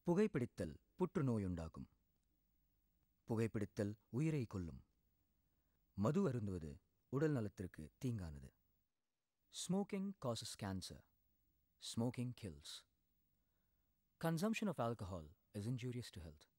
புகைப்பிடித்தல் புற்றுநோயுண்டாக்கும் புகைப்பிடித்தல் உயிரை கொல்லும் மது அருந்துவது உடல் நலத்திற்கு தீங்கானது smoking causes cancer smoking kills consumption of alcohol is injurious to health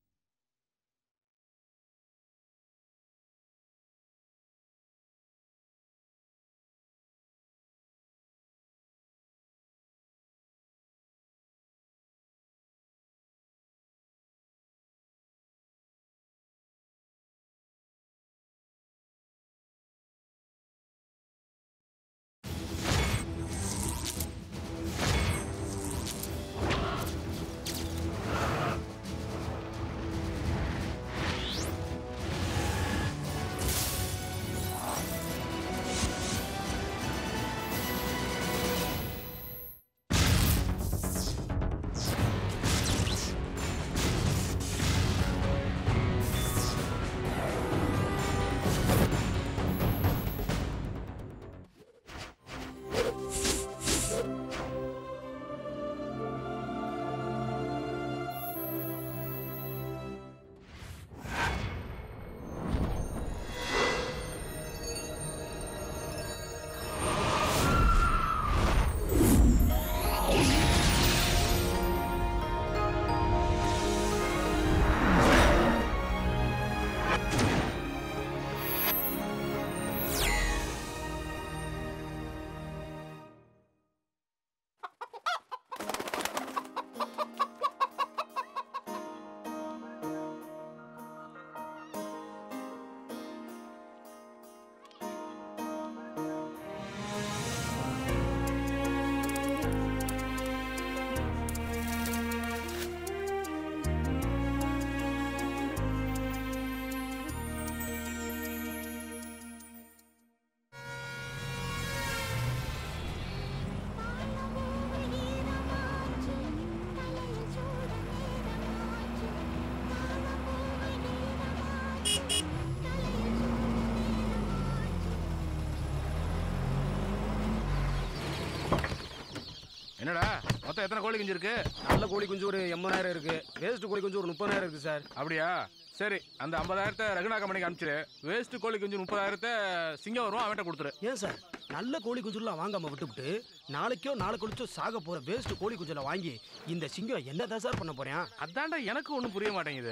என்னடா மொத்தம் எத்தனை கோழி குஞ்சு இருக்கு நல்ல கோழி குஞ்சு ஒரு எண்பதாயிரம் இருக்கு வேஸ்ட் கோழி குஞ்சு ஒரு முப்பதாயிரம் இருக்கு சார் அப்படியா சரி அந்த ஐம்பதாயிரத்தை ரகுனா கம்பெனிக்கு அனுப்பிச்சிரு வேஸ்ட் கோழி குஞ்சு முப்பதாயிரத்தை சிங்கம் வரும் அவன்கிட்ட கொடுத்துரு ஏன் சார் நல்ல கோழி குஞ்சுலாம் வாங்காம விட்டுவிட்டு நாளைக்கோ நாளை கழிச்சோ சாக போற வேஸ்ட் கோழி குஞ்சுல வாங்கி இந்த சிங்கம் என்னதான் சார் பண்ண போறேன் அதான்டா எனக்கு ஒன்றும் புரிய மாட்டேங்குது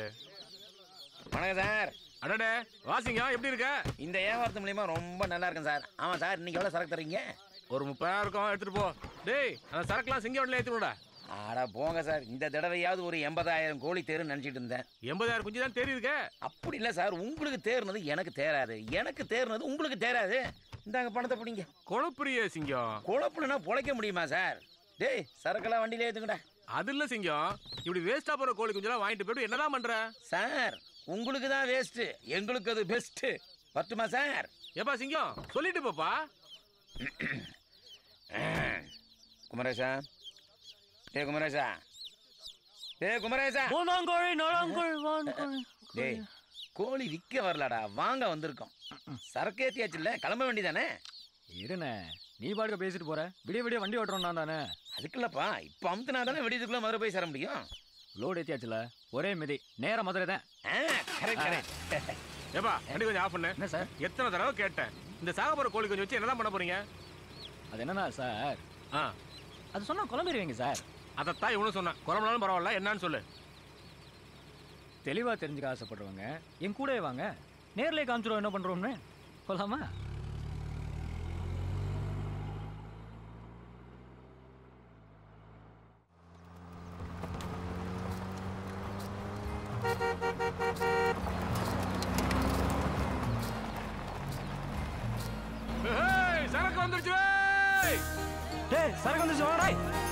வணக்கம் சார் அடடே வாசிங்கம் எப்படி இருக்க இந்த வியாபாரத்து மூலியமா ரொம்ப நல்லா இருக்கும் சார் ஆமாம் சார் இன்னைக்கு எவ்வளோ சரக்கு தரீங்க ஒரு முப்பதாயிரம் இருக்கும் எடுத்துட்டு போ டேய் அந்த சரக்குலாம் சிங்கம் வண்டியில் ஏற்றிவிடா ஆடா போங்க சார் இந்த தடவையாவது ஒரு எண்பதாயிரம் கோழி தேருன்னு நினச்சிட்டு இருந்தேன் எண்பதாயிரம் குஞ்சு தான் தெரியுதுக்க அப்படி இல்லை சார் உங்களுக்கு தேர்னது எனக்கு தேராது எனக்கு தேர்னது உங்களுக்கு தேராது இந்தாங்க பணத்தை பிடிங்க குழப்பிரிய சிங்கம் குழப்புனா பொழைக்க முடியுமா சார் டேய் சரக்கெல்லாம் வண்டியில ஏற்றுங்கடா அது இல்ல சிங்கம் இப்படி வேஸ்டா போற கோழி குஞ்செல்லாம் வாங்கிட்டு போயிட்டு என்னதான் பண்ற சார் உங்களுக்கு தான் வேஸ்ட்டு எங்களுக்கு அது பெஸ்ட்டு பட்டுமா சார் ஏப்பா சிங்கம் சொல்லிட்டு போப்பா குமரேசா டே குமரேசா டே குமரேசா கோழி நோளாங்கோழி டேய் கோழி விற்க வரலடா வாங்க வந்திருக்கோம் சரக்கு ஏத்தியாச்சுல்ல கிளம்ப வேண்டியதானே இருண்ணே நீ பாட்டுக்க பேசிட்டு போற விடிய விடிய வண்டி ஓட்டுறோம் நான் தானே அதுக்குல்லப்பா இப்போ அமுத்துனா தானே வெடியதுக்குள்ள மதுரை போய் சேர முடியும் லோடு ஏத்தியாச்சுல ஒரே மிதி நேரா மதுரை தான் ஆ கரெக்ட் கரெக்ட் ஏப்பா வண்டி கொஞ்சம் ஆஃப் பண்ணு என்ன சார் எத்தனை தடவை கேட்டேன் இந்த சாக போற கோழி குஞ்சு வச்சு என்னதான் பண்ண போறீங்க அது என்னன்னா சார் ஆ அது சொன்னா குழம்பிடுவீங்க சார் அதைத்தான் இவனும் சொன்னான் குறமனாலும் பரவாயில்ல என்னன்னு சொல்லு தெளிவா தெரிஞ்சுக்க ஆசைப்படுறவங்க என் கூடவே வாங்க நேர்லயே காமிச்சிருவோம் என்ன பண்றோம்னு போலாமா ஏய், சரக்கு வந்துருச்சு ஏய்! டேய் சரக்கு வந்துச்சு வாடா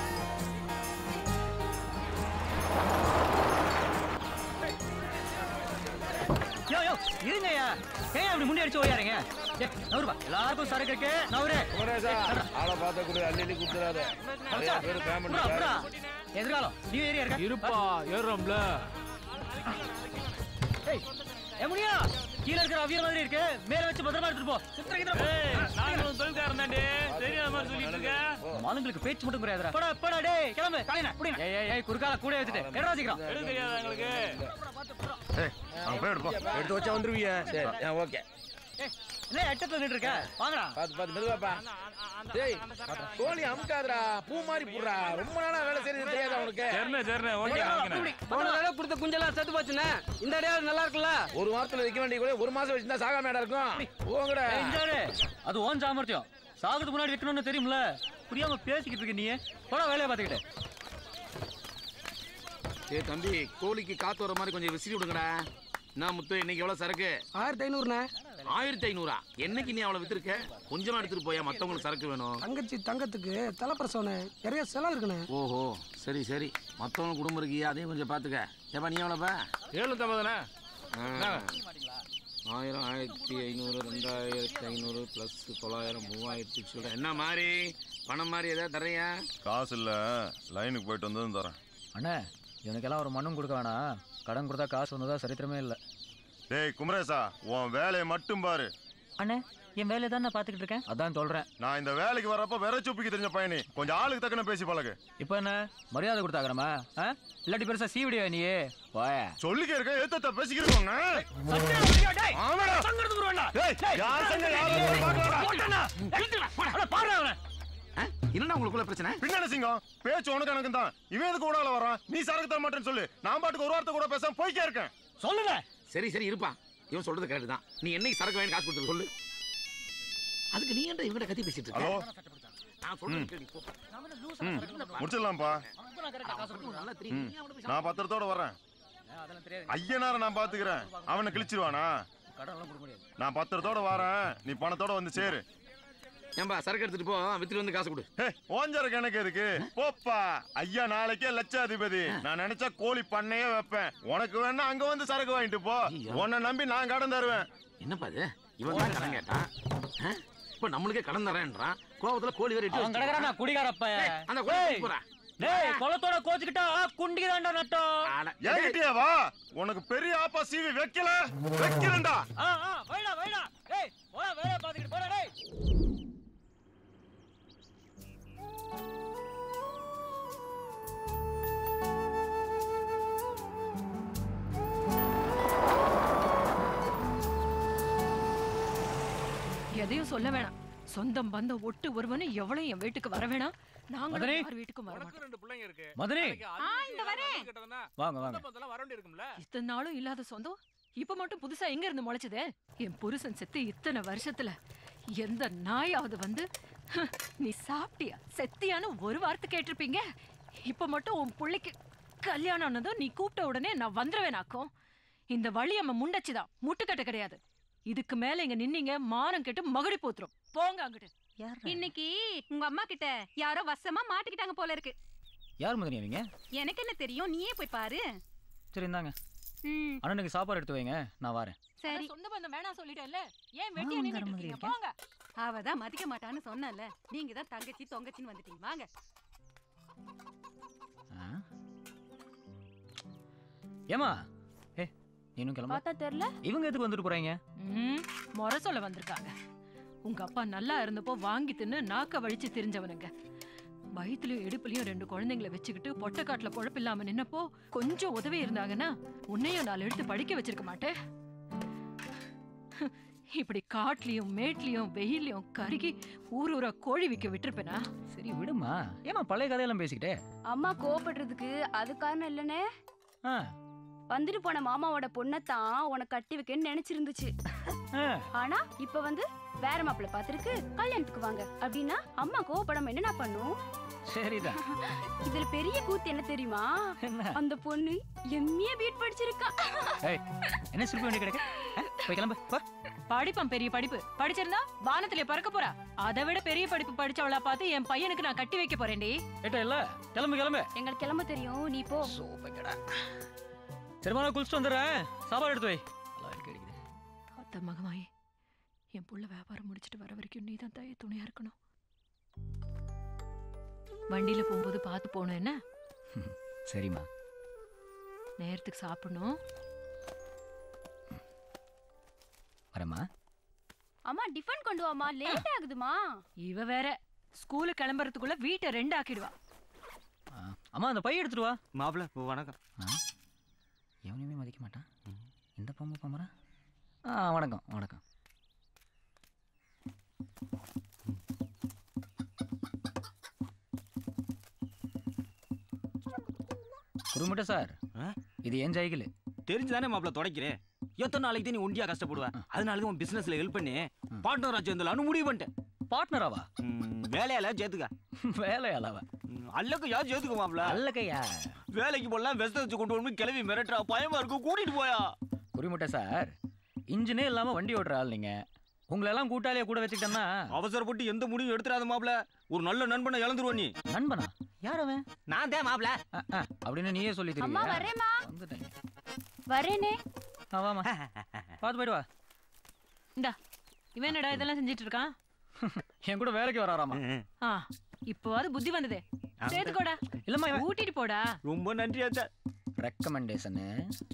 யோ யோ இருங்கய்யா ஏன் அப்படி முன்னாடி அடிச்சு ஓயாருங்க டேய் நவருப்பா எல்லாருக்கும் சரக்கு இருக்கு நவரு ஆளை பார்த்த கூட அள்ளி அள்ளி கொடுத்துடாத நிறைய பேர் பேமெண்ட் புறா, புறா. எதிர்காலம் நியூ ஏரியா இருக்கா இருப்பா ஏறுறோம்ல ஏய் ஏ முடியா கீழ இருக்கிற அவிய மாதிரி இருக்கு மேல வச்சு பத்திரமா எடுத்துட்டு போ சுத்துற கிட்ட போ நாங்களும் தொழில்காரன் தாண்டி தெரியாத மாதிரி சொல்லிட்டு இருக்க மாலுங்களுக்கு பேச்சு மட்டும் குறையாதடா போடா போடா டேய் கிளம்பு காலையில புடிங்க ஏய் ஏய் ஏய் குறுக்கால கூட வச்சுட்டு எடுறா சீக்கிரம் எடுக்க தெரியாதா எங்களுக்கு எடுத்து வச்சா வந்துருவீங்க சரி ஓகே ஏய் இல்ல எட்டத்துல நின்று இருக்க வாங்கடா பாத்து பாத்து மெதுவாப்பா டேய் கோழி அமுக்காதடா பூ மாதிரி புடுறா ரொம்ப நாளா வேலை செய்யறது தெரியாதா உனக்கு சரிண்ணே சரிண்ணே ஓகே வாங்கினேன் போன தடவை கொடுத்த குஞ்செல்லாம் செத்து போச்சுண்ணே இந்த அடையாளம் நல்லா இருக்குல்ல ஒரு வாரத்துல வைக்க வேண்டிய கோழி ஒரு மாசம் வச்சிருந்தா சாகாம இடம் இருக்கும் போங்கடா ஏய் இந்தாரு அது ஓன் சாமர்த்தியம் சாகுறதுக்கு முன்னாடி வைக்கணும்னு தெரியும்ல புரியாம பேசிக்கிட்டு இருக்க நீ போடா வேலையை பார்த்துக்கிட்டு ஏய் தம்பி கோழிக்கு காத்து வர மாதிரி கொஞ்சம் விசிறி விடுங்கடா என்ன முத்து இன்னைக்கு எவ்வளவு சரக்கு ஆயிரத்தி ஐநூறுண்ணே ஆயிரத்தி ஐநூறா என்னைக்கு நீ அவ்வளவு வித்திருக்க கொஞ்சமா எடுத்துட்டு போயா மத்தவங்களுக்கு சரக்கு வேணும் தங்கச்சி தங்கத்துக்கு தலைப்பிரசவனே நிறைய செலவு இருக்குண்ணே ஓஹோ சரி சரி மத்தவங்க குடும்பம் இருக்கியா அதையும் கொஞ்சம் பாத்துக்க ஏப்பா நீ எவ்வளோப்பா எழுநூத்தம்பதுண்ணே ஆயிரம் ஆயிரத்தி ஐநூறு ரெண்டாயிரத்தி ஐநூறு ப்ளஸ் தொள்ளாயிரம் மூவாயிரத்தி சொல்ற என்ன மாதிரி பணம் மாதிரி ஏதாவது தரையா காசு இல்ல லைனுக்கு போயிட்டு வந்ததும் தரேன் அண்ணே இவனுக்கெல்லாம் ஒரு மண்ணும் கொடுக்க வேணாம் கடன் கொடுத்தா காசு வந்ததா சரித்திரமே இல்ல டேய் குமரேசா உன் வேலையை மட்டும் பாரு அண்ணே என் வேலையை தான் நான் பார்த்துக்கிட்டு இருக்கேன் அதான் சொல்றேன் நான் இந்த வேலைக்கு வரப்ப வெற சுப்பிக்கு தெரிஞ்ச பையனி கொஞ்சம் ஆளுக்கு தக்கன பேசி பழகு இப்போ என்ன மரியாதை கொடுத்தாக்கிறமா இல்லாட்டி பெருசா சீவிடியா நீ போய சொல்லிக்க இருக்க ஏத்தத்த பேசிக்கிறோங்க என்னடா உங்களுக்குள்ள பிரச்சனை பின்னாடி சிங்கம் பேச்சு உனக்கு எனக்கு தான் இவன் எதுக்கு கூட வரான் நீ சரக்கு தர மாட்டேன்னு சொல்லு நான் பாட்டுக்கு ஒரு வார்த்தை கூட பேசாம போய்க்கே இருக்கேன் சொல்லுங்க சரி சரி இருப்பா இவன் சொல்றது கரெக்ட் தான் நீ என்னைக்கு சரக்கு வாங்கி காசு கொடுத்து சொல்லு அதுக்கு நீ ஏன்டா இவங்கிட்ட கத்தி பேசிட்டு இருக்க ஹலோ நான் சொல்றது கேளு, போ. ம் முடிச்சிடலாம்ப்பா நல்லா தெரியும் நீ அவன்கிட்ட போய் நான் பத்திரத்தோட வரேன் ஐயனார நான் பாத்துக்கிறேன் அவனை கிழிச்சிருவானா நான் பத்திரத்தோட வரேன் நீ பணத்தோட வந்து சேரு ஏன்பா சரக்கு எடுத்துட்டு போ வித்துட்டு வந்து காசு கொடு ஹே, ஓஞ்சரக்கு எனக்கு எதுக்கு போப்பா ஐயா நாளைக்கே லட்சாதிபதி நான் நினைச்சா கோழி பண்ணையே வைப்பேன் உனக்கு வேணா அங்க வந்து சரக்கு வாங்கிட்டு போ உன்னை நம்பி நான் கடன் தருவேன் என்னப்பா இது இவன் தான் கடன் கேட்டான் ஆ? இப்ப நம்மளுக்கே கடன் தரேன்றான் கோவத்துல கோழி வேற எட்டி அவன் கிடக்குறானா குடிகாரப்ப அந்த கோழி போறா டேய் குளத்தோட கோச்சுக்கிட்டா குண்டிக்குதாண்டா நட்டம் ஏங்கிட்டியா வா உனக்கு பெரிய ஆப்பா சீவி வைக்கல வைக்கிறேன்டா ஆ ஆ வைடா வைடா டேய் போடா வேலையை பார்த்துக்கிட்டு போடா டேய் எதையும் சொல்ல வேணாம் சொந்தம் பந்தம் ஒட்டு ஒருவனும் எவ்வளவு என் வீட்டுக்கு வர வேணாம் மதுரை? நாங்களும் யார் வீட்டுக்கும் வர மாட்டோம் உனக்கு ரெண்டு பிள்ளைங்க இருக்கு மதுரை நாளைக்கு அது இந்த வரேன். கேட்டதுன்னா, வாங்க வாங்க சொந்த பந்தம்லாம் வர வேண்டியிருக்கும்ல இத்தனை நாளும் இல்லாத சொந்தம் இப்ப மட்டும் புதுசா எங்க இருந்து முளைச்சதே என் புருஷன் செத்து இத்தனை வருஷத்துல எந்த நாயாவது வந்து "ஹ், நீ சாப்பிட்டியா செத்தியான்னு ஒரு வார்த்தை கேட்டிருப்பீங்க இப்ப மட்டும் உன் புள்ளைக்கு கல்யாணம் ஆனதும் நீ கூப்பிட்ட உடனே நான் வந்துருவேனாக்கும் இந்த வழி நம்ம முண்டச்சுதான் முட்டுக்கட்ட கிடையாது இதுக்கு மேல இங்க நின்னீங்க மானம் கெட்டு மகுடி போத்துரும் போங்க அங்கிட்டு இன்னைக்கு உங்க அம்மா கிட்ட யாரோ வசமா மாட்டிக்கிட்டாங்க போல இருக்கு யார் மதுரை அவங்க எனக்கு என்ன தெரியும் நீயே போய் பாரு சரி இந்தாங்க ம் அண்ணனுக்கு சாப்பாடு எடுத்து வைங்க நான் வரேன் சரி அதான் சொந்த பந்தம் வேணாம் சொல்லிட்டேன்ல ஏன் வெட்டியா நின்னுட்டு இருக்கீங்க போங்க அவ தான் மதிக்க மாட்டான்னு சொன்னல நீங்க தான் தங்கச்சி தொங்கச்சின்னு வந்துட்டீங்க வாங்க ஆ? ஏமா ஏ நீனும் கிளம்ப பார்த்தா தெரியல இவங்க எதுக்கு வந்துட்டு போறாங்க ம், முறை சொல்ல வந்திருக்காங்க உங்க அப்பா நல்லா இருந்தப்போ வாங்கி தின்னு நாக்க வழிச்சு தெரிஞ்சவனுங்க வயிற்றுலயும் இடுப்புலயும் ரெண்டு குழந்தைங்களை வச்சுக்கிட்டு பொட்டக்காட்டுல பொழப்பில்லாம நின்னப்போ கொஞ்சம் உதவி இருந்தாங்கன்னா உன்னையும் நாலு எடுத்து படிக்க வச்சிருக்க மாட்டேன் இப்படி காட்டுலயும் மேட்லயும் வெயிலையும் கருகி ஊர் ஊரா கோழி விக்க விட்டுருப்பேனா சரி விடுமா ஏமா பழைய கதையெல்லாம் பேசிக்கிட்டே அம்மா கோவப்படுறதுக்கு அது காரணம் இல்லனே ஆ, வந்துட்டு போன மாமாவோட பொண்ணத்தான் உனக்கு கட்டி வைக்கன்னு நினைச்சிருந்துச்சு ஆ. ஆனா இப்ப வந்து வேற மாப்பிள்ள பாத்துருக்கு கல்யாணத்துக்கு வாங்க அப்படின்னா அம்மா கோவப்படாம என்ன பண்ணும் சரிதான் இதுல பெரிய கூத்து என்ன தெரியுமா என்ன அந்த பொண்ணு எம்ஏ பீட் படிச்சிருக்கா ஏய் என்ன சிரிப்பு வேண்டி கிடக்கு ஆ, போய் கிளம்பு போ. படிப்பான் பெரிய படிப்பு படிச்சிருந்தா வானத்திலே பறக்க போறா அதை விட பெரிய படிப்பு படிச்சவளா பார்த்து என் பையனுக்கு நான் கட்டி வைக்க போறேன்டி ஏட்டா இல்ல கிளம்பு கிளம்பு எங்களுக்கு கிளம்ப தெரியும் நீ போ சரிமா நான் குளிச்சுட்டு வந்துடுறேன் சாப்பாடு எடுத்து வை நல்லா இருக்கு அடிக்குது அத்த மகமாயி என் புள்ள வியாபாரம் முடிச்சிட்டு வர வரைக்கும் நீ தான் தாய துணையா இருக்கணும் வண்டியில போகும்போது பார்த்து போகணும் என்ன சரிம்மா நேரத்துக்கு சாப்பிடணும் மேடமா அம்மா டிஃபன் கொண்டு வாமா லேட் ஆகுதுமா இவ வேற ஸ்கூலு கிளம்புறதுக்குள்ள வீட்டை ரெண்டு ஆக்கிடுவா அம்மா அந்த பை எடுத்துட்டு வா மாப்பிள்ள வணக்கம் எவனையுமே மதிக்க மாட்டான் இந்த பொம்மை பொம்மரா ஆ வணக்கம் வணக்கம் குருமிட்ட சார் இது ஏன் சைக்கிள் தெரிஞ்சுதானே மாப்பிள்ள தொடக்கிறேன் எத்தனை நாளைக்கு தான் நீ ஒண்டியா கஷ்டப்படுவ அதனால தான் உன் பிசினஸ்ல ஹெல்ப் பண்ணி பார்ட்னரா சேர்ந்தலான்னு முடிவு பண்ணிட்டேன் பார்ட்னராவா வேலையால சேர்த்துக்க வேலையாலாவா அல்லக்கு யார் சேர்த்துக்க மாப்பிள்ள அல்லக்கையா வேலைக்கு போடலாம் வெஸ்ட் வச்சு கொண்டு வந்து கிளவி மிரட்டுறா பயமா இருக்கு கூட்டிட்டு போயா குறிமுட்டை சார் இன்ஜினே இல்லாம வண்டி ஓட்டுற ஆள் நீங்க உங்களை எல்லாம் கூட்டாளியா கூட வச்சுக்கிட்டேன்னா அவசரப்பட்டு எந்த முடிவும் எடுத்துறாத மாப்பிள்ள ஒரு நல்ல நண்பனை இழந்துருவ நீ நண்பனா யார் அவன் நான் தான் மாப்பிள்ள அப்படின்னு நீயே சொல்லி அம்மா தெரியுமா வரேம்மா வந்துட்டேன் வரேனே வாமா பார்த்து போயிட்டு வா இந்தா இவன் என்னடா இதெல்லாம் செஞ்சுட்டு இருக்கான் என் கூட வேலைக்கு வராராமா ஆ இப்போவாது புத்தி வந்ததே சேர்த்துக்கோடா இல்லம்மா ஊட்டிட்டு போடா ரொம்ப நன்றி ஆச்சா ரெக்கமெண்டேஷனு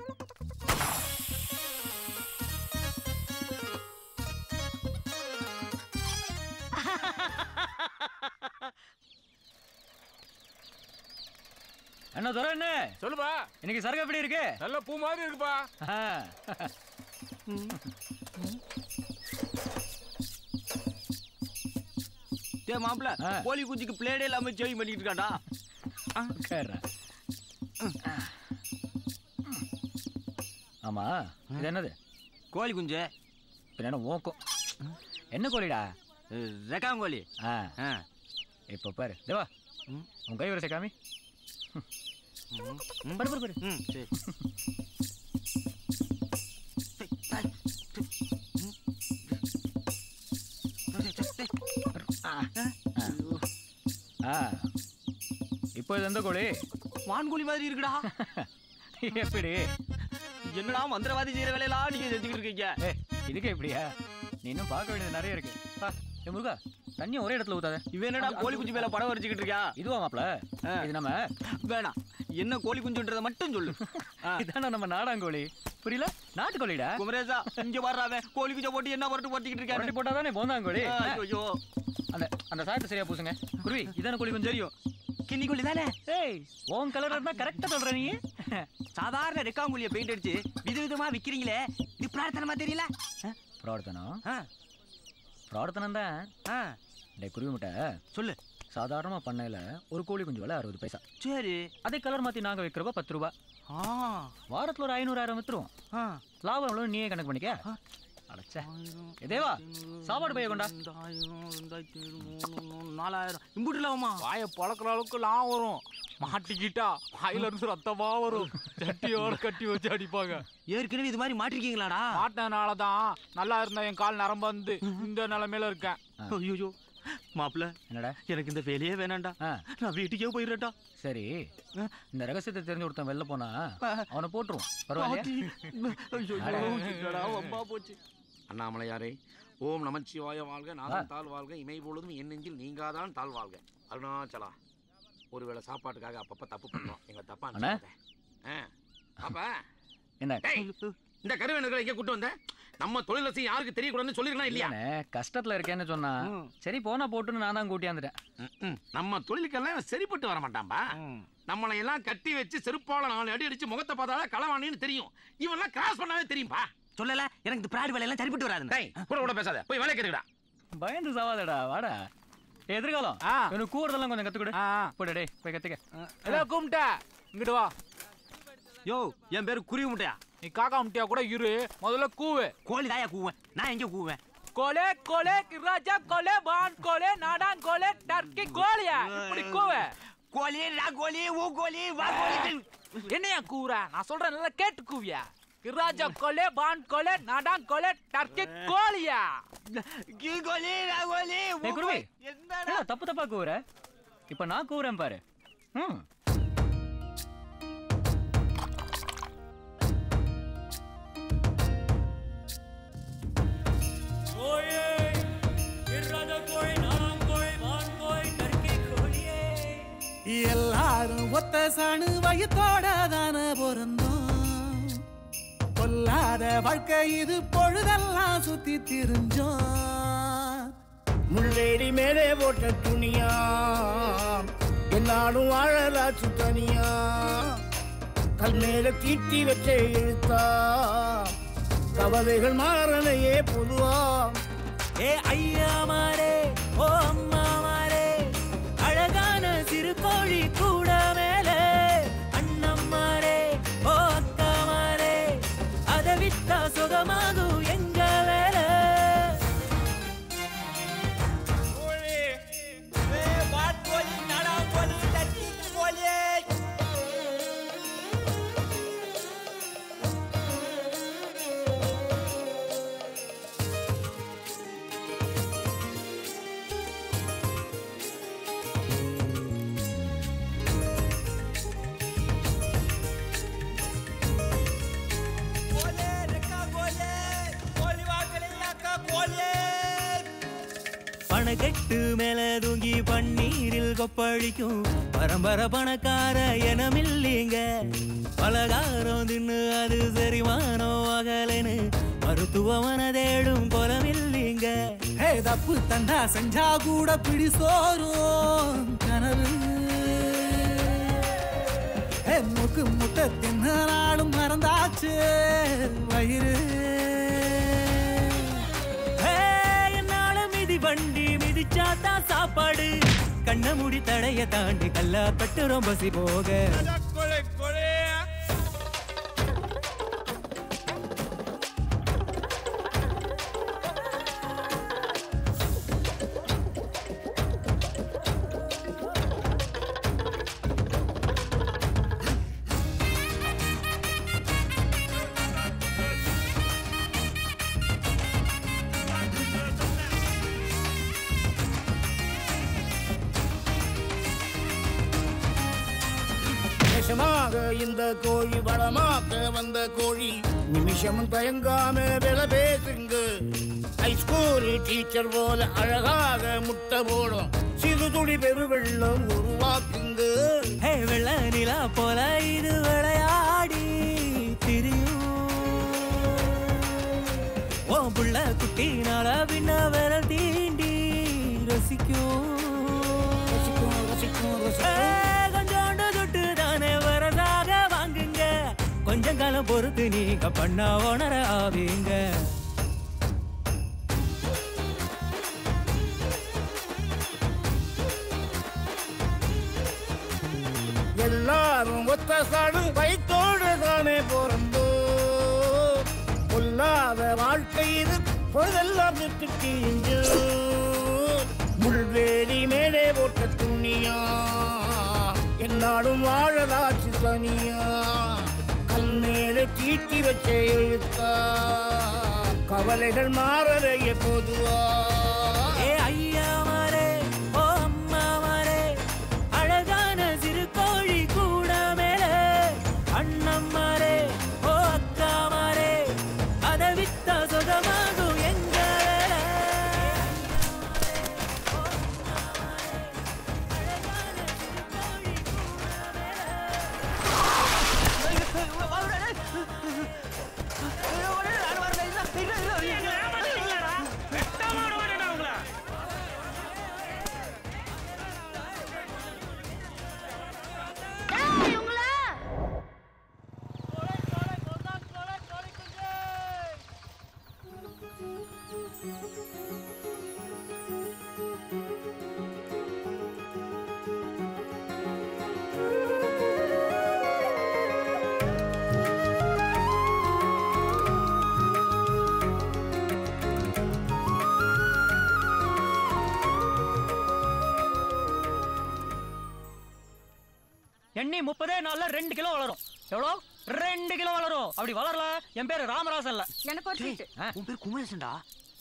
என்ன துறை என்ன சொல்லுப்பா இன்னைக்கு சரக்கு எப்படி இருக்கு நல்ல பூ மாதிரி இருக்குப்பா டே மாப்பிள்ள கோழி குஞ்சுக்கு பிளேடே இல்லாம சேவ் பண்ணிட்டு இருக்காடா உட்கார்றா. ஆமா இது என்னது கோழி குஞ்சு பின்ன என்ன ஓக்கும் என்ன கோழிடா ரெக்காங்கோழி ஆ இப்போ பாரு தேவா உன் கை வரிசை காமி பாரு பாரு பாரு ம் சரி ஆ இப்போ இது எந்த கோழி வான்கோழி மாதிரி இருக்குடா எப்படி என்னடா மந்திரவாதி செய்யற வேலையெல்லாம் நீங்க செஞ்சுக்கிட்டு இருக்கீங்க ஏ இதுக்கு எப்படியா நீ இன்னும் பார்க்க வேண்டியது நிறைய இருக்கு பா ஏ முருகா தண்ணியை ஒரே இடத்துல ஊத்தாத இவன் என்னடா கோழி குஞ்சு மேல படம் வரைச்சுக்கிட்டு இருக்கா இதுவா மாப்ள இது நம்ம வேணாம் என்ன கோழி குஞ்சுன்றத மட்டும் சொல்லு இதான நம்ம நாடாங்கோழி புரியல நாட்டுக்கோழிடா குமரேசா இங்க வர்றாவன் கோழி குஞ்சை போட்டு என்ன வரட்டு போட்டுக்கிட்டு புரட்டி இருக்காரு போட்டாதானே போந்தாங்கோழி ஐயோ அந்த அந்த சாயத்தை சரியா பூசுங்க குருவி இதான கோழி கொஞ்சம் தெரியும் கிண்ணி கோழி தானே ஏய் உன் கலர் இருந்தா கரெக்டா சொல்ற நீ சாதாரண ரெக்காங்குழிய பெயிண்ட் அடிச்சு விதவிதமா விக்கிறீங்களே இது பிரார்த்தனமா தெரியல பிரார்த்தனம் பிரார்த்தனம் தான் டே குருவி முட்டை சொல்லு சாதாரணமா பண்ணையில ஒரு கோழி குஞ்சு விலை அறுபது பைசா சரி அதே கலர் மாத்தி நாங்க விற்கிறப்ப பத்து ரூபா ஆ வாரத்துல ஒரு ஐநூறு ஆயிரம் வித்துருவோம் ஆ லாபம் எவ்வளவு நீயே கணக்கு பண்ணிக்க அடைச்ச தேவா சாப்பாடு பைய கொண்டா நாலாயிரம் இம்புட்டு இல்லாமா வாயை பழக்கிற அளவுக்கு லாம் வரும் மாட்டிக்கிட்டா வாயில இருந்து ரத்தமா வரும் சட்டியோட கட்டி வச்சு அடிப்பாங்க ஏற்கனவே இது மாதிரி மாட்டிருக்கீங்களாடா மாட்டினால தான் நல்லா இருந்த என் கால் நரம்பு வந்து இந்த நிலைமையில இருக்கேன் ஐயோ மாப்பிள்ள என்னடா எனக்கு இந்த வேலையே வேணாம்டா நான் வீட்டுக்கே போயிடுறேன்டா சரி இந்த ரகசியத்தை தெரிஞ்சு ஒருத்தன் வெளில போனா அவனை போட்டுருவோம் பரவாயில்லையா அம்மா போச்சு அண்ணாமலையாரே ஓம் நமச்சிவாய வாழ்க நாதன் தாழ் வாழ்க இமை பொழுதும் என் நெஞ்சில் நீங்காதான் தாழ் வாழ்க அருணாச்சலா ஒருவேளை சாப்பாட்டுக்காக அப்பப்ப தப்பு பண்ணோம் எங்க தப்பா அண்ணா. நினைச்சுக்காத. ஆ அப்பா என்ன டேய், இந்த கருவேனுகளை எங்க கூட்டு வந்த நம்ம தொழில செய்ய யாருக்கு தெரியக்கூடாதுன்னு சொல்லிருக்கா இல்லையா இல்லைண்ணே, கஷ்டத்துல இருக்கேன்னு சொன்னா சரி போனா போட்டுன்னு நான் தான் கூட்டியாந்துட்டேன் ம், நம்ம தொழிலுக்கெல்லாம் இவன் சரிப்பட்டு வர மாட்டான்பா நம்மளை எல்லாம் கட்டி வச்சு செருப்பால நாலு அடி அடிச்சு முகத்தை பார்த்தாலே களவாணின்னு தெரியும் இவன்லாம் கிராஸ் பண்ணாவே தெரியும்பா சொல்லல எனக்கு இந்த பிராடு வேலையெல்லாம் சரிப்பட்டு வராது டேய் கூட கூட பேசாத போய் வேலை கேட்டுக்கடா பயந்து சாவாதடா வாடா எதிர்காலம் எனக்கு கூடுதலாம் கொஞ்சம் கத்துக்கொடு போடு டேய் போய் கத்துக்க ஏதோ கும்பிட்ட இங்கிட்டு வா யோ என் பேரு குருவி முட்டையா நீ காக்கா முட்டையா கூட இரு முதல்ல கூவு கோழி தாயா கூவேன் நான் எங்க கூவேன் கோலே கோலே ராஜா கோலே வான் கோலே நாடான் கோலே டர்க்கி கோலியா இப்படி கூவு கோழி ரா கோழி ஊ கோழி வா கோழி என்னையா கூற நான் சொல்றேன் நல்லா கேட்டு கூவியா ராஜா கோலே வான் கோலே நாடான் கோலே டர்க்கி கோலியா கீ கோழி ரா கோழி ஏய் குருவி என்னடா தப்பு தப்பா கூவுற இப்ப நான் கூவுறேன் பாரு ம் எல்லாரும் ஒத்த சாணு வயத்தோட தான பிறந்தோம் பொல்லாத வாழ்க்கை இது பொழுதெல்லாம் சுத்தி திரிஞ்சோம் முள்ளேறி மேலே போட்ட துணியா என்னாலும் வாழலாச்சு தனியா கல் மேல தீட்டி வச்ச எழுத்தா கவலைகள் மாறலையே பொதுவா ஏ ஐயா மாரே ஓ அம்மா மாரே அழகான சிறு கோழி கூட மேலே அண்ணம்மாரே ஓ அக்கா மாரே அதை விட்டா சுகமாகும் எங்க வேலை பணக்கெட்டு மேல தூங்கி பன்னீரில் கொப்பளிக்கும் பரம்பர பணக்கார எனமில்லைங்க பலகாரம் தின்னு அது செரிமானம் அகலன்னு மருத்துவமன தேடும் குலமில்லைங்க ஹே தப்பு தண்டா செஞ்சா கூட பிடி சோறும் கனவு ஹே முக்கு முட்டை தின்ன நாளும் மறந்தாச்சு வயிறு ஹே, என்னால மிதி வண்டி மிதிச்சாத்தா சாப்பாடு கண்ண மூடி தடைய தாண்டி கல்லா கட்டு ரொம்ப சி போக நேசமாக இந்த கோழி வளமாக்க வந்த கோழி நிமிஷமும் தயங்காம வில பேசுங்க ஹைஸ்கூல் டீச்சர் போல அழகாக முட்டை போடும் சிறு துளி பெருவெள்ளம் உருவாக்குங்க ஹே வெள்ள நிலா போல இது விளையாடி திரியும் ஓ புள்ள குட்டினால பின்ன விரல் தீண்டி ரசிக்கும் ரசிக்கும் ரசிக்கும் ஏ, கொஞ்சோண்டு துட்டு தானே வரதாக வாங்குங்க கொஞ்சம் காலம் பொறுத்து நீங்க பண்ண உணர ஆவீங்க எல்லாரும் ஒத்த சாடு வயிற்றோடு தானே பிறந்தோ பொல்லாத வாழ்க்கை இது பொழுதெல்லாம் விட்டுட்டு முள்வேலி மேலே போட்ட துணியா என்னாலும் வாழலாச்சு தனியா கல் மேலே தீட்டி வச்ச எழுத்தா கவலைகள் மாறலைய பொதுவா ஏ ஐயா மாரே ஓ அம்மா மாரே அழகான சிறு கோழி கூட மேலே அண்ணன் மாரே ஓ அக்கா மாரே அதை வித்தா சுகமாகும் எங்க வேலை எண்ணி முப்பதே நாள்ல ரெண்டு கிலோ வளரும் எவ்வளோ ரெண்டு கிலோ வளரும் அப்படி வளரல என் பேரு ராமராசன் இல்ல எனக்கு ஒரு சீட்டு உன் பேர் குமரேசன்டா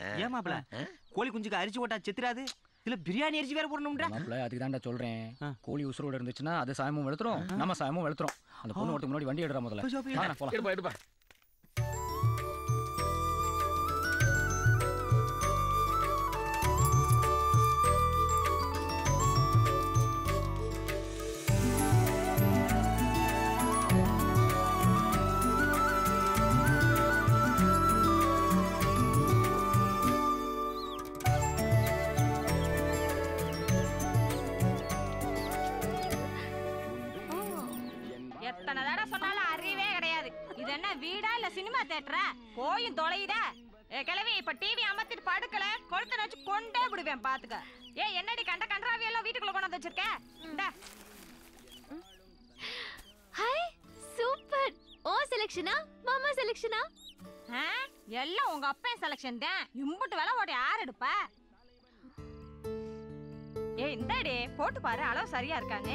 ஏன் மாப்பிள கோழி குஞ்சுக்கு அரிசி போட்டா செத்துறாது இதுல பிரியாணி அரிசி வேற போடணும்டா மாப்பிள்ள அதுக்கு தான்டா சொல்றேன் கோழி உசுரோட இருந்துச்சுன்னா அது சாயமும் வெளுத்துரும் நம்ம சாயமும் வெளுத்துரும் அந்த பொண்ணு ஒருத்துக்கு முன்னாடி வண்டி எடுறா முதல்ல வாங்கண்ணா, போலாம். எடுப்பா எடுப்பா எத்தனை தடவை சொன்னாலும் அறிவே கிடையாது இது என்ன வீடா இல்ல சினிமா தியேட்டரா போயும் தொலையுதா ஏ கிழவி இப்ப டிவி அமர்த்திட்டு படுக்கல கொளுத்த வச்சு கொண்டே விடுவேன் பாத்துக்க ஏ என்னடி கண்ட கன்றாவி எல்லாம் வீட்டுக்குள்ள கொண்டு வந்து வச்சிருக்க இந்தா ஹாய் சூப்பர் ஓ செலக்ஷனா மாமா செலக்ஷனா ஆ, எல்லாம் உங்க அப்பா செலக்ஷன் தான் இம்புட்டு வேலை ஓட்டி யார் எடுப்பா ஏ இந்தாடி போட்டு பாரு அளவு சரியா இருக்கான்னு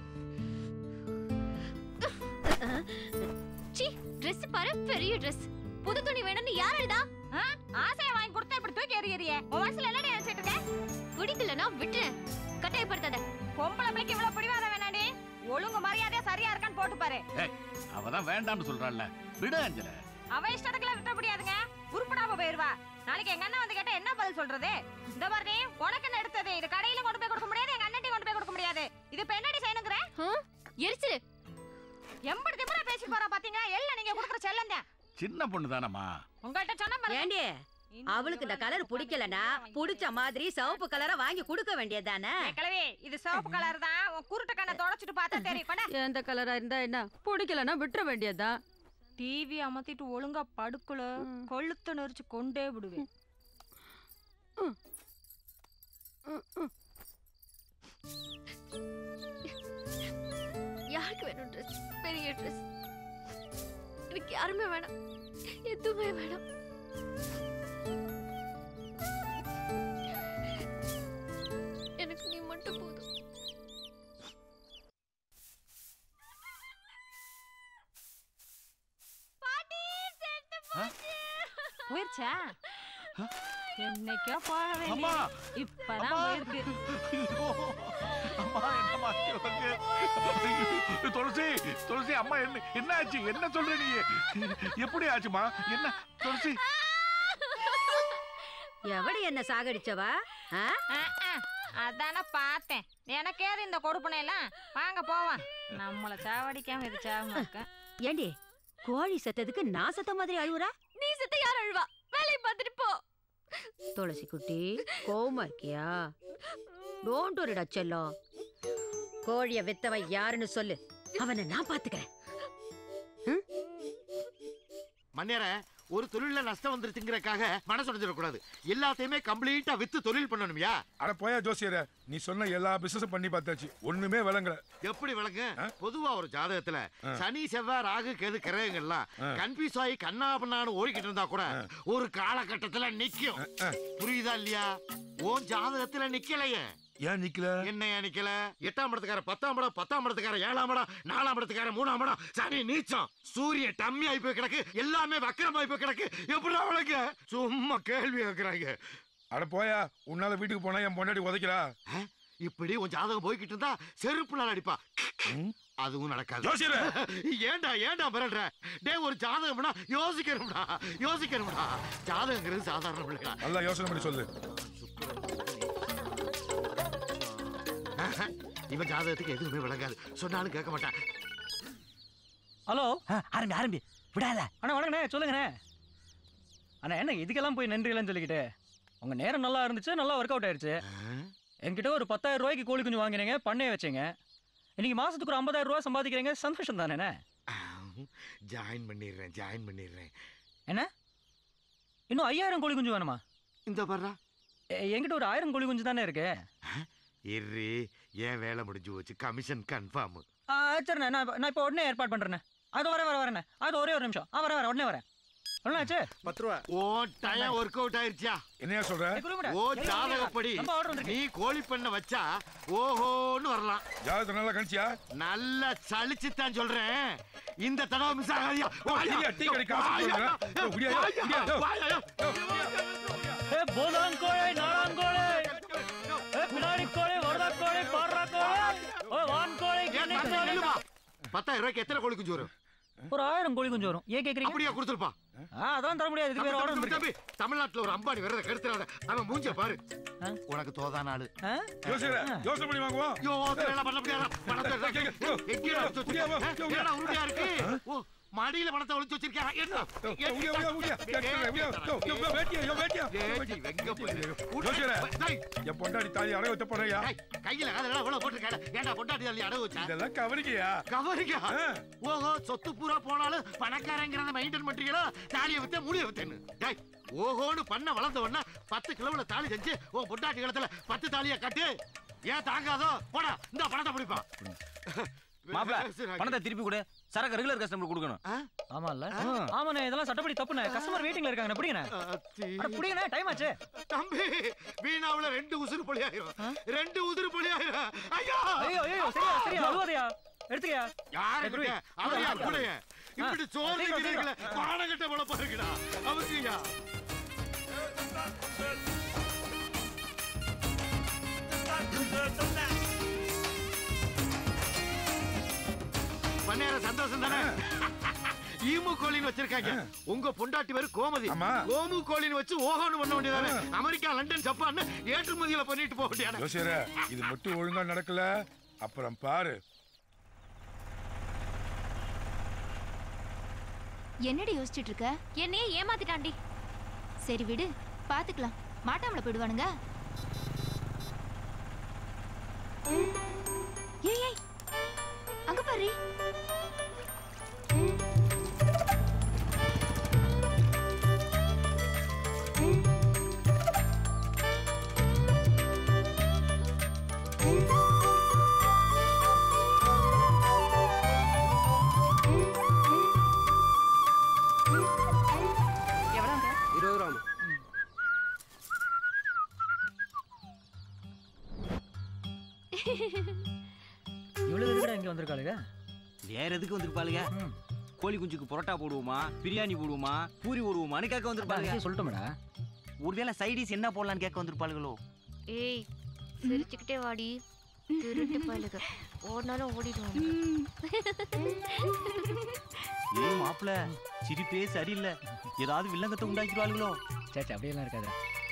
சி Dress பாரு பெரிய Dress புது துணி வேணும்னு யார் எழுதா ஆ, ஆசையை வாங்கி கொடுத்தா இப்படி தூக்கி எறியறியே உன் மனசுல என்னடி நினைச்சிட்டு இருக்க பிடிக்கலனா விட்டுறேன் கட்டாயப்படுத்தாத பொம்பளை பிள்ளைக்கு இவ்வளவு பிடிவாத வேணாடி ஒழுங்கு மரியாதையா சரியா இருக்கான்னு போட்டு பாரு அவதான் வேண்டாம்னு சொல்றாள்ல விடு அஞ்சல அவ இஷ்டத்துக்குலாம் விட்ட முடியாதுங்க உருப்படாம போயிருவா நாளைக்கு எங்க அண்ணன் வந்து கேட்டா என்ன பதில் சொல்றது இந்த மாதிரி நீ உனக்கு என்ன எடுத்தது இது கடையில கொண்டு போய் கொடுக்க முடியாது எங்க அண்ணன் கொண்டு போய் கொடுக்க முடியாது இது இப்ப என்னடி செய்யணுங்கிற எரிச்சிரு எம்படி திமிரா பேசி போறா பாத்தீங்க எல்லாம் நீங்க கொடுக்குற செல்லம் தான் சின்ன பொண்ணு தானம்மா உங்கள்கிட்ட சொன்ன ஏண்டி அவளுக்கு இந்த கலர் பிடிக்கலனா பிடிச்ச மாதிரி சிவப்பு கலரை வாங்கி கொடுக்க வேண்டியதுதானே கிளவி இது சிவப்பு கலர் தான் உன் குருட்டு கண்ணை தொடச்சிட்டு பார்த்தா தெரியும் கொண்டா. எந்த கலரா இருந்தா என்ன பிடிக்கலன்னா விட்டுற வேண்டியதுதான் டிவி அமர்த்திட்டு ஒழுங்கா படுக்கல கொழுத்து நெரிச்சு கொண்டே விடுவேன் யாருக்கு வேணும் ட்ரெஸ் பெரிய ட்ரெஸ் எனக்கு யாருமே வேணாம் எதுவுமே வேணாம் எனக்கு நீ மட்டும் போதும் போயிருச்சா என்னைக்கோ போக வேண்டிய அம்மா! இப்பதான் அம்மா! போயிருக்கு அம்மா என்னம்மா உனக்கு துளசி துளசி அம்மா என்ன என்ன ஆச்சு என்ன சொல்ற நீ எப்படி ஆச்சுமா என்ன துளசி எவடி என்ன சாகடிச்சவா ஆ? அதானே பார்த்தேன் எனக்கே இந்த கொடுப்பனை எல்லாம் வாங்க போவோம் நம்மள சாவடிக்காம இது சாவமா இருக்க ஏண்டி கோழி செத்ததுக்கு நான் செத்த மாதிரி அழுவுறா நீ செத்த யார் அழுவா வேலையை பார்த்துட்டு போ துளசி குட்டி கோவமா இருக்கியா டோன்ட் ஒரிடா செல்லம் கோழிய வித்தவன் யாருன்னு சொல்லு அவனை நான் பாத்துக்கிறேன் மன்னேர ஒரு தொழில நஷ்டம் வந்துருச்சுங்கிறக்காக மனசு உடைஞ்சிடக்கூடாது எல்லாத்தையுமே கம்ப்ளீட்டா வித்து தொழில் பண்ணணும்யா அட போயா ஜோசியர நீ சொன்ன எல்லா பிசினஸும் பண்ணி பார்த்தாச்சு ஒண்ணுமே விளங்கல எப்படி விளங்கு பொதுவா ஒரு ஜாதகத்துல சனி செவ்வாய் ராகு கேது கிரகங்கள்லாம் கன்ஃபியூஸ் ஆகி கண்ணா பண்ணான்னு ஓடிக்கிட்டு இருந்தா கூட ஒரு காலகட்டத்துல நிக்கும் புரியுதா இல்லையா உன் ஜாதகத்துல நிக்கலையே ஏன் நிக்கல என்னையா நிக்கல எட்டாம் இடத்துக்கார பத்தாம் இடம் பத்தாம் இடத்துக்கார ஏழாம் இடம் நாலாம் இடத்துக்கார மூணாம் இடம் சனி நீச்சம் சூரிய டம்மி ஆகி போய் கிடக்கு எல்லாமே வக்கரம் ஆகி போய் கிடக்கு எப்படி அவளுக்கு சும்மா கேள்வி கேட்கறாங்க அட போயா உன்னால வீட்டுக்கு போனா என் பொண்டாட்டி உதைக்கிறா இப்படி உன் ஜாதகம் போய்கிட்டு இருந்தா செருப்புல அடிப்பா அதுவும் நடக்காது ஜோசியரே! ஏன்டா ஏன்டா மிரள்ற டேய் ஒரு ஜாதகம்னா யோசிக்கணும்டா யோசிக்கணும்டா ஜாதகங்கிறது சாதாரண பிள்ளைகளா நல்லா யோசனை பண்ணி சொல்லு இவன் ஜாதகத்துக்கு எதுவுமே விளங்காது சொன்னாலும் கேட்க மாட்டான் ஹலோ ஆரம்பி ஆரம்பி விடாத அண்ணா வணக்கண்ணே சொல்லுங்கண்ணே அண்ணா என்ன இதுக்கெல்லாம் போய் நன்றிகள்னு சொல்லிக்கிட்டு உங்க நேரம் நல்லா இருந்துச்சு நல்லா ஒர்க் அவுட் ஆயிருச்சு என்கிட்ட ஒரு பத்தாயிரம் ரூபாய்க்கு கோழி குஞ்சு வாங்கினீங்க பண்ணைய வச்சீங்க இன்னைக்கு மாசத்துக்கு ஒரு ஐம்பதாயிரம் ரூபாய் சம்பாதிக்கிறீங்க சந்தோஷம் தானே ஜாயின் பண்ணிடுறேன் ஜாயின் பண்ணிடுறேன் என்ன இன்னும் ஐயாயிரம் கோழி குஞ்சு வேணுமா இந்த வர்றா என்கிட்ட ஒரு ஆயிரம் கோழி குஞ்சு தானே இருக்கு இரு ஏன் வேலை முடிஞ்சு போச்சு கமிஷன் கன்ஃபார்ம் ஆ, சரிண்ணே நான் இப்ப- நான் இப்போ உடனே ஏற்பாடு பண்றேண்ணே அது வர வர வரேண்ணே அது ஒரே ஒரு நிமிஷம் ஆ வர வர உடனே வரேன் எவ்வளோ ஆச்சு பத்து ரூபா ஓ டயம் ஒர்க் அவுட் ஆயிருச்சா என்னையா சொல்ற ஓ ஜாதகப்படி நீ கோழி பண்ண வச்சா ஓஹோன்னு வரலாம் ஜாதகத்தை நல்லா கணிச்சியா நல்லா சலிச்சுத்தான் சொல்றேன் இந்த தடவை மிஸ் ஆகாதியா ஐயா, டீ கடை காசு கொடுங்க. யோ, விடியா, யோ, விடியா, யோ. ஏ போதாங்கோழை நாடாங்கோழை ஏ, பின்னாடி கோழை வரதா கோழை பாடுறா கோழை ஓ வான்கோழை கண்ணன் கோழை பத்தாயிரம் ரூபாய்க்கு எத்தனை கோழி குஞ்சு வரும் ஒரு ஆயிரம் கோழி குஞ்சு வரும் ஏன் கேக்குறீங்க அப்படியா கொடுத்துருப்பா ஆ அதான் தர முடியாது இதுக்கு வேற ஆர்டர் தம்பி, இருக்கு தம்பி, தமிழ்நாட்டுல ஒரு அம்பானி விரத கெடுத்துறாத அவன் மூஞ்ச பாரு உனக்கு தோதான ஆளு யோசனை யோசனை பண்ணி வாங்குவோம் யோசனை எல்லாம் பண்ண முடியாதா? பணத்தை எல்லாம் எங்கேயா ஒளிச்சு வச்சிருக்க? ஆ? என்னடா உருண்டையா இருக்கு? ஓ, மடியில பணத்தை ஒளிச்சு வச்சிருக்கியா? என்ன? உங்க, உங்க, உங்க, கேட்கிறேன், உங்க, யோ, யோ, யோ, வேட்டியா, யோ, வேட்டியா. வேட்டி, வெங்க போயிரு. யோசனை, டேய், என் பொண்டாடி தாலி அடகு வைத்த போறியா டேய், கையில அதெல்லாம் எவ்வளவு போட்டிருக்காரு? ஏன்டா பொண்டாட்டி தள்ளி அடகு வச்சா? இதெல்லாம் கவனிக்கையா கவரிக்கா? ஓஹோ சொத்து பூரா போனாலும் பணக்காரங்கிறத மெயின்டைன் பண்றீங்களா தாலியை வித்த முடிய வித்தேன்னு டேய் ஓஹோன்னு பண்ண வளர்ந்த உடனே பத்து கிலோவுல தாலி செஞ்சு உன் பொண்டாட்டி கிளத்துல பத்து தாலியை கட்டு ஏன் தாங்காதோ போடா இந்த பணத்தை பிடிப்பான் மாப்பிள பணத்தை திருப்பி கொடு சரக்கு ரெகுலர் கஸ்டமர் கொடுக்கணும் ஆமா இல்ல ஆமாண்ணே இதெல்லாம் சட்டப்படி தப்புண்ணே கஸ்டமர் வெயிட்டிங்ல இருக்காங்க பிடிங்கண்ணே அட, பிடிங்கண்ணே டைம் ஆச்சு தம்பி வீணாவுல ரெண்டு உசுறு பொலி ஆயிரும் ரெண்டு உசுறு பொலி ஆயிரும் ஐயோ ஐயோ ஐயோ சரியா சரியா அழுவாதையா எடுத்துக்கயா யாரு அவரையா கூடைய இப்படி சோறு சீக்கிரம், திங்கிறீங்களே பானகட்ட போல பாருங்கடா அவசியா பண்ணையார சந்தோஷம் தானே ஈமு கோழின்னு வச்சிருக்காங்க உங்க பொண்டாட்டி பேரு கோமதி கோமு கோழின்னு வச்சு ஓஹோன்னு பண்ண வேண்டியதானே அமெரிக்கா லண்டன் ஜப்பான் ஏற்றுமதியில பண்ணிட்டு போக வேண்டியதானே யோசிக்கிற இது மட்டும் ஒழுங்கா நடக்கல அப்புறம் பாரு என்னடி யோசிச்சுட்டு இருக்க என்னையே ஏமாத்திட்டான்டி சரி விடு பாத்துக்கலாம் மாட்டாமல போயிடுவானுங்க ஏய் ஏய் அங்க பாரு எவ்வளோங்க இருபது ரூபா இவ்வளவு எதுக்குடா இங்க வந்திருக்காளுங்க வேற எதுக்கு வந்திருப்பாளுங்க கோழி குஞ்சுக்கு பரோட்டா போடுவோமா பிரியாணி போடுவோமா பூரி போடுவோமான்னு கேட்க வந்திருப்பாளுங்க சொல்லிட்டோம்டா ஒருவேளை சைடிஸ் என்ன போடலான்னு கேட்க வந்திருப்பாளுகளோ ஏய் சிரிச்சுக்கிட்டே வாடி திருட்டு பயலுக ஓடினாலும் ஓடிடுவாங்க ஏய் மாப்பிள சிரிப்பே சரியில்லை ஏதாவது வில்லங்கத்தை உண்டாக்கிடுவாளுகளோ சேச்சா அப்படியெல்லாம் இருக்காது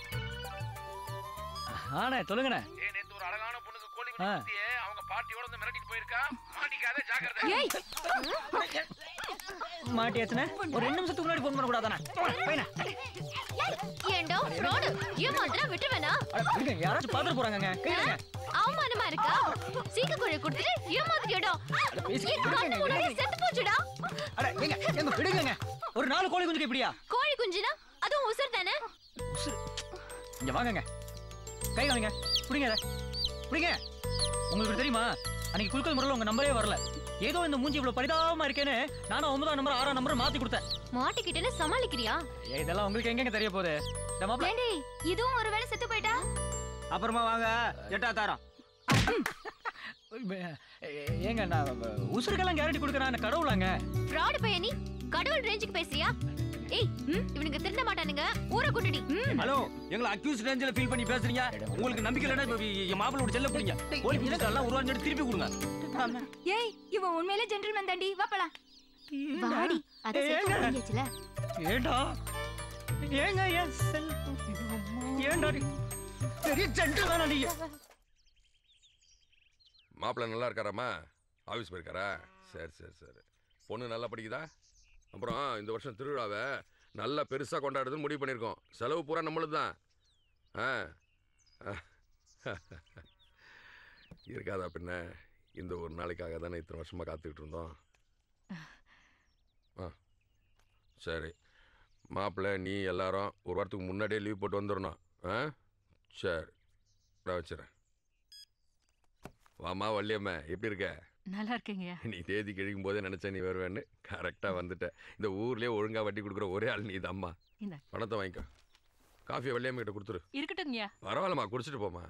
ஆண்ணே சொல்லுங்கண்ணே நேத்து ஒரு அழகான பொண்ணுக்கு கோழி ஆ. குஞ்சு அவங்க பாட்டியோட வந்து மிரட்டிட்டு போயிருக்கா மாட்டிக்காத ஜாக்கிரதை ஏய் மாட்டியாச்சுண்ணே ஒரு ரெண்டு நிமிஷத்துக்கு முன்னாடி ஃபோன் பண்ண கூடாதானே பையனா ஏண்டோ ஃப்ராடு ஏமாத்தினா விட்டுருவேனா இருங்க யாராச்சும் பார்த்துட்டு போறாங்கங்க கையிலங்க அவமானமா இருக்கா சீக்க கோழி கொடுத்துட்டு ஏமாத்திட்டியடா பேசி- என் கண்ணு முன்னாடி செத்து போச்சுடா அட எங்க எங்க விடுங்கங்க ஒரு நாலு கோழி குஞ்சுக்கு இப்படியா கோழி குஞ்சுனா அதுவும் உசுர் தானே இங்க வாங்கங்க கை காமிங்க பிடிங்க இதை பிடிங்க உங்களுக்கு தெரியுமா அன்னைக்கு குலுக்கல் முறையில் உங்க நம்பரே வரல ஏதோ இந்த மூஞ்சி இவ்வளவு பரிதாபமா இருக்கேன்னு நானும் ஒன்பதாம் நம்பர் ஆறாம் நம்பர் மாத்தி கொடுத்தேன் மாட்டிக்கிட்டேன்னு சமாளிக்கிறியா ஏய், இதெல்லாம் உங்களுக்கு எங்கெங்க தெரிய போகுது இந்த மாப்பிள ஏண்டி இதுவும் ஒருவேளை செத்து போயிட்டா அப்புறமா வாங்க எட்டா தாரம் ஏங்க நான் உசுருக்கெல்லாம் கேரண்டி கொடுக்குறேன் கடவுளாங்க ஃப்ராடு பையன் நீ கடவுள் ரேஞ்சுக்கு பேசுறியா ஏய் இவனுங்க திருந்த மாட்டானுங்க ஊரை குட்டுடி ஹலோ எங்களை அக்யூஸ் ரேஞ்சில் ஃபீல் பண்ணி பேசுறீங்க உங்களுக்கு நம்பிக்கை இல்லைன்னா இப்ப என் மாப்பிளோட செல்ல பிடிங்க கோழி குஞ்சு எல்லாம் ஒரு வாரம் திருப்பி கொடுங்க ஏய் இவன் உண்மையிலே ஜென்டில்மேன் தாண்டி வா போலாம் வாடி அத ஏங்க. சேர்த்து வாங்கியாச்சுல ஏண்டா ஏங்க ஏன் செல் ஏண்டா நீ? பெரிய ஜென்டில்மேனா நீ மாப்பிள்ளை நல்லா இருக்காராம்மா ஆஃபீஸ் போயிருக்காரா சரி சரி சரி பொண்ணு நல்லா படிக்குதா அப்புறம் இந்த வருஷம் திருவிழாவை நல்லா பெருசாக கொண்டாடுறதுன்னு முடிவு பண்ணியிருக்கோம் செலவு பூரா நம்மளுது தான் ஆ இருக்காதா பின்ன இந்த ஒரு நாளைக்காக தானே இத்தனை வருஷமாக காத்துக்கிட்டு இருந்தோம் ஆ சரி மாப்பிள்ளை நீ எல்லாரும் ஒரு வாரத்துக்கு முன்னாடியே லீவ் போட்டு வந்துடணும் ஆ சரி நான் வச்சுறேன் வாமா வள்ளியம்மா எப்படி இருக்க நல்லா இருக்கீங்கய்யா நீ தேதி கிழிக்கும் போதே நினைச்ச நீ வருவேன்னு கரெக்டாக வந்துட்ட இந்த ஊர்லயே ஒழுங்கா வட்டி கொடுக்குற ஒரே ஆள் நீ அம்மா இந்த பணத்தை வாங்கிக்கோ காஃபியை வள்ளியம்மா கிட்ட கொடுத்துரு இருக்கட்டுங்கய்யா பரவாயில்லம்மா குடிச்சிட்டு போமா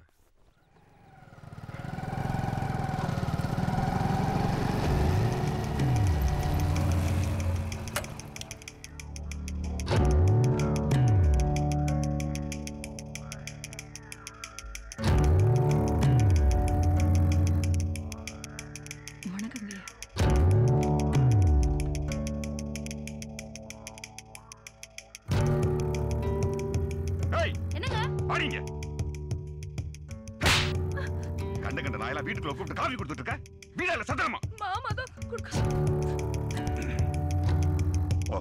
வாடிங்க கண்ட கண்ட நாயெல்லாம் வீட்டுக்குள்ள கூப்பிட்டு காஃபி கொடுத்துட்டு இருக்க வீடா இல்ல சத்திரமா மாமா தான் கொடுக்க ஓ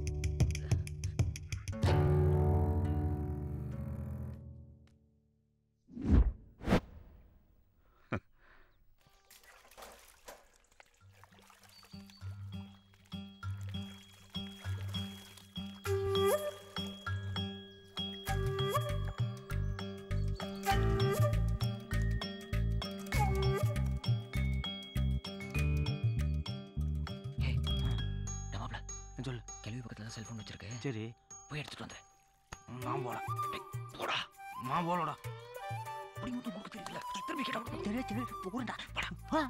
மாப்ள சொல்லு கேள்வி பக்கத்துல செல்போன் வச்சிருக்கு சரி போய் எடுத்துட்டு வந்துரு நான் போல போடா நான் போலடா அப்படி மட்டும் கொடுக்க தெரியல திரும்பி கேட்டா தெரிய தெரிய போறா படா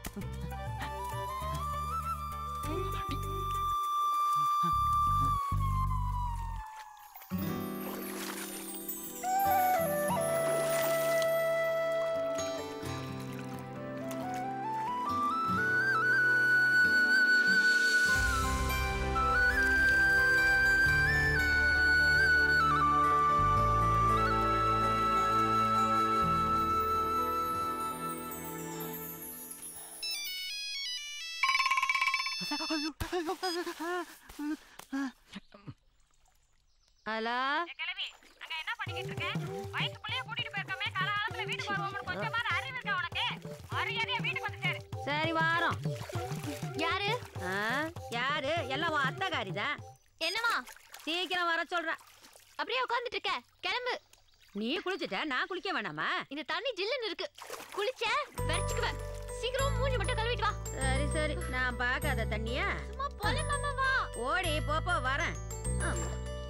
ஹலோ கிளவி அங்க என்ன பண்ணிக்கிட்டு இருக்க வயசு பிள்ளைய கூட்டிட்டு போயிருக்கோமே காலகாலத்துல வீட்டுக்கு வருவோம்னு கொஞ்சமாவது அறிவு இருக்கா உனக்கு மரியாதையா வீட்டுக்கு வந்து சேரு சரி வாரோம் யாரு ஆ, யாரு எல்லாம் உன் அத்தைக்காரி தான் என்னவா சீக்கிரம் வர சொல்றேன் அப்படியே உட்கார்ந்துட்டு இருக்க கிளம்பு நீ குளிச்சுட்ட நான் குளிக்க வேணாமா இந்த தண்ணி ஜில்லுன்னு இருக்கு குளிச்ச வெறிச்சுக்குவேன் சீக்கிரம் மூஞ்சி மட்டும் கழுவிட்டு வா சரி சரி நான் பார்க்காத தண்ணியா சும்மா போல மாமா வா ஓடி போப்போ வரேன் ஆமா.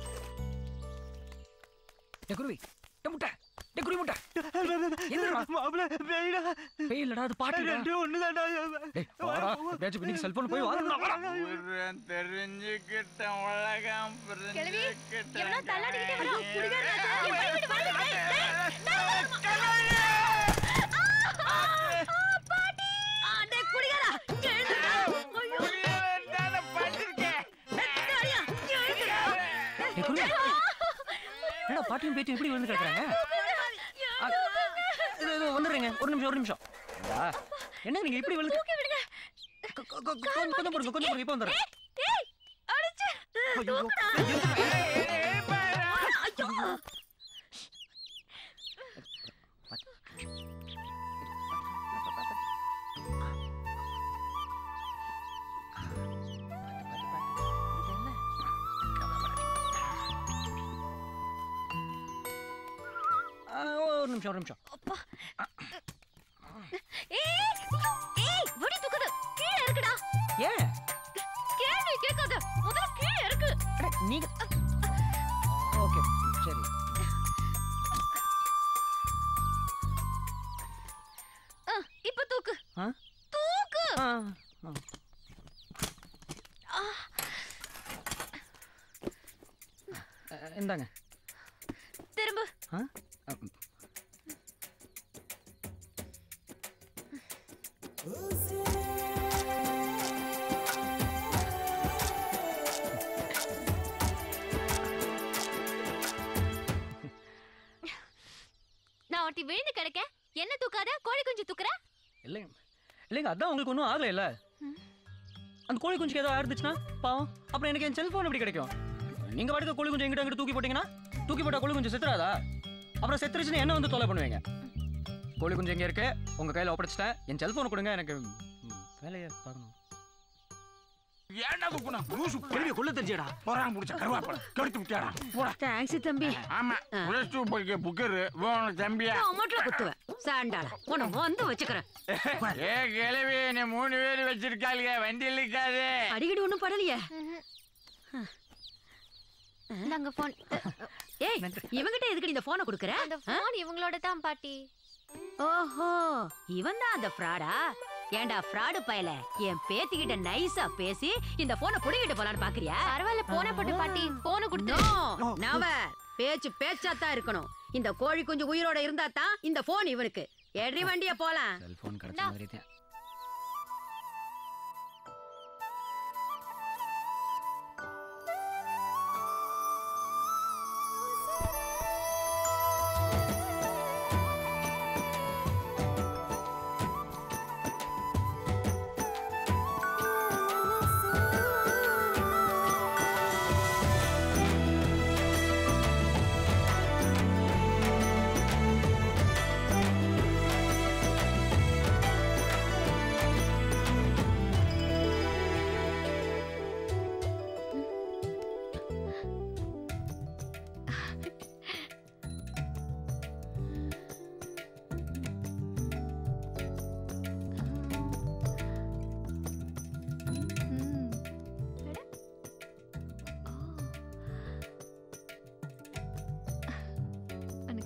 டே குருவி டே முட்டை டே குருவி முட்டை மாப்ள பேய்டா பேய் இல்லடா அது பாட்டு ரெண்டு ஒண்ணுதான்டா டேய் வாடா பேச்சு பின்னிக்கு செல்போன் போய் வாடா உருவம் தெரிஞ்சுக்கிட்டேன் உலகம் கிளவி புரிஞ்சுக்கிட்டேன் எவனோ தள்ளாடிக்கிட்டே வரான் குடிகாரனாச்சே. என் வழி விடு, வழி விடு. டேய், டேய், டேய், ஆ, ஆ, பாட்டி. ஆ, டேய், குடிகாரா, எழுந்துடா. ஐயோ. நெத்தாளியா, எழுந்துடா. டே குருவி என்னடா பாட்டியும் பேட்டியும் இப்படி விழுந்து கிடக்குறாங்க ஆ, இது இது வந்துடுறேங்க ஒரு நிமிஷம் ஒரு நிமிஷம் ஏண்டா, என்னங்க நீங்க இப்படி விழுந்து தூக்கி விடுங்க. கொ- கொ- கொ- கொஞ்சம் கொஞ்சம் பொறுங்க கொஞ்சம் பொறுங்க இப்போ வந்துடுறேன் ஏய், ஏய், அடிச்சு. தூக்குடா. ஐயோ. ஆ, ஒரு நிமிஷம் ஒரு நிமிஷம் ஏய், ஐயோ, ஏய், வடி தூக்குது. கீழே இருக்குடா. ஏன் கேள்வி கேட்காத. முதல்ல கீழே இருக்கு. அட, நீங்க ஓகே சரி ஆ, இப்ப தூக்கு ஆ தூக்கு ஆ ஆ. ஆ, அஹ், இந்தாங்க திரும்ப ஆ அ, நான் ஒருத்தி விழுந்து கிடக்க என்ன தூக்காத கோழி குஞ்சு தூக்குற இல்லைங்க இல்லைங்க அதான் உங்களுக்கு ஒன்றும் ஆகலை இல்ல அந்த கோழி குஞ்சுக்கு ஏதோ ஆயிருந்துச்சுன்னா பாவம் அப்புறம் எனக்கு என் செல்ஃபோன் எப்படி கிடைக்கும் நீங்க பாட்டுக்கு கோழி குஞ்சு எங்கிட்ட அங்கிட்ட தூக்கி போட்டீங்கன்னா தூக்கி போட்டா கோழி குஞ்சு செத்துறாதா அப்புறம் செத்துருச்சுன்னு என்ன வந்து தொலை பண்ணுவீங்க கோழி குஞ்சு எங்க இருக்கு உங்க கையில ஒப்படைச்சிட்டேன் என் செல்போன் கொடுங்க எனக்கு ம், வேலையை பார்க்கணும் ஏன்டா தூக்குனா லூசு கேள்வி கொள்ள தெரிஞ்சடா போறாங்க முடிச்ச கருவாப்பட கெடுத்து விட்டியாடா போடா தேங்க்ஸ் தம்பி ஆமா பிளஸ் டூ படிக்க புக்கரு வேணும் தம்பியா அமௌண்ட்ல குத்துவேன் சாண்டாள உன்னை வந்து வச்சுக்கிறேன் ஏ கிளவி நீ மூணு பேர் வச்சிருக்காளுங்க வண்டி இழுக்காது அடிக்கடி ஒண்ணும் படலையே நாங்க போன் ஏய் இவங்கிட்ட எதுக்கு இந்த போனை கொடுக்குற அந்த போன் இவங்களோட தான் பாட்டி ஓஹோ இவன் தான் அந்த ஃப்ராடா ஏன்டா ஃப்ராடு பயல என் பேத்திக்கிட்ட நைஸா பேசி இந்த போனை புடிங்கிட்டு போலான்னு பாக்குறியா பரவாயில்ல போன போட்டு பாட்டி போன கொடுத்து நோ நவ பேச்சு பேச்சா தான் இருக்கணும் இந்த கோழி குஞ்சு உயிரோட இருந்தா தான் இந்த போன் இவனுக்கு எட்ரி வண்டிய போலாம் செல்போன் கிடைச்ச மாதிரி தான்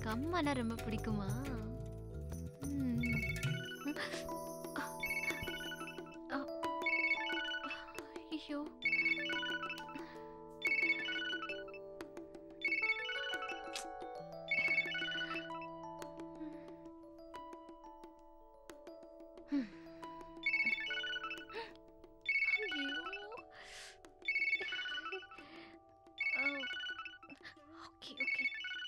உனக்கு அம்மானா ரொம்ப பிடிக்குமா ம். அ- ஐயோ ம். ஐயோ ஓகே ஓகே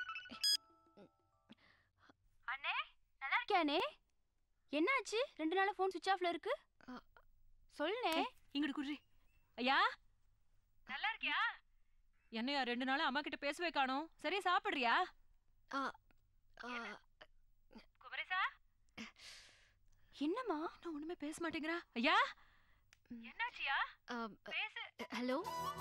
அண்ணே நல்லா இருக்கியானே என்னாச்சு ரெண்டு நாளா ஃபோன் சுவிட்ச் ஆஃப்ல இருக்கு சொல்லுனே இங்கிட்டு குர்ரி ஐயா நல்லா இருக்கியா என்னையா ரெண்டு நாளா அம்மா கிட்ட பேசவே காணோம் சரியா சாப்பிடுறியா குமரேசா என்னம்மா நான் ஒண்ணுமே பேச மாட்டேங்கிறா ஐயா என்னாச்சியா பேசு ஹலோ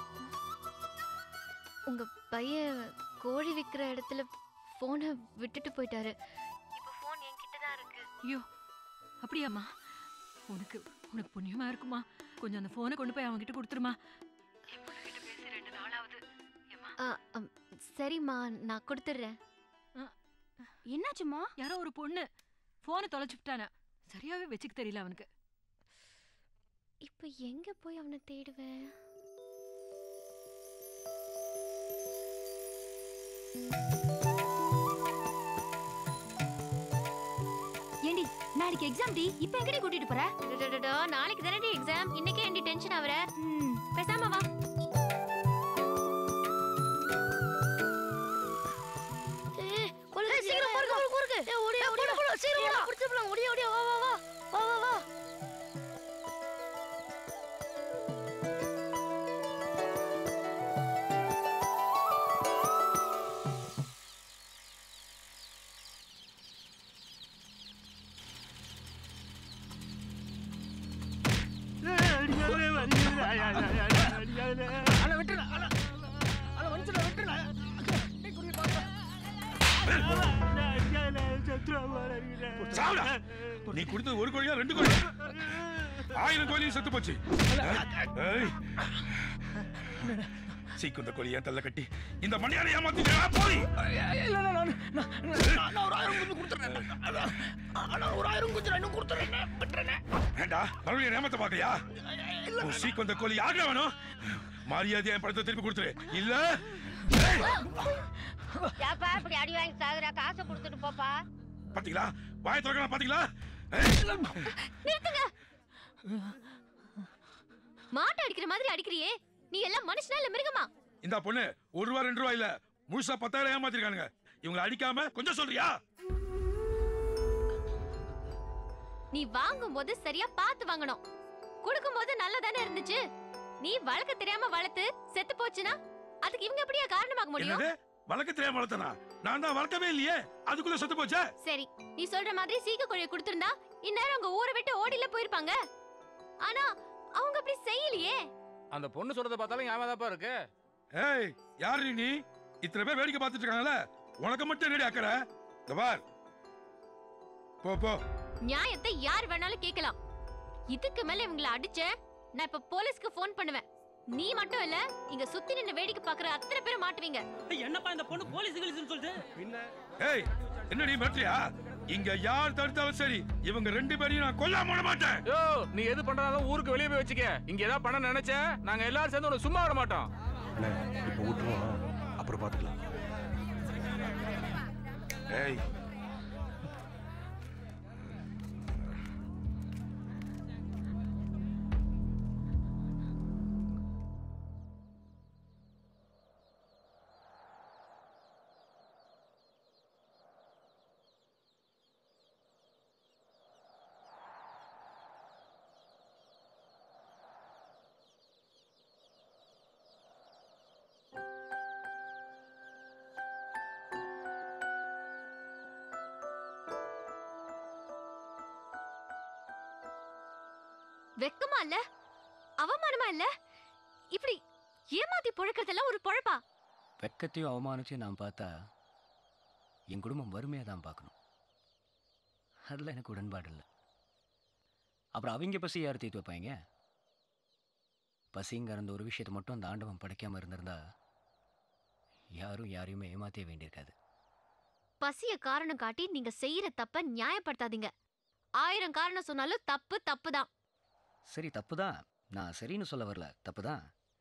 உங்க பையன் கோழி விற்கிற இடத்துல ஃபோனை விட்டுட்டு போயிட்டாரு இப்போ ஃபோன் என்கிட்ட தான் இருக்கு ஐயோ அப்படியாம்மா உனக்கு உனக்கு புண்ணியமா இருக்குமா கொஞ்சம் அந்த போனை கொண்டு போய் அவன்கிட்ட கொடுத்துருமா ரெண்டு நாளாவது ஆ, அம், சரிம்மா நான் கொடுத்துட்றேன் என்னாச்சுமா யாரோ ஒரு பொண்ணு போனை தொலைச்சு விட்டானே சரியாவே வச்சுக்க தெரியல அவனுக்கு இப்போ எங்க போய் அவனை தேடுவேன் ஏண்டி நாளைக்கு எக்ஸாம் டி இப்போ எங்கடி கூட்டிட்டு போற டடடடா, நாளைக்கு தானே எக்ஸாம் இன்னைக்கே ஏன்டி டென்ஷன் ஆவற பேசாம வா சீக்கிரம் போடுங்க போடுங்க ஓடி ஓடி சீக்கிரம் புடிச்சலாம் ஓடி ஓடி வா வா வா வா வா வா அண்ணா விட்டுரு அண்ணா அண்ணா வந்துடுறா விட்டுரு சாவுடா நீ கொடுத்தது ஒரு கோழியா ரெண்டு கோழி ஆயிரம் கோழியும் செத்து போச்சு ஏய். சீக்கிரம் கோழி ஏன் தள்ள கட்டி இந்த மணியாரை ஏமாத்திட்டா போய் இல்ல இல்ல நான் நான் நான் ஒரு ஆயிரம் கொஞ்சம் கொடுத்துறேன் அண்ணா ஒரு ஆயிரம் கொஞ்சம் இன்னும் கொடுத்துறேன் விட்டுறேன் ஏண்டா மறுபடியும் ஏமாத்த பாக்கலையா உன் சீக்கு வந்த கோழி யாருடா வேணும் மரியாதை என் படத்தை திருப்பி கொடுத்துரு இல்ல ஏப்பா இப்படி அடி வாங்கி சாகுறா காசை கொடுத்துட்டு போப்பா பாத்தீங்களா வாய திறக்கலாம் பாத்தீங்களா நிறுத்துங்க மாட்டை அடிக்கிற மாதிரி அடிக்கிறியே நீ எல்லாம் மனுஷனா இல்ல மிருகமா இந்த பொண்ணு ஒரு ரூபா ரெண்டு ரூபா இல்ல முழுசா பத்தாயிரம் ஏமாத்திருக்கானுங்க இவங்களை அடிக்காம கொஞ்சம் சொல்றியா நீ வாங்கும் போது சரியா பார்த்து வாங்கணும் கொடுக்கும் போது நல்லா தானே இருந்துச்சு நீ வளர்க்க தெரியாம வளர்த்து செத்து போச்சுன்னா அதுக்கு இவங்க எப்படியா காரணமாக முடியும் என்னது வளர்க்க தெரியாம வளர்த்தனா நான் தான் வளர்க்கவே இல்லையே அதுக்குள்ள செத்து போச்சே சரி நீ சொல்ற மாதிரி சீக்க கோழியை கொடுத்திருந்தா இந்நேரம் அவங்க ஊரை விட்டு ஓடில போயிருப்பாங்க ஆனா அவங்க அப்படி செய்யலையே அந்த பொண்ணு சொல்றத பார்த்தாலும் ஏமாதாப்பா இருக்கு ஏய் யாரு நீ இத்தனை பேர் வேடிக்கை பார்த்துட்டு இருக்காங்கல்ல உனக்கு மட்டும் என்னடி அக்கறை இந்த பார் போ போ நியாயத்தை யார் வேணாலும் கேட்கலாம் இதுக்கு மேல இவங்கள அடிச்ச நான் இப்ப போலீஸ்க்கு ஃபோன் பண்ணுவேன் நீ மட்டும் இல்ல இங்க சுத்தி நின்னு வேடிக்கை பாக்குற அத்தனை பேரும் மாட்டுவீங்க என்னப்பா இந்த பொண்ணு போலீஸ் கிலீஸ்னு சொல்லுது ஏய் என்னடி மிரட்டியா இங்க யார் தடுத்தாலும் சரி இவங்க ரெண்டு பேரையும் நான் கொல்லாம விட மாட்டேன் யோ நீ எது பண்றதாலும் ஊருக்கு வெளியே போய் வச்சுக்க இங்க ஏதாவது பண்ண நினைச்ச நாங்க எல்லாரும் சேர்ந்து உன்னை சும்மா விட மாட்டோம் இப்போ விட்டுருவோம் அப்புறம் பாத்துக்கலாம் ஏய் வெக்கமா இல்ல அவமானமா இல்ல இப்படி ஏமாத்தி பொழக்கிறதெல்லாம் ஒரு பொழப்பா வெக்கத்தையும் அவமானத்தையும் நான் பார்த்தா என் குடும்பம் வறுமையாக தான் பார்க்கணும் அதில் எனக்கு உடன்பாடு இல்லை அப்புறம் அவங்க பசி யார் தீர்த்து வைப்பாங்க பசிங்கிற அந்த ஒரு விஷயத்தை மட்டும் அந்த ஆண்டவன் படைக்காம இருந்திருந்தா யாரும் யாரையுமே ஏமாத்திய வேண்டியிருக்காது பசிய காரணம் காட்டி நீங்க செய்யற தப்ப நியாயப்படுத்தாதீங்க ஆயிரம் காரணம் சொன்னாலும் தப்பு தப்பு தான் சரி தப்பு தான் நான் சரின்னு சொல்ல வரல தப்பு தான்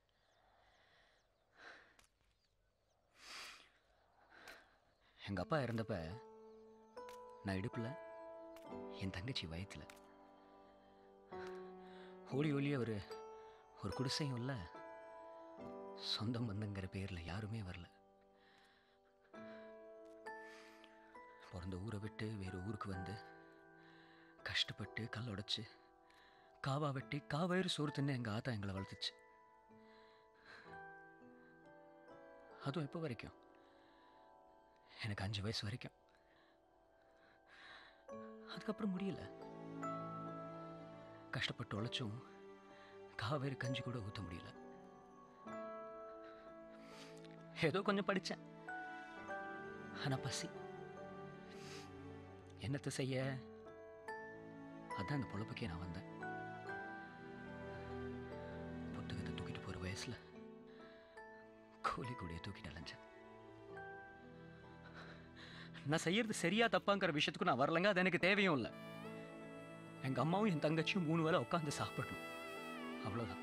எங்கள் அப்பா இறந்தப்ப நான் இடுப்பில் என் தங்கச்சி வயத்தில் ஓடி ஓலிய ஒரு ஒரு குடிசையும் இல்லை சொந்தம் பந்தங்கிற பேரில் யாருமே வரல பிறந்த ஊரை விட்டு வேறு ஊருக்கு வந்து கஷ்டப்பட்டு கல் உடைச்சு காவா வெட்டி காவேறு சோறு தின்னு எங்கள் ஆத்தா எங்களை வளர்த்துச்சு அதுவும் எப்போ வரைக்கும் எனக்கு அஞ்சு வயசு வரைக்கும் அதுக்கப்புறம் முடியல கஷ்டப்பட்டு உழைச்சும் காவேரி கஞ்சி கூட ஊற்ற முடியல ஏதோ கொஞ்சம் படித்தேன் ஆனால் பசி என்னத்தை செய்ய அதான் அந்த பொழப்புக்கே நான் வந்தேன் புத்தகத்தை தூக்கிட்டு போகிற வயசில் கோழி கூடிய தூக்கிட்டு அலைஞ்சேன் நான் செய்யறது சரியா தப்பாங்கிற விஷயத்துக்கு நான் வரலங்க அது எனக்கு தேவையும் இல்லை எங்க அம்மாவும் என் தங்கச்சியும் மூணு வேளை உட்காந்து சாப்பிடணும் அவ்வளவுதான்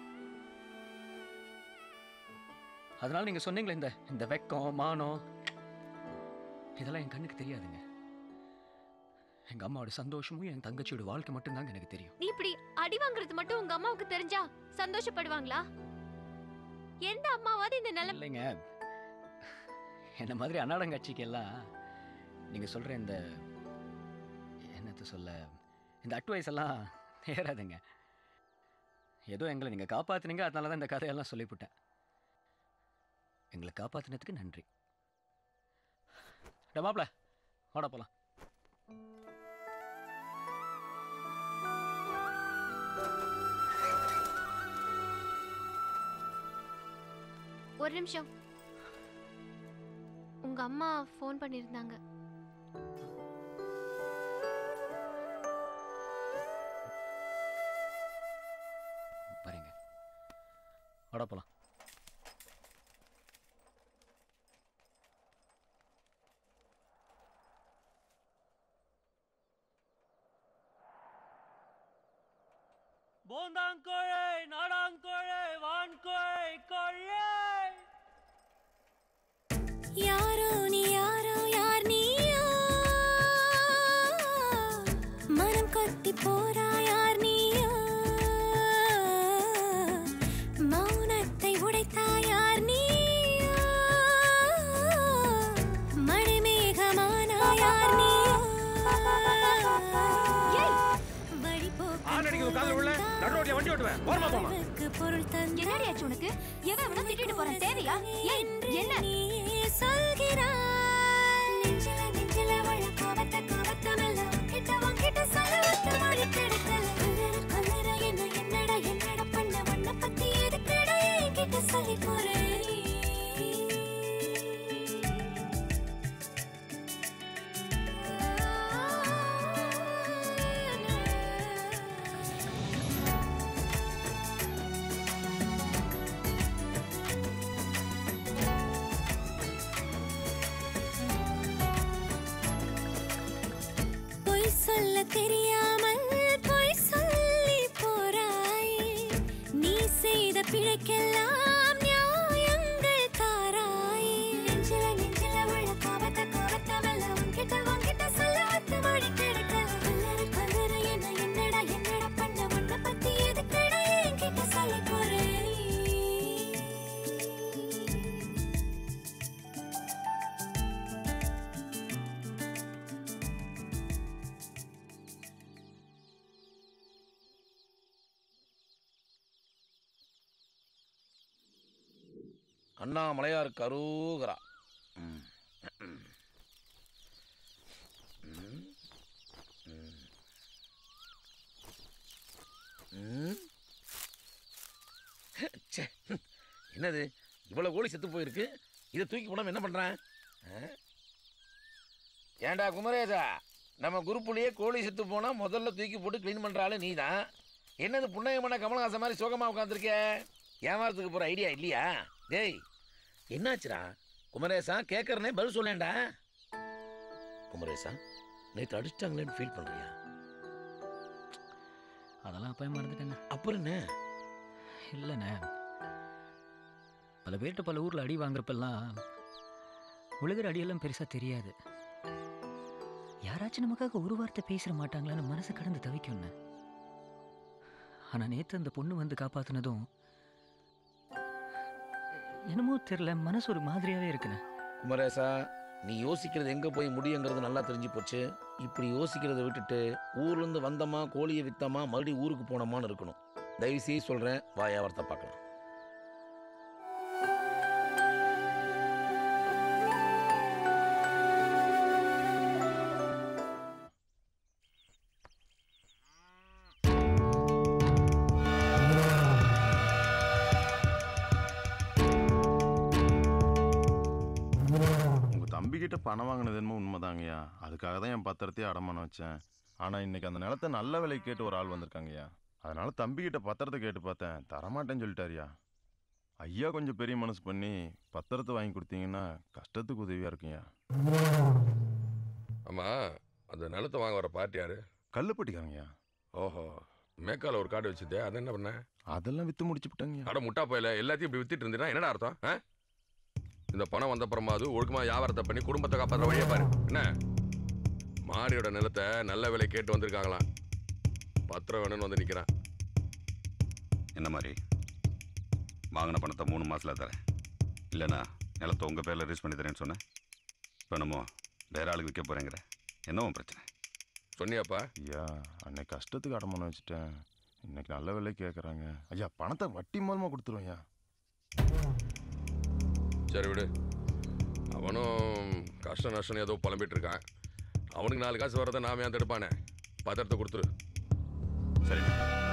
அதனால நீங்க சொன்னீங்களே இந்த இந்த வெக்கம் மானம் இதெல்லாம் என் கண்ணுக்கு தெரியாதுங்க எங்க அம்மாவோட சந்தோஷமும் என் தங்கச்சியோட வாழ்க்கை மட்டும்தாங்க எனக்கு தெரியும் நீ இப்படி அடி வாங்குறது மட்டும் உங்க அம்மாவுக்கு தெரிஞ்சா சந்தோஷப்படுவாங்களா எந்த அம்மாவாவது இந்த நிலைமை இல்லைங்க என்ன மாதிரி அன்னாடங்காட்சிக்கு எல்லாம் நீங்க சொல்ற இந்த என்னத்த சொல்ல இந்த அட்வைஸ் எல்லாம் ஏறாதுங்க ஏதோ எங்களை நீங்க காப்பாத்துனீங்க அதனால தான் இந்த கதையெல்லாம் சொல்லிவிட்டேன் எங்களை காப்பாத்தினதுக்கு நன்றி டே மாப்ள வாடா போலாம் ஒரு நிமிஷம் உங்க அம்மா ஃபோன் பண்ணியிருந்தாங்க பாருங்க வாடா போலாம் போந்தாங்கோழை நாடாங்கோழை வான்கோழை கொள்ளை யாரோ நீ யாரோ யார் நீயோ மனம் கொத்தி போறா யார் நீயோ மௌனத்தை உடைத்தா யார் நீயோ மழை மேகமானா யார் நீயோ வழி ஆண் அடிக்கிறது காதுல விழல நடு ரோட்ல வண்டி ஓட்டுவேன் ஓரமா போமா போக்கு பொருள் தந்த என்னடி ஆச்சு உனக்கு எவன் எவனோ திட்டிட்டு போறான் தேவையா ஏய் என்ன சொல்கிறாய் நெஞ்சில நெஞ்சில வழ கோபத்த கோபத்தமல்ல கிட்ட வாங்கிட்ட சலவத்த மொழி கெடுக்கல கல்லற கல்லற என்ன என்னடா என்னடா பண்ண வண்ண பத்தி எதுக்கடா என்கிட்ட சொல்லி போறேன் பொய் சொல்ல தெரியாமல் பொய் சொல்லி போறாய் நீ செய்த பிழைக்கெல்லாம் நியாயங்கள் தாராய் நெஞ்சில நெஞ்சில உள்ள கோபத்தை கோபத்தவல்ல உன்கிட்ட உன்கிட்ட சொல்ல வத்த மொழி கெடுக்கல கல்லற கல்லற என்ன என்னடா என்னடா பண்ண உன்னை பத்தி எதுக்கடா என்கிட்ட சொல்லி போறேன் அண்ணாமலையாருக்கு அரோகரா ம். ம். ம். ம். ச்சே. என்னது இவ்வளவு கோழி செத்து போயிருக்கு இதை தூக்கி போடாம என்ன பண்றேன் ஆ? ஏன்டா குமரேசா நம்ம குரூப்புலயே கோழி செத்து போனா முதல்ல தூக்கி போட்டு க்ளீன் பண்றாள் நீ தான் என்னது புன்னகமான கமலஹாசன் மாதிரி சோகமா உட்காந்துருக்க ஏமாறதுக்கு போற ஐடியா இல்லையா டேய் என்னாச்சுடா குமரேசா கேட்கறனே பதில் சொல்லேன்டா குமரேசா நேற்று அடிச்சிட்டாங்களேன்னு ஃபீல் பண்ணுறியா அதெல்லாம் அப்பயே மறந்துட்டேண்ணே அப்புறம் என்ன இல்லைண்ணே பல பேர்கிட்ட பல ஊரில் அடி வாங்குறப்பெல்லாம் உலகிற அடியெல்லாம் பெருசாக தெரியாது யாராச்சும் நமக்காக ஒரு வார்த்தை பேசிட மாட்டாங்களான்னு மனசு கடந்து தவிக்கும்ண்ணே ஆனால் நேற்று அந்த பொண்ணு வந்து காப்பாத்துனதும் என்னமோ தெரில மனசு ஒரு மாதிரியாகவே இருக்குண்ணே குமரேசா நீ யோசிக்கிறது எங்கே போய் முடியுங்கிறது நல்லா தெரிஞ்சு போச்சு இப்படி யோசிக்கிறத விட்டுட்டு ஊர்லேருந்து வந்தோமா கோழியை வித்தோமா மறுபடியும் ஊருக்கு போனோமான்னு இருக்கணும் தயவு செய்து சொல்கிறேன் வாயாவரத்தை பார்க்கலாம் உங்க தம்பிக்கிட்ட பணம் வாங்கினது என்னமோ உண்மைதாங்கய்யா அதுக்காக தான் என் பத்திரத்தையே அடமானம் வச்சேன் ஆனா இன்னைக்கு அந்த நிலத்தை நல்ல விலைக்கு கேட்டு ஒரு ஆள் வந்திருக்காங்கய்யா அதனால தம்பிக்கிட்ட பத்திரத்தை கேட்டு பார்த்தேன் தரமாட்டேன்னு சொல்லிட்டாருயா ஐயா கொஞ்சம் பெரிய மனசு பண்ணி பத்திரத்தை வாங்கி கொடுத்தீங்கன்னா கஷ்டத்துக்கு உதவியா இருக்குங்கய்யா ஆமா அந்த நிலத்தை வாங்க வர பார்ட்டி யாரு கல்லுப்பட்டிக்காரங்கய்யா ஓஹோ மேக்கால ஒரு காடு வச்சுதே அது என்ன பண்ண அதெல்லாம் வித்து முடிச்சு விட்டாங்க அட முட்டா போயில எல்லாத்தையும் இப்படி வித்துட்டு இருந்தீங்கன்னா என்னடா அர்த்தம் ஆ? இந்த பணம் வந்த அப்புறமாவது ஒழுக்கமா வியாபாரத்தை பண்ணி குடும்பத்தை காப்பாற்ற வழியை பாரு என்ன மாரியோட நிலத்தை நல்ல விலை கேட்டு வந்திருக்காங்களாம் பத்திரம் வேணும்னு வந்து நிக்கிறான் என்ன மாதிரி வாங்கின பணத்தை மூணு மாசத்துல தரேன் இல்லைன்னா நிலத்தை உங்கள் பேரில் ரிலீஸ் பண்ணி தரேன்னு சொன்னேன் இப்போ என்னமோ வேற ஆளுக்கு விற்க போகிறேங்கிற என்ன உன் பிரச்சனை சொன்னியாப்பா ஐயா அன்னைக்கு கஷ்டத்துக்கு அடமானம் வச்சுட்டேன் இன்னைக்கு நல்ல விலை கேட்குறாங்க ஐயா பணத்தை வட்டி மூலமாக கொடுத்துருவேன் ஐயா சரி விடு அவனும் கஷ்ட நஷ்டம் ஏதோ புலம்பிட்டு இருக்கான் அவனுக்கு நாலு காசு வரதை நாம ஏன் தடுப்பானே பத்திரத்தை கொடுத்துரு சரி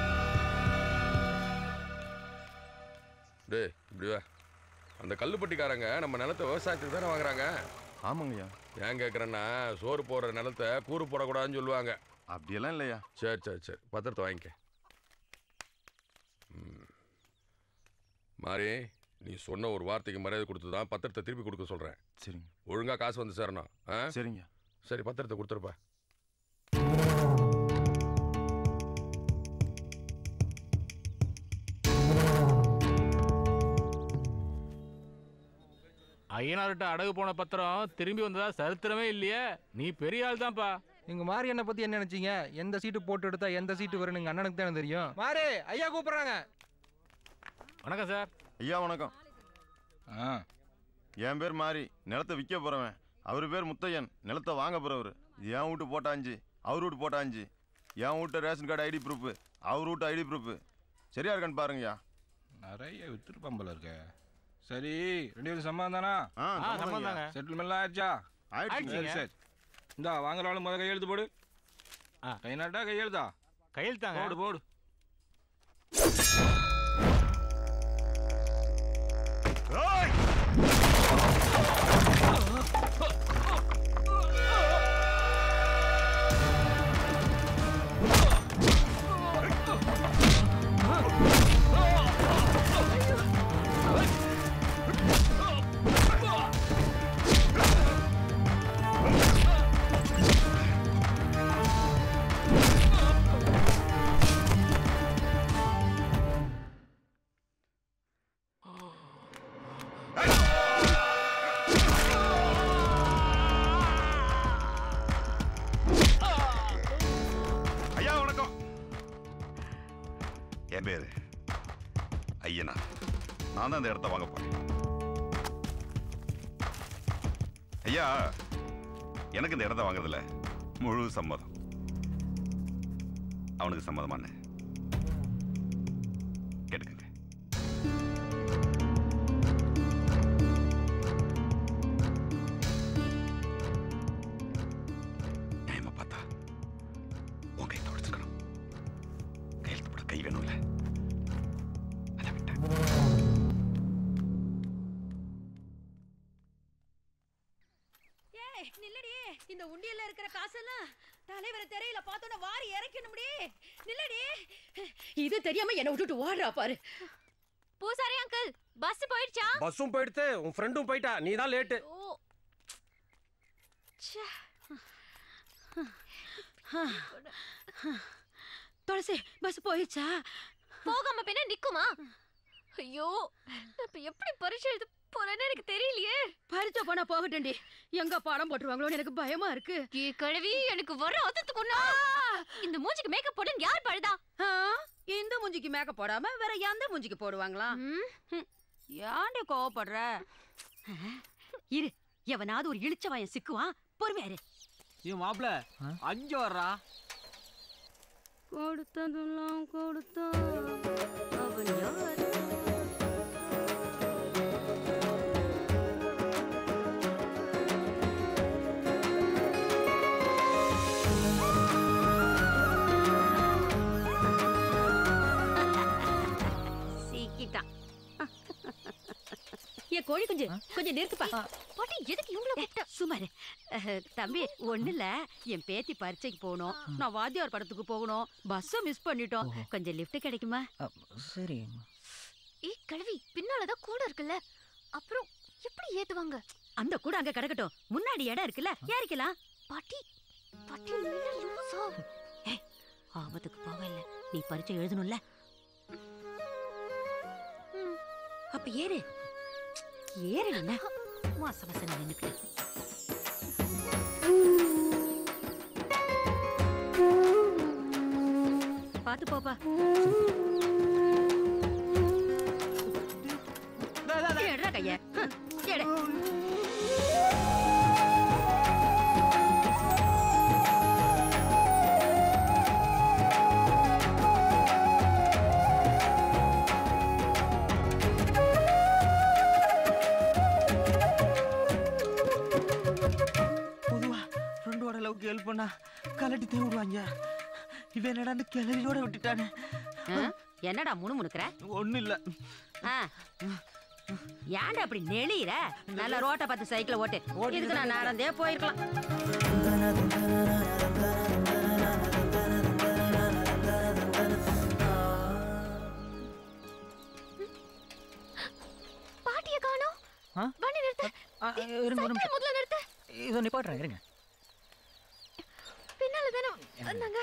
டேய் இப்படி வா அந்த கல்லுப்பட்டிக்காரங்க நம்ம நிலத்தை விவசாயத்துக்கு தானே வாங்குறாங்க ஆமாங்கய்யா ஏன் கேட்குறேன்னா சோறு போடுற நிலத்தை கூறு போடக்கூடாதுன்னு சொல்லுவாங்க அப்படியெல்லாம் இல்லையா சரி சரி சரி பத்திரத்தை வாங்கிக்க ம். மாறி நீ சொன்ன ஒரு வார்த்தைக்கு மரியாதை கொடுத்து தான் பத்திரத்தை திருப்பி கொடுக்க சொல்கிறேன் சரிங்க ஒழுங்கா காசு வந்து சேரணும் ஆ சரிங்க சரி பத்திரத்தை கொடுத்துருப்பா ஐயனார்கிட்ட அடகு போன பத்திரம் திரும்பி வந்ததா சரித்திரமே இல்லையே நீ பெரிய ஆள் தான்ப்பா எங்க மாரி என்ன பத்தி என்ன நினைச்சீங்க எந்த சீட்டு போட்டு எடுத்தா எந்த சீட்டு வரும் எங்க அண்ணனுக்கு தானே தெரியும் மாரி ஐயா கூப்பிடுறாங்க வணக்கம் சார் ஐயா வணக்கம் ஆ என் பேர் மாறி நிலத்தை விற்க போகிறவன் அவர் பேர் முத்தையன் நிலத்தை வாங்க போகிறவர் இது என் வீட்டு போட்டாஞ்சு அவர் வீட்டு போட்டாஞ்சு என் வீட்டு ரேஷன் கார்டு ஐடி ப்ரூஃபு அவர் வீட்டு ஐடி ப்ரூஃபு சரியா இருக்கான்னு பாருங்கய்யா நிறைய வித்துருப்பான் போல இருக்க சரி ரெண்டு பேரும் சம்மதம் தானா ஆ, சம்மதம் சம்மதம் தாங்க. செட்டில்மெண்ட் ஆயிடுச்சா ஆயிடுச்சுங்க. சரி சரி இந்தா வாங்குற ஆளு முதல்ல கையெழுத்து போடு கை நாட்டா கையெழுத்தா கையெழுத்தாங்க போடு போடு ஐயா வணக்கம் என் பேரு ஐயனா நான் தான் இந்த இடத்த வாங்க போறேன் ஐயா எனக்கு இந்த இடத்த வாங்குறதுல முழு சம்மதம் அவனுக்கு சம்மதமான கேட்டுக்கங்க நியாயமா பார்த்தா உன் கை தொடச்சிக்கணும் கையெழுத்து போட கை வேணும்ல அதை விட்டேன் ஏய் நில்லடி இந்த உண்டியல்ல இருக்கிற காசெல்லாம் தலைவரை தெரியல பார்த்தோன்னா வாரி இறக்கணும்டி நில்லடி இது தெரியாம என்ன விட்டுட்டு ஓடுறா பாரு பூசாரி அங்கிள் பஸ் போயிடுச்சா பஸ்ஸும் போயிடுத்து உன் ஃப்ரெண்டும் போயிட்டா நீ தான் லேட்டு ஓ ச்சே துளசி பஸ் போயிடுச்சா போகாம பின்ன நிக்குமா ஐயோ நான் இப்ப எப்படி பரிசு எழுத போறேன்னு எனக்கு தெரியலையே பரிச்சை போனா போகட்டும்டி எங்க பாடம் போட்டுருவாங்களோன்னு எனக்கு பயமா இருக்கு ஏ கிழவி எனக்கு வர ஆத்தத்துக்கு ஒண்ணா இந்த மூஞ்சிக்கு மேக்கப் போடுன்னு யார் பழுதா ஆ, இந்த மூஞ்சிக்கு மேக்கப் போடாம வேற எந்த மூஞ்சிக்கு போடுவாங்களா ம், ஏன்டி கோவப்படுற இரு எவனாவது ஒரு இழிச்சவாயன் சிக்குவான் பொறுமையா இரு ஏன் மாப்பிள அங்க வர்றா கொடுத்ததெல்லாம் கொடுத்தான் அவன் யார் சிக்கிட்டான் ஏ கோழி குஞ்சு கொஞ்சம் நிறுத்துப்பா பாட்டி எதுக்கு இவ்வளவு கூப்பிட்ட சுமாரு அஹ், தம்பி ஒண்ணு இல்ல என் பேத்தி பரீட்சைக்கு போகணும் நான் வாத்தியார் படத்துக்கு போகணும் பஸ்ஸை மிஸ் பண்ணிட்டோம் கொஞ்சம் லிஃப்ட் கிடைக்குமா சரி ஏ கிழவி பின்னாலதான் கூட இருக்குல்ல அப்புறம் எப்படி ஏத்துவாங்க அந்த கூட அங்க கிடக்கட்டும் முன்னாடி இடம் இருக்குல்ல ஏறிக்கலாம் பாட்டி பாட்டி நீ என்ன லூசா ஏய், ஆபத்துக்கு போகல நீ பரீட்சை எழுதணும்ல அப்ப ஏறு ஏறு என்ன மாச மாசம் நின்னுக்கிட்டு பாத்து போப்பா எடுறா கைய ஹம், எடு பொதுவா ஃப்ரெண்டோட லவ்க்கு ஹெல்ப் பண்ணா கலட்டி தே விடுவாங்க இவன் என்னடா இந்த கிளறியோட விட்டுட்டானே ஆ, என்னடா முணு முணுக்குற ஒண்ணும் இல்ல ஆ. ஏன்டா அப்படி நெளியிற நல்ல ரோட்டை பார்த்து சைக்கிள் ஓட்டு இதுக்கு நான் நடந்தே போயிருக்கலாம் பாட்டிய காணோம் ஆ? வண்டி நிறுத்து ஆ, இருங்க ஒரு சைக்கிளை நிமிஷம் முதல்ல நிறுத்து இதோ நிப்பாட்டுறேன் இருங்க பின்னால தானே வந்தாங்க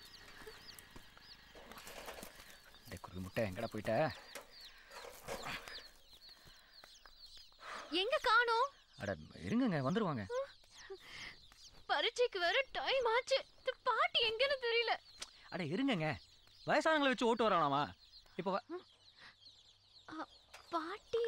டேய் குருவி முட்டை எங்கடா போயிட்ட எங்க காணோம் அட இருங்கங்க வந்துருவாங்க பரீட்சைக்கு வேற டைம் ஆச்சு இந்த பாட்டி எங்கன்னு தெரியல அட இருங்கங்க வயசானவங்களை வச்சு ஓட்டு வரானாமா இப்போ வ- பாட்டி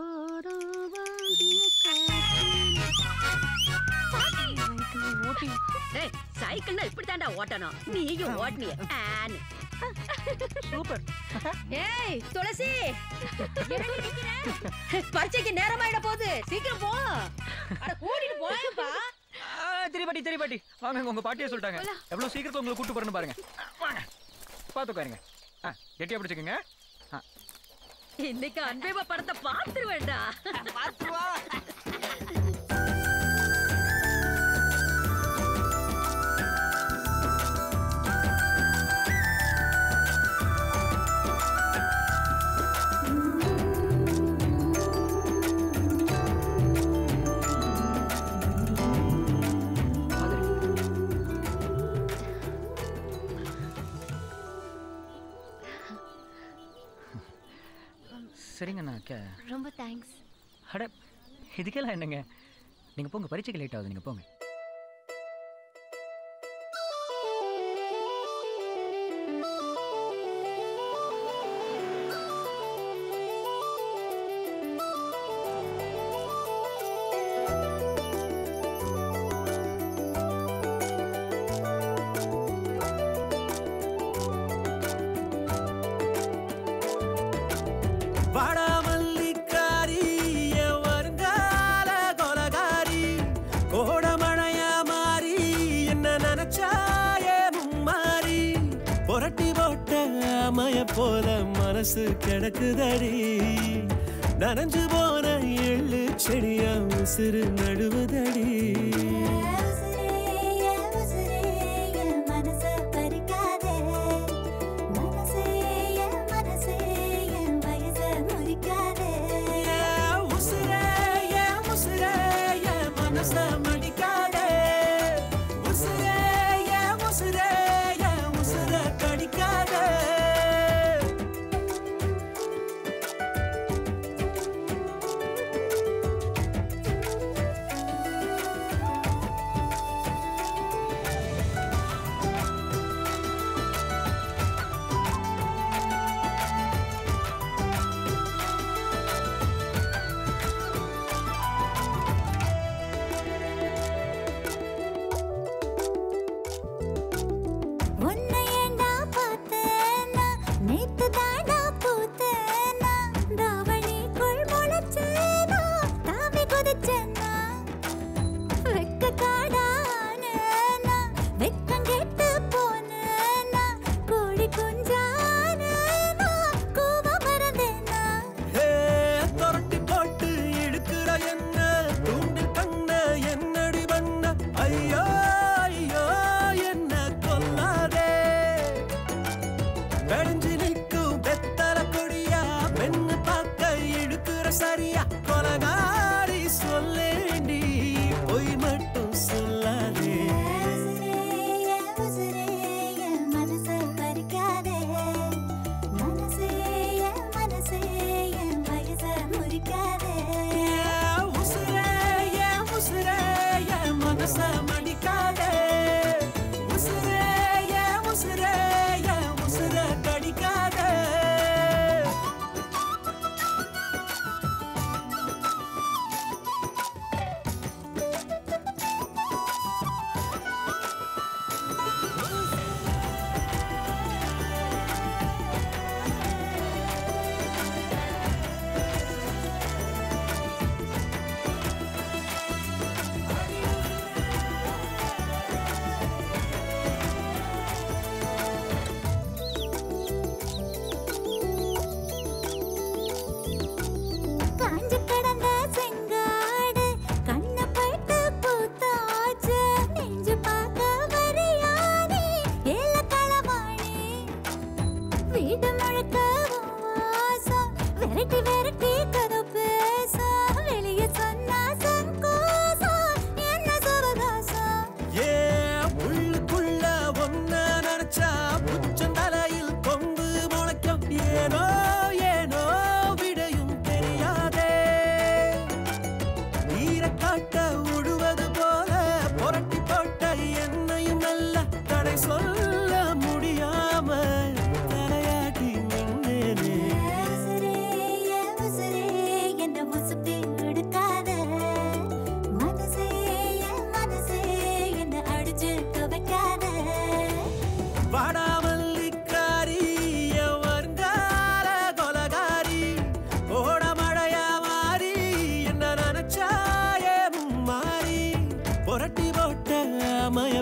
டேய் சைக்கிள்னா இப்படி தாண்டா ஓட்டணும் நீயும் ஓட்டுனிய ஆன்னு சூப்பர் ஏய் துளசி எங்க நிக்கிற? பரீட்சைக்கு நேரமாயிட போகுது சீக்கிரம் போ அட கூட்டிட்டு போயப்பா ஆ, தெரிய பாட்டி தெரிய பாட்டி வாங்க உங்க பாட்டியே சொல்லிட்டாங்க எவ்வளவு சீக்கிரத்துல உங்களை கூட்டு போறேன்னு பாருங்க வாங்க பார்த்து உட்காருங்க ஆ கெட்டியா பிடிச்சுக்கோங்க ஆ இன்னைக்கு அன்பேவா படத்தை பார்த்துருவேண்டா சரிங்க நான் கே ரொம்ப தேங்க்ஸ் அட இதுக்கெல்லாம் என்னங்க நீங்க போங்க பரீட்சைக்கு லேட் ஆகுது நீங்க போங்க வடமல்லிக்காரி என் வருங்கால கொலகாரி கோடமழையா மாறி என்ன நினைச்சாயே மும்மாறி புரட்டி போட்ட அமய போல மனசு கிடக்குதடி நனைஞ்சு போன எள்ளு செடியா உசுறு நடுவுதடி ஏன் உசுரே, ஏன் உசுரே, என் மனச மடிக்காதே.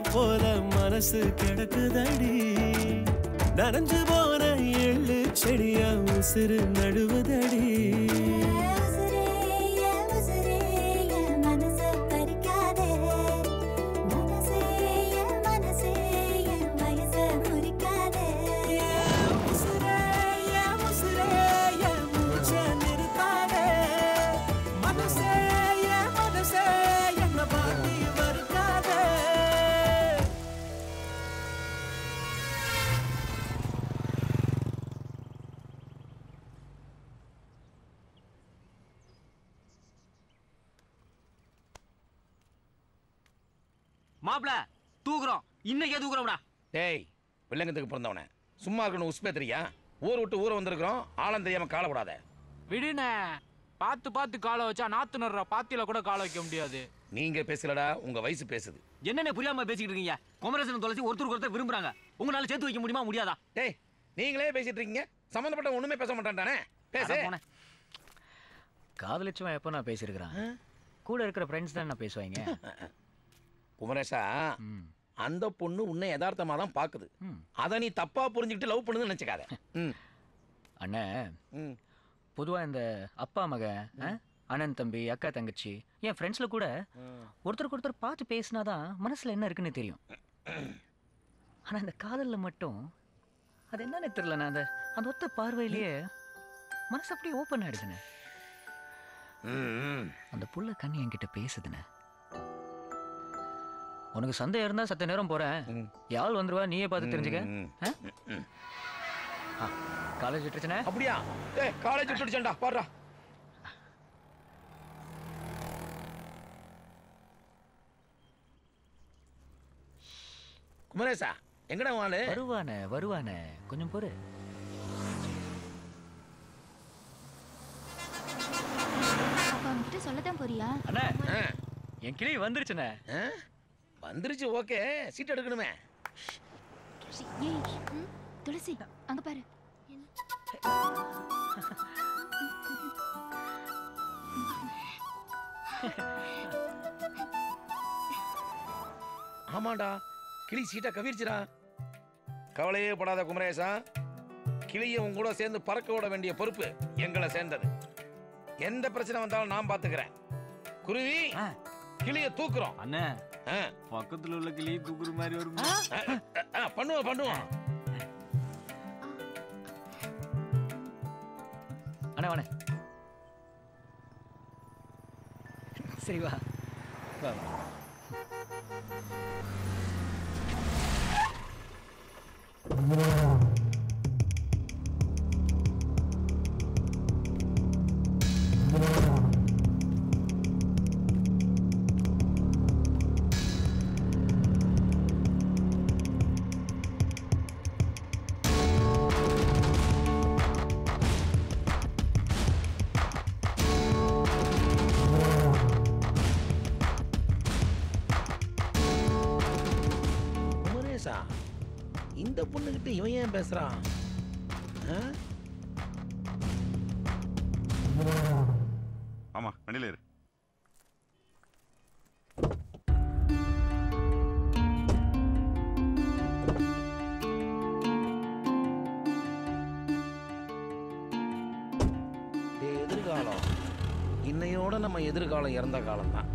போல மனசு கிடக்குதடி நனைஞ்சு போன எள்ளு செடியா உசுறு நடுவுதடி மனசே என் மனசே என்ன பாட்டி வருக்காதே மாப்பிள தூக்குறோம் இன்னைக்கே தூக்குறோம்டா டேய் வில்லங்கத்துக்கு பிறந்தவனே சும்மா இருக்கணும் உஸ்பே தெரியா ஊர் விட்டு ஊரை வந்திருக்கிறோம் ஆழம் தெரியாம காலை விடாத விடுனே பார்த்து பார்த்து காலை வச்சா நாத்து நடுற பாத்தியில கூட காலை வைக்க முடியாது நீங்க பேசலடா உங்க வயசு பேசுது என்னென்ன புரியாம பேசிக்கிட்டு இருக்கீங்க குமரேசன் துளசி ஒருத்தருக்கு ஒருத்தர் விரும்புறாங்க உங்களால சேர்த்து வைக்க முடியுமா முடியாதா டேய் நீங்களே பேசிட்டு இருக்கீங்க சம்மந்தப்பட்ட ஒண்ணுமே பேச மாட்டான்டானே பேசு அட போனே. காதலிச்சவன் எப்போ நான் பேசியிருக்கிறான் கூட இருக்கிற ஃப்ரெண்ட்ஸ் தான் நான் பேசுவாங்க குமரேஷா அந்த பொண்ணு உன்னை யதார்த்தமா தான் பாக்குது அதை நீ தப்பா புரிஞ்சுக்கிட்டு லவ் பண்ணுதுன்னு நினைச்சுக்காத ம் அண்ணே பொதுவா இந்த அப்பா மகன் ஆ? அண்ணன் தம்பி அக்கா தங்கச்சி என் ஃப்ரெண்ட்ஸ்ல கூட ஒருத்தருக்கு ஒருத்தர் பார்த்து பேசினாதான் மனசுல என்ன இருக்குன்னு தெரியும் ஆனா இந்த காதல்ல மட்டும் அது என்னன்னு தெரியல நான் அந்த அந்த ஒத்த பார்வையிலேயே மனசு அப்படியே ஓப்பன் ஆயிடுதுண்ணே அந்த புள்ள கண்ணு என்கிட்ட பேசுதுண்ணே உனக்கு சந்தேகம் இருந்தா சத்த நேரம் போறேன் யாழ் வந்துருவா நீயே பார்த்து தெரிஞ்சுக்க காலேஜ் விட்டுருச்சுனே அப்படியா ஏய் காலேஜ் விட்டுடுச்சேன்டா பாடுறா குமரேசா எங்கடா வாளு வருவானே வருவானே கொஞ்சம் பொறு அப்ப அவன்கிட்ட சொல்லத்தான் போறியா அண்ணே என் கிளி வந்துருச்சுண்ணே வந்துருச்சு ஓகே சீட் எடுக்கணுமே துளசி ஏய் ம், துளசி அங்க பாரு ஆமாண்டா கிளி சீட்டை கவிர்ச்சிடா கவலையே படாத குமரேசா கிளியை உன் கூட சேர்ந்து பறக்க விட வேண்டிய பொறுப்பு எங்களை சேர்ந்தது எந்த பிரச்சனை வந்தாலும் நான் பாத்துக்கிறேன் குருவி கிளிய தூக்குறோம் அண்ணே பக்கத்துல உள்ள கிளி தூக்குற மாதிரி வரும் பண்ணுவோம் பண்ணுவோம் அண்ணே வாண்ணே சரி வா வா வா. குமரேசா இந்த பொண்ணுகிட்ட இவன் ஏன் பேசுறான் ஆ? ஆமா வண்டியில இரு டேய், எதிர்காலம் இன்னையோட நம்ம எதிர்காலம் இறந்த காலம் தான்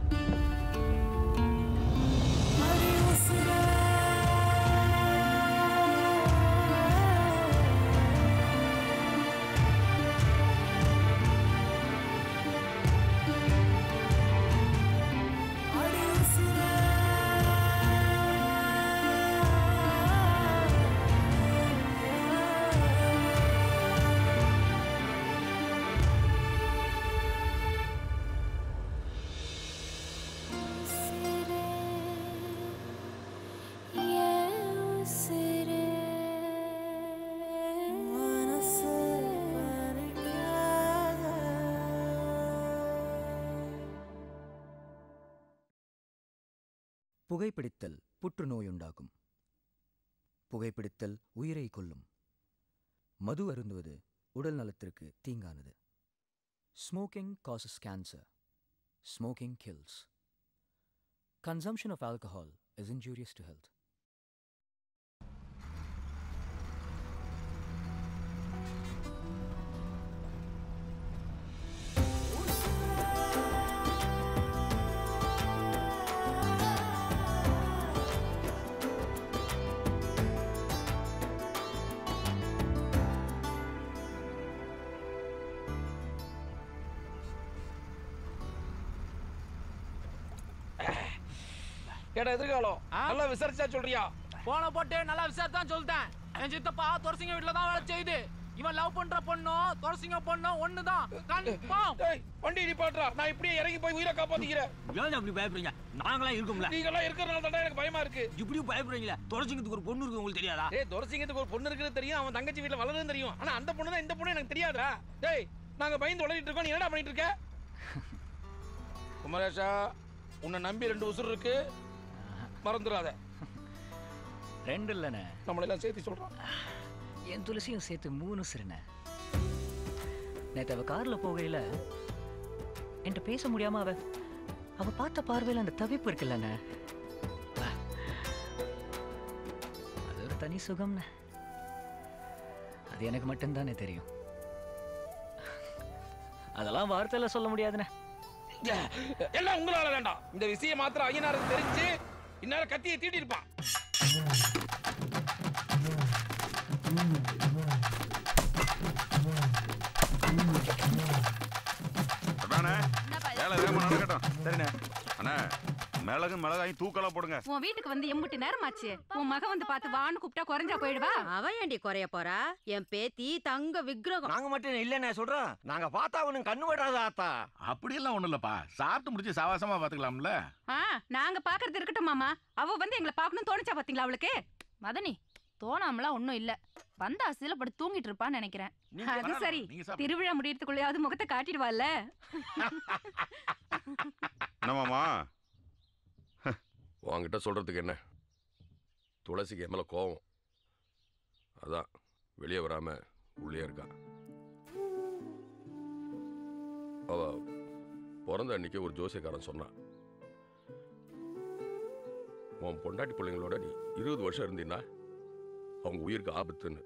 புகைப்பிடித்தல் புற்றுநோயுண்டாக்கும் புகைப்பிடித்தல் உயிரை கொல்லும் மது அருந்துவது உடல் நலத்திற்கு தீங்கானது smoking causes cancer smoking kills Consumption of alcohol is injurious to health. ஏடா எதிர்காலம் நல்லா விசாரிச்சா சொல்றியா போன போட்டு நல்லா விசாரிச்சு தான் சொல்லிட்டேன் என் சித்தப்பா துரசிங்க வீட்டுல தான் வேலை செய்யுது இவன் லவ் பண்ற பொண்ணும் துரசிங்க பொண்ணும் ஒண்ணுதான் கன்ஃபார்ம் வண்டி நிப்பாட்றா நான் இப்படியே இறங்கி போய் உயிரை காப்பாத்திக்கிறேன் ஏன் அப்படி பயப்படுறீங்க நாங்களாம் இருக்கோம்ல நீங்களாம் இருக்கிறனால தான் எனக்கு பயமா இருக்கு இப்படி பயப்படுறீங்களா துரசிங்கத்துக்கு ஒரு பொண்ணு இருக்கு உங்களுக்கு தெரியாதா ஏய் துரசிங்கத்துக்கு ஒரு பொண்ணு இருக்குன்னு தெரியும் அவன் தங்கச்சி வீட்டுல வளருன்னு தெரியும் ஆனா அந்த பொண்ணு தான் இந்த பொண்ணு எனக்கு தெரியாதா டேய் நாங்க பயந்து உளறிட்டு இருக்கோம் நீ என்னடா பண்ணிட்டு இருக்க குமரேஷா உன்னை நம்பி ரெண்டு உசுர் இருக்கு மறந்துடாத ரெண்டு இல்லைண்ணே நம்மளை எல்லாம் சேர்த்து சொல்றான் என் துளசியும் சேர்த்து மூணு சிறுண்ணே நேற்று அவ காரில் போகையில் என்கிட்ட பேச முடியாம அவ அவ பார்த்த பார்வையில் அந்த தவிப்பு இருக்குல்லண்ணே ஆ, அது ஒரு தனி சுகம்ண்ணே அது எனக்கு மட்டும்தானே தெரியும் அதெல்லாம் வார்த்தையில சொல்ல முடியாதுண்ணே எல்லாம் உங்களால வேண்டாம் இந்த விஷயம் மாத்திரம் ஐயனாருக்கு தெரிஞ்சு இந்நேரம் கத்தியை தீட்டி இருப்பான் அதானே வேலை வேகமா நடக்கட்டும் சரிண்ணே அண்ணா மிளகு மிளகாயும் தூக்கலா போடுங்க உன் வீட்டுக்கு வந்து எம்புட்டு நேரமாச்சு உன் மக வந்து பார்த்து வான்னு கூப்பிட்டா குறைஞ்சா போயிடுவா அவ ஏண்டி குறைய போறா என் பேத்தி தங்க விக்கிரகம் நாங்க மட்டும் இல்லைண்ணே சொல்றோம் நாங்க பார்த்தா அவனுக்கு கண்ணு விடாத ஆத்தா அப்படியெல்லாம் ஒண்ணும் இல்லப்பா சாப்பிட்டு முடிச்சு சாவாசமா பாத்துக்கலாம்ல ஆ நாங்க பாக்குறது இருக்கட்டும் மாமா அவ வந்து எங்களை பார்க்கணும் தோணுச்சா பாத்தீங்களா அவளுக்கு மதனி தோணாமலாம் ஒன்றும் இல்ல வந்த அசில படுத்து தூங்கிட்டு இருப்பான்னு நினைக்கிறேன் அது சரி திருவிழா முடியறதுக்குள்ளயாவது முகத்தை காட்டிடுவாள்ல என்னமாமா உன்கிட்ட சொல்கிறதுக்கு என்ன துளசிக்கு என் மேலே கோவம் அதான் வெளியே வராமல் உள்ளே இருக்கா அவ பிறந்த அன்னைக்கு ஒரு ஜோசியக்காரன் சொன்னான் உன் பொண்டாட்டி பிள்ளைங்களோட நீ இருபது வருஷம் இருந்தீன்னா அவங்க உயிருக்கு ஆபத்துன்னு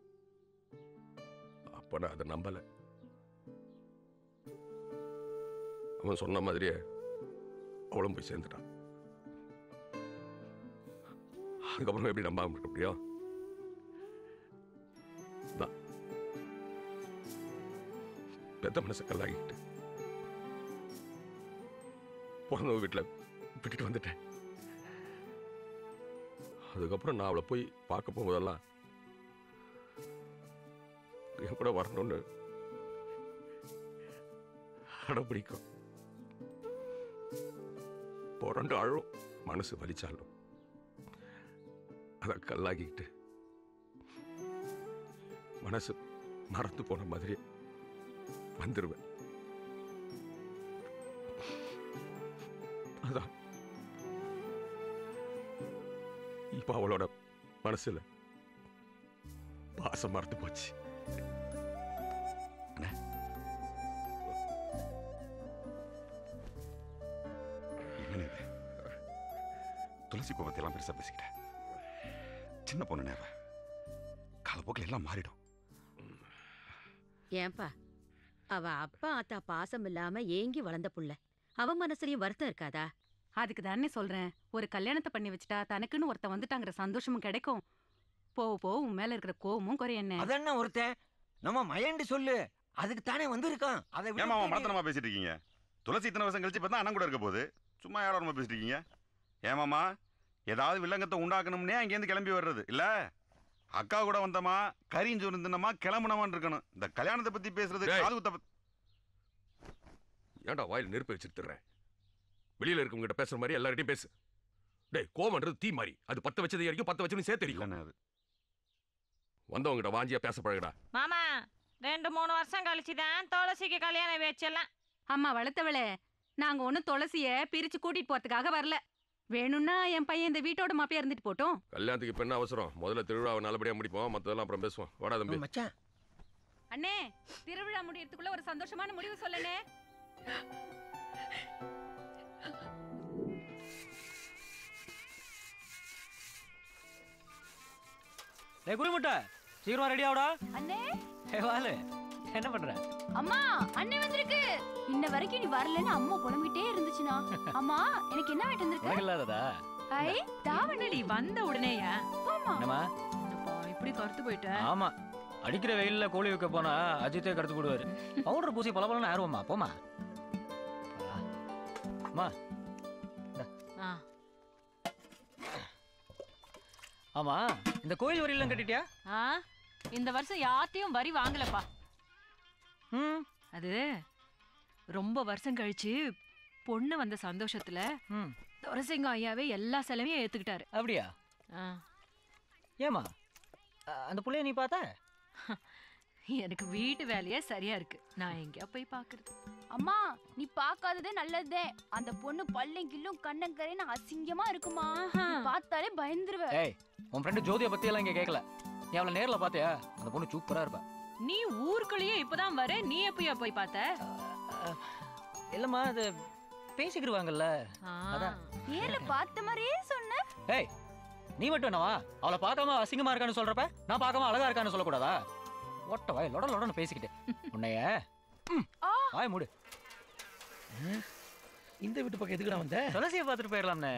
அப்ப நான் அதை நம்பலை அவன் சொன்ன மாதிரியே அவளும் போய் சேர்ந்துட்டான் அதுக்கப்புறம் எப்படி நம்பாம இருக்க முடியும் தான் பெத்த மனசை கல்லாகிட்டு பிறந்தவங்க வீட்டில் விட்டுட்டு வந்துட்டேன் அதுக்கப்புறம் நான் அவளை போய் பார்க்க போகும்போதெல்லாம் என் கூட வரணும்னு அடம் பிடிக்கும் புரண்டு அழும் மனசு வலிச்சாலும் அதை கல்லாக்கிக்கிட்டு மனசு மறந்து போன மாதிரி வந்துடுவேன் அதான் இப்போ அவளோட மனசுல பாசம் மறந்து போச்சு என்னண்ணே இது? துளசி கோபத்தையெல்லாம் பெருசா பேசிக்கிட்டேன் சின்ன பொண்ணு நேவ காலப்போக்கில் எல்லாம் மாறிடும் ஏன்பா அவ அப்பா ஆத்தா பாசம் இல்லாம ஏங்கி வளர்ந்த புள்ள அவ மனசுலயும் வருத்தம் இருக்காதா அதுக்கு தானே சொல்றேன் ஒரு கல்யாணத்தை பண்ணி வச்சுட்டா தனக்குன்னு ஒருத்தன் வந்துட்டாங்கிற சந்தோஷமும் கிடைக்கும் போக போக உன் மேல இருக்கிற கோவமும் குறையண்ணே அதென்ன ஒருத்தன் நம்ம மயண்டி சொல்லு அதுக்கு தானே வந்திருக்கான் அதை ஏமா அவன் மடத்தனமா பேசிட்டு இருக்கீங்க துளசி இத்தனை வருஷம் கழிச்சு பார்த்தா அண்ணன் கூட இருக்க போகுது சும்மா ஏடாரமா பேசிட்டு இருக்கீங்க ஏமாமா ஏதாவது வில்லங்கத்தை உண்டாக்கணும்னே அங்கேருந்து கிளம்பி வர்றது இல்ல அக்கா கூட வந்தமா கரியும் சொருந்தனமா கிளம்புனமான்னு இருக்கணும் இந்த கல்யாணத்தை பத்தி பேசுறது டேய். காது குத்த பத்தி- ஏன்டா வாயில் நெருப்பு வச்சிருத்துறேன் வெளியில இருக்கவங்க கிட்ட பேசுற மாதிரி எல்லார்கிட்டயும் பேசு டேய் கோவம்ன்றது தீ மாதிரி அது பத்த வச்சது வரைக்கும் பத்த வச்சது சேர்த்து அடிக்கும் வந்தவங்க கிட்ட வாஞ்சியா பேச பழகுடா மாமா ரெண்டு மூணு வருஷம் கழிச்சு தான் துளசிக்கு கல்யாணம் வச்செல்லாம் அம்மா வளர்த்தவளே நாங்க ஒண்ணும் துளசிய பிரிச்சு கூட்டிட்டு போறதுக்காக வரல வேணும்னா என் பையன் இந்த வீட்டோட மாப்பியா இருந்துட்டு போட்டோம் கல்யாணத்துக்கு இப்ப என்ன அவசரம் முதல்ல திருவிழாவை நல்லபடியா முடிப்போம் மத்ததெல்லாம் அப்புறம் பேசுவோம் வாடா தம்பி மச்சான் அண்ணே திருவிழா முடியறதுக்குள்ள ஒரு சந்தோஷமான முடிவு சொல்லனே ஏய் குருமுட்டை சீக்கிரமா ரெடி ஆவுடா அண்ணே ஏ வாலு என்ன பண்ற அம்மா அண்ணே வந்திருக்கு இன்ன வரைக்கும் நீ வரலன்னு அம்மா புலம்பிட்டே இருந்துச்சுனா அம்மா எனக்கு என்ன வாங்கிட்டு உனக்கு வந்திருக்க இல்லாததா ஐ தாவணி வந்த உடனேயா போமா என்னம்மா இப்படி கருத்து போயிட்ட ஆமா அடிக்கிற வெயில்ல கோழி வைக்க போனா அஜித்தே கடத்து போடுவாரு பவுடர் பூசி பல பலன்னு ஆர்வமா போமா அம்மா ஆ. ஆமா இந்த கோயில் வரியெல்லாம் கட்டிட்டியா ஆ இந்த வருஷம் யார்ட்டையும் வரி வாங்கலப்பா அது ரொம்ப வருஷம் கழிச்சு பொண்ணு வந்த சந்தோஷத்துல துரசிங்க ஐயாவே எல்லா செலவையும் ஏத்துக்கிட்டாரு அப்படியா ஏமா அந்த புள்ளைய நீ பார்த்த எனக்கு வீட்டு வேலையே சரியா இருக்கு நான் எங்கேயா போய் பாக்குறது அம்மா நீ பார்க்காததே நல்லதே அந்த பொண்ணு பல்லும் கில்லும் கண்ணங்கரைன்னு அசிங்கமா இருக்குமா நீ பார்த்தாலே பயந்துருவ ஏய் உன் ஃப்ரெண்டு ஜோதியை பத்தி எல்லாம் இங்க கேட்கல நீ அவளை நேர்ல பாத்தியா அந்த பொண்ணு சூப்பரா இருப்பா நீ ஊருக்குள்ளேயே இப்பதான் வர நீ எப்பயா போய் பார்த்த இல்லம்மா அது பேசிக்கிடுவாங்கல்ல அதான் நேர்ல பார்த்த மாதிரியே சொன்ன ஏய் நீ மட்டும் என்னவா அவளை பார்க்காம அசிங்கமா இருக்கான்னு சொல்றப்ப நான் பார்க்காம அழகா இருக்கான்னு சொல்லக்கூடாதா ஒட்ட வாய் லொட லொடன்னு பேசிக்கிட்டு உன்னைய ம், வாய் மூடு இந்த வீட்டு பக்கம் எதுக்குடா வந்த துளசியை பார்த்துட்டு போயிடலாம்ண்ணே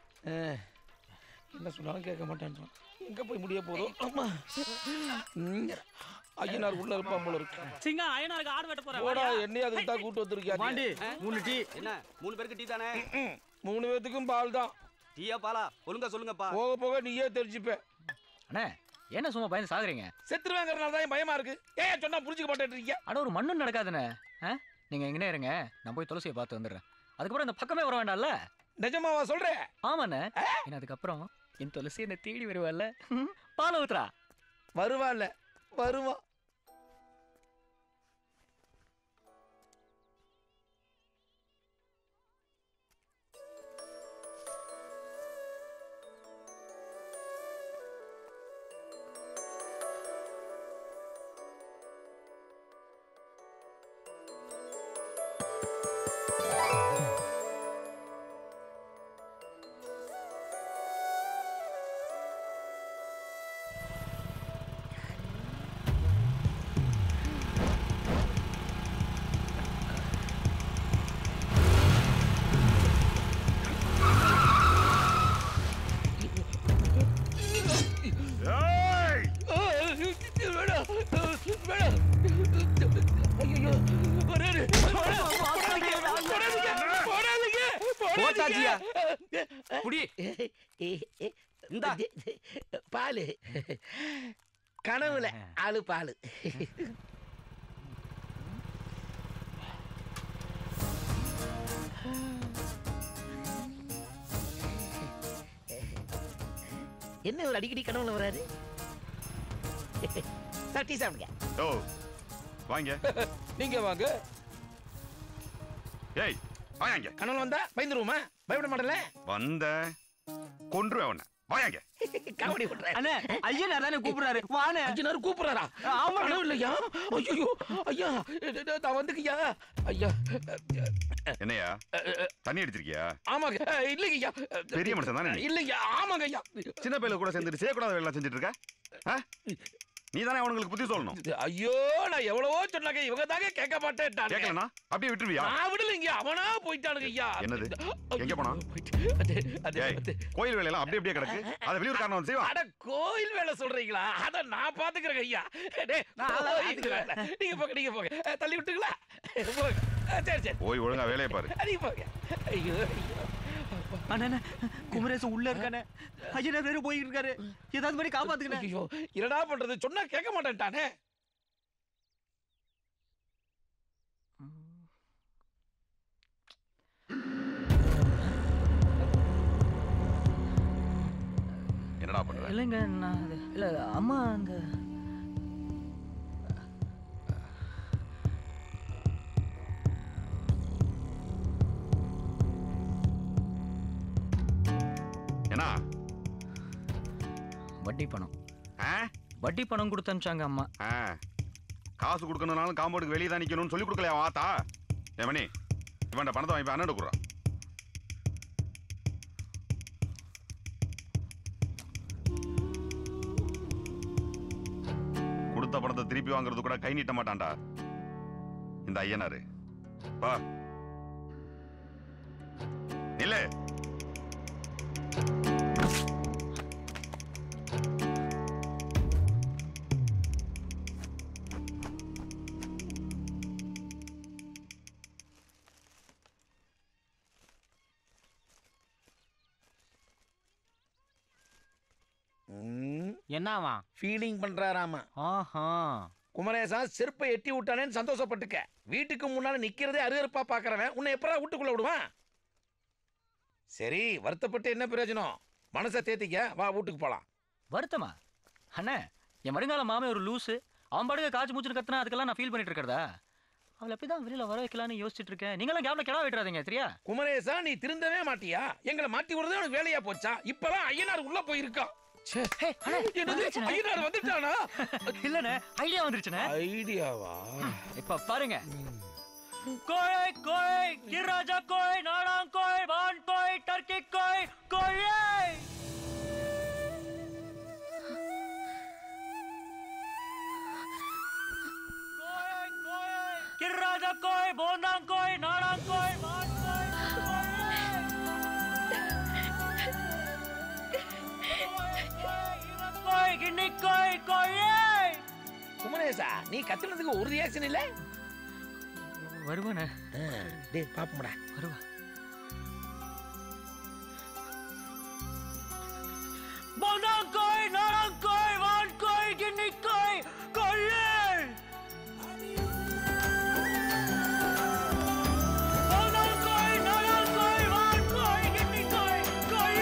என்ன சொன்னாலும் கேட்க மாட்டேன்றான் எங்க போய் முடிய போதும் ஆமா ம், ஐயனார் உள்ள இருப்பான் போல இருக்கு சிங்கா அயனாருக்கு ஆடு வெட்ட போறேன் போடா என்னையும் அதுக்கு தான் கூட்டு வந்திருக்கியா வாண்டி மூணு டீ என்ன மூணு பேருக்கு டீ தானே மூணு பேத்துக்கும் பால் தான் டீயா பாலா ஒழுங்கா சொல்லுங்கப்பா போக போக நீயே தெரிஞ்சுப்ப அண்ணே என்ன சும்மா பயந்து சாகுறீங்க செத்துருவாங்கிறனால தான் பயமா இருக்கு ஏன் சொன்னா புரிஞ்சுக்க மாட்டேன்றீங்க அட ஒரு மண்ணும் நடக்காதுண்ணே ஆ? நீங்க எங்கனே இருங்க நான் போய் துளசியை பார்த்து வந்துடுறேன் அதுக்கப்புறம் இந்த பக்கமே வர வேண்டாம்ல நிஜமாவா சொல்றேன் ஆமாண்ணே ஏன்னா அதுக்கப்புறம் என் துளசி என்னை தேடி வருவாள்ல ம், பால் ஊத்துறா வருவான்ல வருவான் போட்டாச்சியா? குடி. இந்தா பாலு கனவுல ஆளு பாலு என்ன ஒரு அடிக்கடி கனவுல வராரு சார் டீ சாப்பிடுங்க ஓ வாங்க நீங்க வாங்க ஏய் வாயாங்க கனவுல வந்தா பயந்துருவோமா பயப்பட மாட்டல வந்த கொன்றுவேன் அவனை வாயாங்க காமெடி பண்றேன் அண்ணே ஐயனார் தானே கூப்பிடுறாரு வாண்ணே அஞ்சனார் கூப்பிடுறாரா ஆமா. கனவு இல்லையா ஐயோ ஐயா நான் வந்துக்கய்யா ஐயா என்னையா தண்ணி அடிச்சிருக்கியா ஆமாங்க அஹ், இல்லைங்க ஐயா பெரிய மனுஷன் தானே நீ? இல்லைங்க ஆமாங்க ஐயா சின்ன பையில கூட சேர்ந்துட்டு செய்யக்கூடாத வேலை செஞ்சுட்டு இருக்க நீ தானே அவனுங்களுக்கு புத்தி சொல்லணும் ஐயோ நான் எவ்வளவோ சொன்னாங்க இவங்க தாங்க கேட்க மாட்டேன்ட்டாங்க கேட்கலனா அப்படியே விட்டுருவியா நான் விடலைங்க அவனா போயிட்டானுங்க ஐயா என்னது எங்க போனா அது ஏய், கோயில் வேலையெல்லாம் அப்படியே அப்படியே கிடக்கு அதை வெளியூர் காரணம் வந்து செய்வான் அட கோயில் வேலை சொல்றீங்களா அத நான் பாத்துக்கிறேன் ஐயா டேய், நான் அதெல்லாம் கோயில் வேலை. நீங்க போங்க நீங்க போங்க அஹ், தள்ளி விட்டுங்களா போங்க அஹ், சரி சரி போய் ஒழுங்கா வேலையை பாரு நீங்க போங்க ஐயோ ஐயோ அண்ணே குமரேசன் உள்ள இருக்கானே ஐயனார் வேற போயிட்டு இருக்காரு ஏதாவது மாதிரி காப்பாத்துக்கண்ணே ஐயோ என்னடா பண்றது சொன்னா கேட்க மாட்டேன்ட்டானே என்னடா பண்ற இல்லைங்க நான் அது இல்லை அம்மா அங்க என்ன வட்டி பணம் வட்டி பணம் கொடுத்து அனுப்பிச்சாங்க அம்மா காசு கொடுக்கணும்னாலும் காம்பவுண்டுக்கு வெளியே தான் நிக்கணும்னு சொல்லி கொடுக்கலையா வாத்தா ஏன் மணி இவன்ட பணத்தை வாங்கி அண்ணன் கொடுறான் திருப்பி வாங்குறது கூட கை நீட்ட மாட்டான்டா இந்த ஐயனாரு வா நில்லு என்னவா ஃபீலிங் பண்றாராமா ஆஹா குமரேசா செருப்பை எட்டி விட்டானேன்னு சந்தோஷப்பட்டுக்க வீட்டுக்கு முன்னால நிக்கிறதே அருகருப்பா பாக்குறவன் உன்னை எப்படா வீட்டுக்குள்ள விடுவான் சரி வருத்தப்பட்டு என்ன பிரயோஜனம் மனசை தேத்திக்க வா வீட்டுக்கு போலாம் வருத்தமா அண்ணே என் வருங்கால மாமே ஒரு லூசு அவன் பாடுங்க காய்ச்சி மூச்சுன்னு கத்துனா அதுக்கெல்லாம் நான் ஃபீல் பண்ணிட்டு இருக்கிறதா அவளை எப்படி தான் வெளியில வர வைக்கலாம்னு யோசிச்சுட்டு இருக்கேன் நீங்களும் கேப்ல கிடா விட்டுறாதீங்க சரியா குமரேசா நீ திருந்தவே மாட்டியா எங்களை மாட்டி விடுறதே உனக்கு வேலையா போச்சா இப்பதான் ஐயனார் உள்ள போயிருக்கான் ச்சே, என்னது? ஐயனார் வந்துட்டானா இல்லண்ணே ஐடியா வந்துருச்சுண்ணே ஐடியாவா இப்ப பாருங்க கோழை கோழை கிராஜா கோழை நாடாங் கோழை வான் கோழை டர்க்கி கோழை கோழை கிராஜா கோழை போந்தாங் கோழை நாடாங் கோழை வான் கோழை கிண்ணி கோழை கோழை குமரேசா நீ கத்துனதுக்கு ஒரு ரியாக்ஷன் இல்ல வருவானே டேய் பாப்போம்டா வருவா போந்தாங் கோழை நாடாங் கோழை வான் கோழை கிண்ணி கோழை கோழை போந்தாங் கோழை நாடாங் கோழை வான் கோழை கிண்ணி கோழை கோழை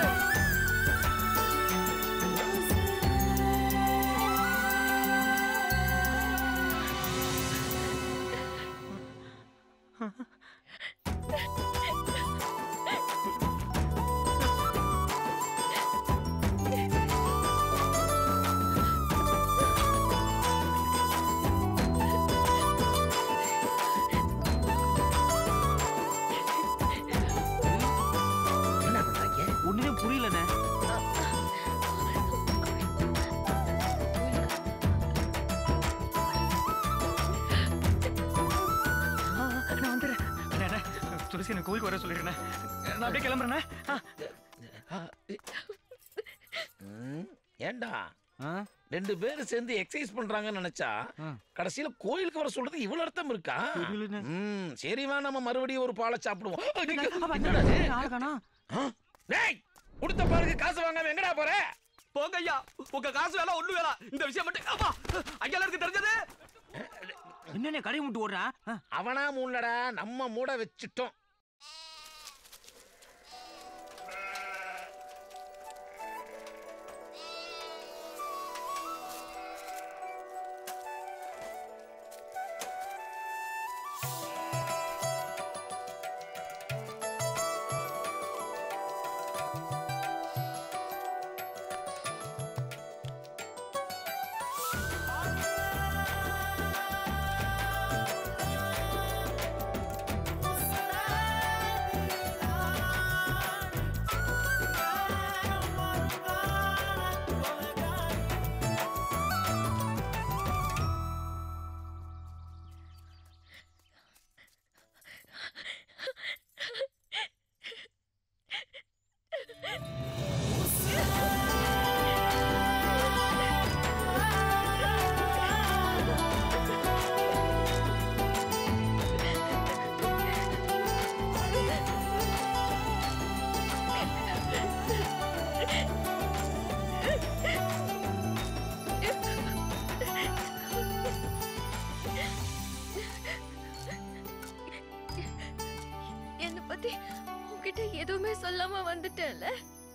ஒண்ணுமே புரியலண்ணே நான் வந்துடுறேன் அண்ணே, அண்ணே, துளசி எனக்கு கோயிலுக்கு வர சொல்லிடுறேன் நான் அப்படியே கிளம்புறேண்ணே ஆ. ம், ஏன்டா ரெண்டு பேரும் சேர்ந்து எக்ஸசைஸ் பண்றாங்கன்னு நினைச்சா கடைசியில கோயிலுக்கு வர சொல்றது இவ்வளவு அர்த்தம் இருக்கா ம், சரிவா நம்ம மறுபடியும் ஒரு பாலை சாப்பிடுவோம் என்னடா இது? ஆ? டேய் கொடுத்த பாலுக்கு காசு வாங்காம எங்கடா போற போங்க ஐயா உங்க காசு வேலை ஒண்ணு வேலை இந்த விஷயம் மட்டும் அப்பா ஐயா இருக்கு தெரிஞ்சது என்னண்ணே கடை முட்டு ஓடுறா அவனா மூடலடா நம்ம மூட வச்சுட்டோம் என்ன பத்தி உன்கிட்ட எதுவுமே சொல்லாம வந்துட்டேன்ல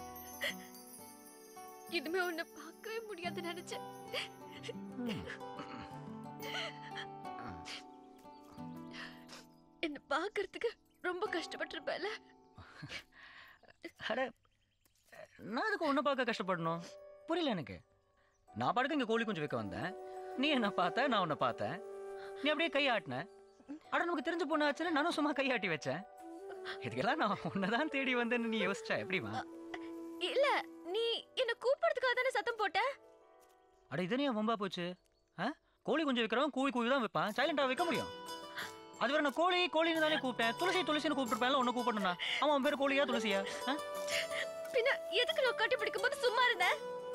இனிமே உன்னை பார்க்கவே முடியாது நினைச்சேன் என்ன பார்க்கறதுக்கு ரொம்ப கஷ்டப்பட்டிருப்பேல அட நான் அதுக்கு ஒன்றை பார்க்க கஷ்டப்படணும் புரியல எனக்கு நான் பாட்டுக்கு இங்கே கோழி குஞ்சு வைக்க வந்தேன் நீ என்ன பார்த்த நான் உன்னை பார்த்தேன் நீ அப்படியே கை ஆட்டின அட நமக்கு தெரிஞ்ச பொண்ணு ஆச்சுன்னு நானும் சும்மா கையாட்டி வச்சேன் இதுக்கெல்லாம் நான் உன்னை தான் தேடி வந்தேன்னு நீ யோசிச்சா எப்படிமா இல்ல நீ என்ன கூப்பிடுறதுக்காக தானே சத்தம் போட்ட அட இதனே வம்பா போச்சு ஆ கோழி குஞ்சு வைக்கிறவன் கூவி கூவி தான் வைப்பான் சைலண்டா வைக்க முடியும் அது வேற நான் கோழி கோழின்னு தானே கூப்பிட்டேன் துளசி துளசின்னு கூப்பிட்டுருப்பேன்ல ஒன்று கூப்பிடணும்னா அவன் அவன் பேர் கோழியா துளசியா ஆ? பின்ன எதுக்கு நான் கட்டி பிடிக்கும் போது சும்மா இருந்தேன்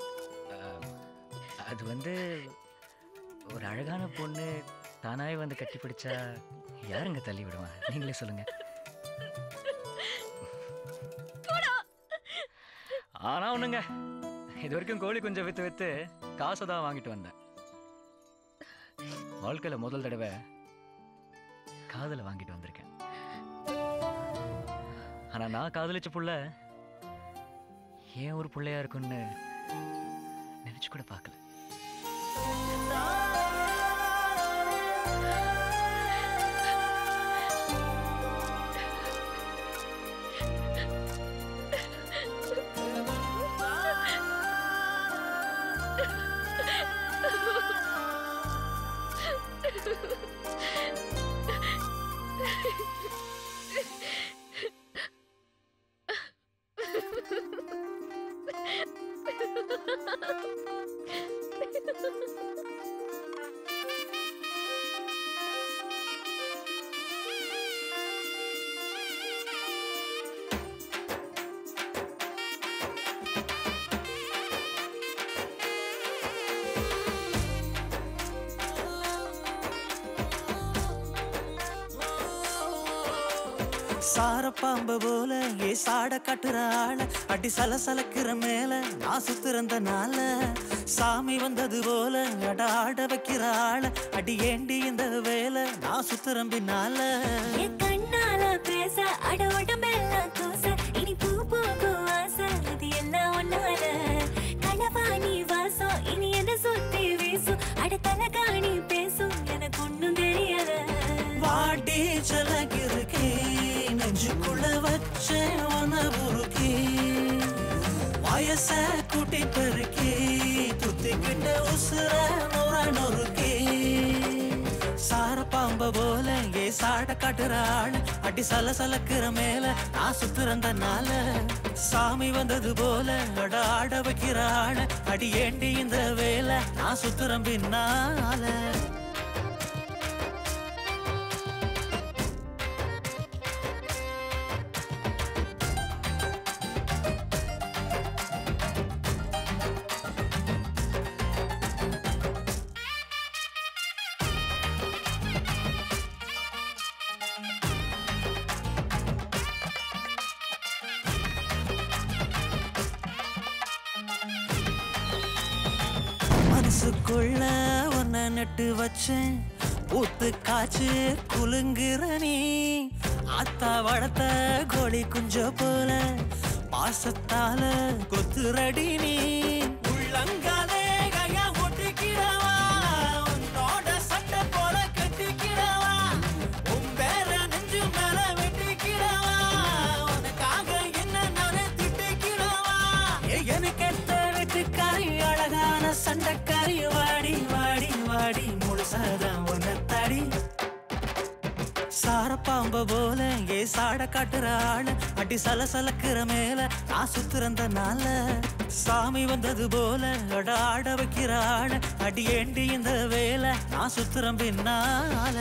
அது வந்து ஒரு அழகான பொண்ணு தானாவே வந்து கட்டி பிடிச்சா யாருங்க தள்ளி விடுவான் நீங்களே சொல்லுங்க ஆனா ஒண்ணுங்க இது வரைக்கும் கோழி குஞ்சம் வித்து வித்து காசை தான் வாங்கிட்டு வந்தேன் வாழ்க்கையில முதல் தடவை காதலை வாங்கிட்டு வந்திருக்கேன் ஆனா நான் காதலிச்ச புள்ள ஏன் ஒரு புள்ளையா இருக்குன்னு நினைச்சு கூட பார்க்கல சாரப்பாம்பு போல ஏ சாட கட்டுற ஆள அடி சலசலக்கிற மேல நான் சுத்துறந்தனால சாமி வந்தது போல அட ஆட வைக்கிற ஆள அடி ஏண்டி இந்த வேலை நான் சுத்துறேன் பின்னால என் கண்ணால பேச அட உடம்பெல்லாம் கூச இனி பூ பூக்கும் ஆசை அது எல்லாம் ஒன்னால களவாணி வாசம் இனி என்ன சுத்தி வீசும் அட தலகாணி பேசும் எனக்கு ஒண்ணும் தெரியல வாடி சலகிருக்கே நெஞ்சுக்குள்ள வச்ச உன உருக்கி வயச கூட்டி பெருக்கி துத்திக்கிட்ட உசுர நுர நொறுக்கி சாரப்பாம்ப போல ஏ சாட காட்டுற ஆள் அடி சல சலக்குற மேல நான் சுத்துறந்தனால சாமி வந்தது போல அட ஆட வைக்கிற ஆள் அடி ஏண்டி இந்த வேலை நான் சுத்துறேன் பின்னால மனசுக்குள்ள உன்னை நட்டு வச்சேன் ஊத்து காய்ச்சி குலுங்குற நீ ஆத்தா வளர்த்த கோழி குஞ்ச போல பாசத்தால கொத்துரடி நீ உள்ளங்காலே கையா ஒட்டிக்கிடவா உன்னோட சட்டை போல கட்டிக்கிடவா உன் பேர நெஞ்சு மேல வெட்டிக்கிடவா உனக்காக என்ன நானே திட்டிக்கிடவா ஏ, எனக்கு எத்த வெட்டுக்காரி அழகான சண்டைக்காரி வாடி வாடி வாடி முழுசாதான் உன்னை தடி சாரப்பாம்ப போல ஏ சாட காட்டுற ஆள அடி சல சலக்குற மேல நான் சுத்துறந்தனால சாமி வந்தது போல அட ஆட வைக்கிற ஆள அடி ஏண்டி இந்த வேலை நான் சுத்துறேன் பின்னால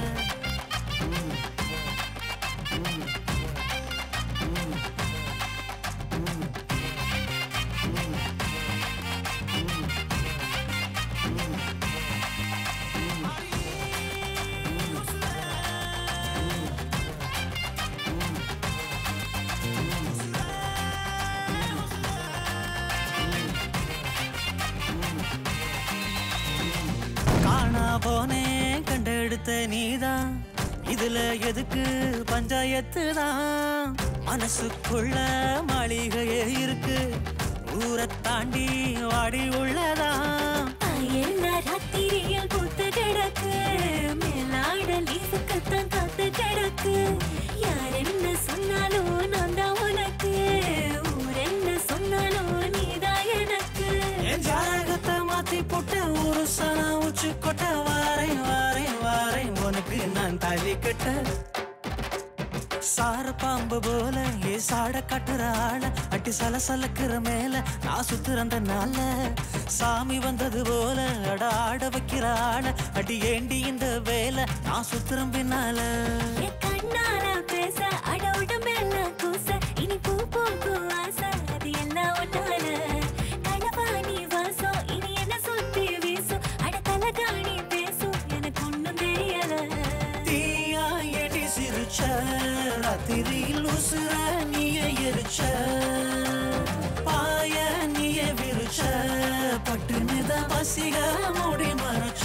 காணா போனே கண்டெடுத்த நீதான் இதுல எதுக்கு பஞ்சாயத்து தான் மனசுக்குள்ள மாளிகையே இருக்கு ஊரை தாண்டி வாடி உள்ளதான் எல்லா ராத்திரியில் பூத்து கிடக்கு மேலாட லீசுக்குத்தான் காத்து கிடக்கு யார் என்ன சொன்னாலும் நான் தான் உனக்கு ஊர் என்ன சொன்னாலும் நீதான் எனக்கு என் ஜாதகத்தை மாத்தி போட்டு ஒரு சனா உச்சு கொட்ட வாரை வாரை வாரை உனக்கு நான் தாலி கட்ட சார பாம்பு போல ஏ சாட கட்டுற ஆள அடி அடி சலசலக்கிற மேல நான் சுத்துறந்தனால சாமி வந்தது போல அட ஆட வைக்கிற ஆள அடி ஏண்டி இந்த வேலை நான் சுத்துறேன் பின்னால என் கண்ணால பேச அட உடம்பெல்லாம் கூச இனி பூ பூக்கும் ஆசை அது எல்லாம் ஒன்னால களவாணி வாசம் இனி என்ன சுத்தி வீசும் அட தலகாணி பேசும் எனக்கு ஒண்ணும் தெரியல தீயா எடி சிரிச்ச ராத்திரியில் உசுர நீய எரிச்ச பாய நீய விரிச்ச பட்டு நித பசிக மூடி மறைச்ச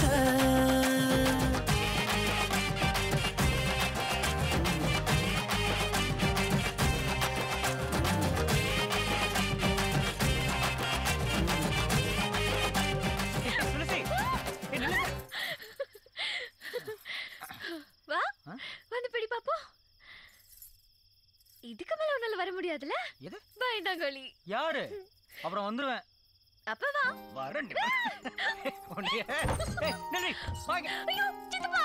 வா வந்து பிடி பாப்போம் இதுக்கு மேல உன்னால வர முடியாதுல எது பயந்தாங்கோலி யாரு அப்புறம் வந்துருவேன் அப்ப வா வரேன் உன்னைய ஏய், நில்லு, வாங்க. ஐயோ சித்தப்பா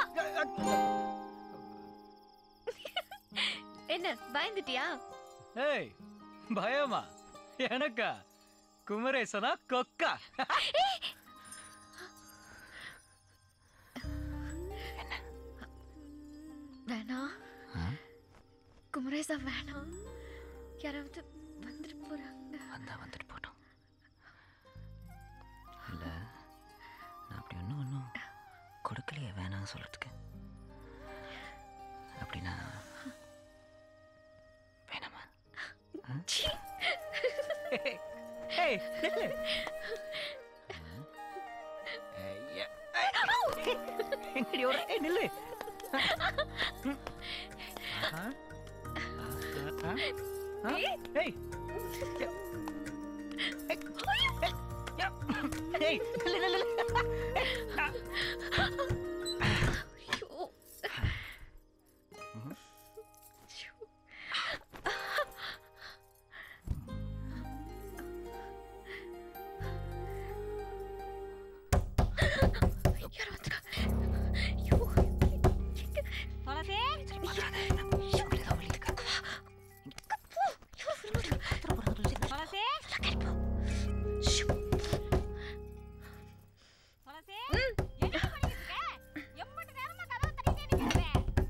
என்ன பயந்துட்டியா ஏய் பயமா எனக்கா குமரேசனா கொக்கா வேணாம் குமரேசா வேணாம் யாராவது வந்துட்டு போறாங்க வந்தா வந்துட்டு போட்டோம் இல்ல நான் அப்படி ஒன்றும் ஒன்றும் கொடுக்கலையே வேணாம் சொல்றதுக்கு அப்படின்னா வேணாமா ஆ? ஏய் நில்லு. ஐயா. எங்கடி ஓடுற? ஏய் நில்லு ஆஹா. ஆ? ஆ? ஏய் ஏய் நில்லு நில்லு நில்லு. ஏய், ஆ. துளசி துளசி துளசி என்ன பண்ணிட்டு இருக்க எம்பட்டு நேரமா கதவை தட்டிட்டே நிக்கிற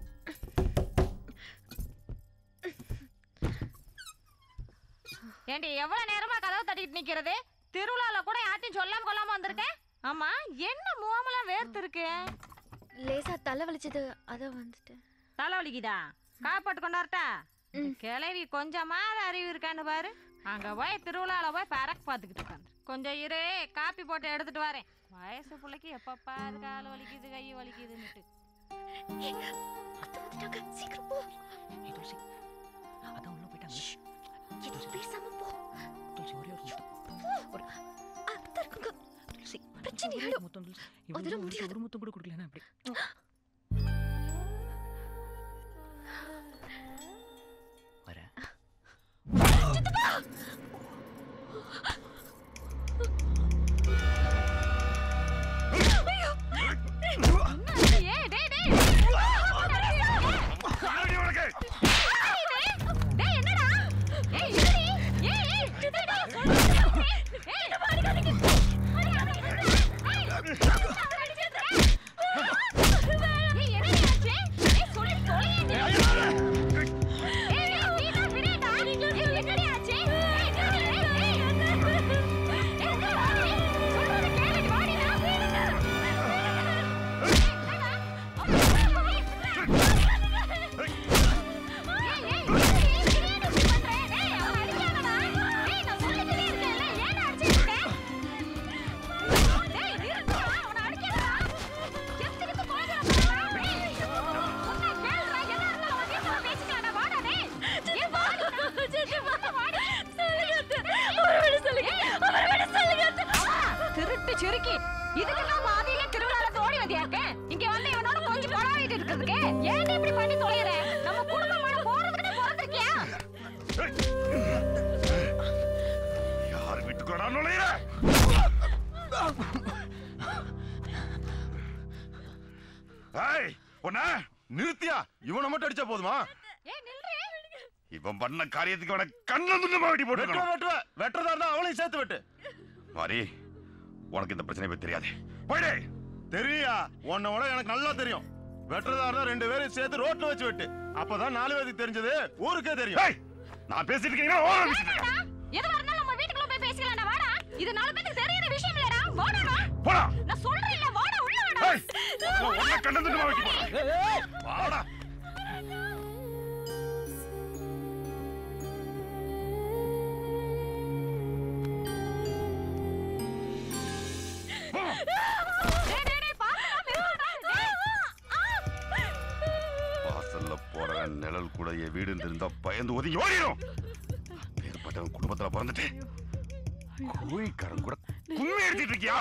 ஏண்டி எவ்வளவு நேரமா கதவை தட்டிட்டு நிக்கிறது திருவிழால கூட யார்ட்டையும் சொல்லாம கொள்ளாம வந்திருக்கேன் ஆமா என்ன முகமெல்லாம் வேர்த்து இருக்கு லேசா தலை வலிச்சது அதான் வந்துட்டேன் தலை வலிக்குதா காப்பாட்டு கொண்டாரட்டா கிளவி கொஞ்சமாவது அறிவு இருக்கான்னு பாரு அங்க போய் திருவிழால போய் பறக்க பாத்துக்கிட்டு உட்காந்து கொஞ்சம் இரு காப்பி போட்டு எடுத்துட்டு வரேன் வயசு பிள்ளைக்கு எப்ப பாரு கால் வலிக்குது கை வலிக்குதுன்னுட்டு சீக்கிரம் போ ஏய் துளசி அதான் உள்ள போயிட்டாங்க எதுவும் பேசாம போ துளசி ஒரே ஒரு முத்தம் போ அத்தை இருக்குங்க துளசி பிரச்சனை ஒரே ஒரு ஆயிடும் முத்தம் துளசி அதெல்லாம் இவ்வளவு முடியாது. ஒரு முத்தம் கூட கொடுக்கலன்னா அப்படி வரேன் ஏய் டேய் டேய் டேய் என்னடா ஏய் இருடி ஏய் ஏய் டேய் டேய் ஏய் திருட்டு சிறுக்கி இதுக்கெல்லாம் மாதிரில திருவிழால தோடி வந்தியாக்க இங்க வந்து இவனோட கொஞ்சம் பழகிட்டு இருக்கிறதுக்கு ஏன் இப்படி பண்ணி தொலைற நம்ம குடும்பமான போறதுக்கு பிறந்திருக்கியா யார் வீட்டுக்கு நுழையிற ஏய் உன்ன நிறுத்தியா இவனை மட்டும் அடிச்சா போதுமா ஏய் நில்றே இவன் பண்ண காரியத்துக்கு அவனை கண்ண துண்டமா வெட்டி வெட்டுவ போட்டு வெட்டுவ வெட்டுறதா இருந்தா அவளையும் சேர்த்து வெட்டு மாறி உனக்கு இந்த பிரச்சனை பத்தி தெரியாது போயிடு தெரியா உன்னை விட எனக்கு நல்லா தெரியும் வெட்டுறதா இருந்தா ரெண்டு பேரும் சேர்த்து ரோட்ல வச்சு வெட்டு அப்பதான் நாலு பேருக்கு தெரிஞ்சது ஊருக்கே தெரியும் நான் பேசிட்டு இருக்கீங்கன்னா எதுவா இருந்தாலும் நம்ம வீட்டுக்குள்ள போய் பேசிக்கலாம்டா வாடா இது நாலு பேருக்கு தெரியாத விஷயம் இல்லடா வாடா போடா நான் சொல்றேன் இல்ல வாடா உள்ள வாடா உன்னை கண்ண துண்டமா வெட்டி போடுறேன் வாடா வாசல்ல போறவன் நிழல் கூட என் வீடு இருந்தா பயந்து ஒதுங்கி ஓடிடும் பேர்பட்டவன் குடும்பத்துல பிறந்துட்டு கோழிக்காரன் கூட கும்மி எடுத்துட்டு இருக்கியா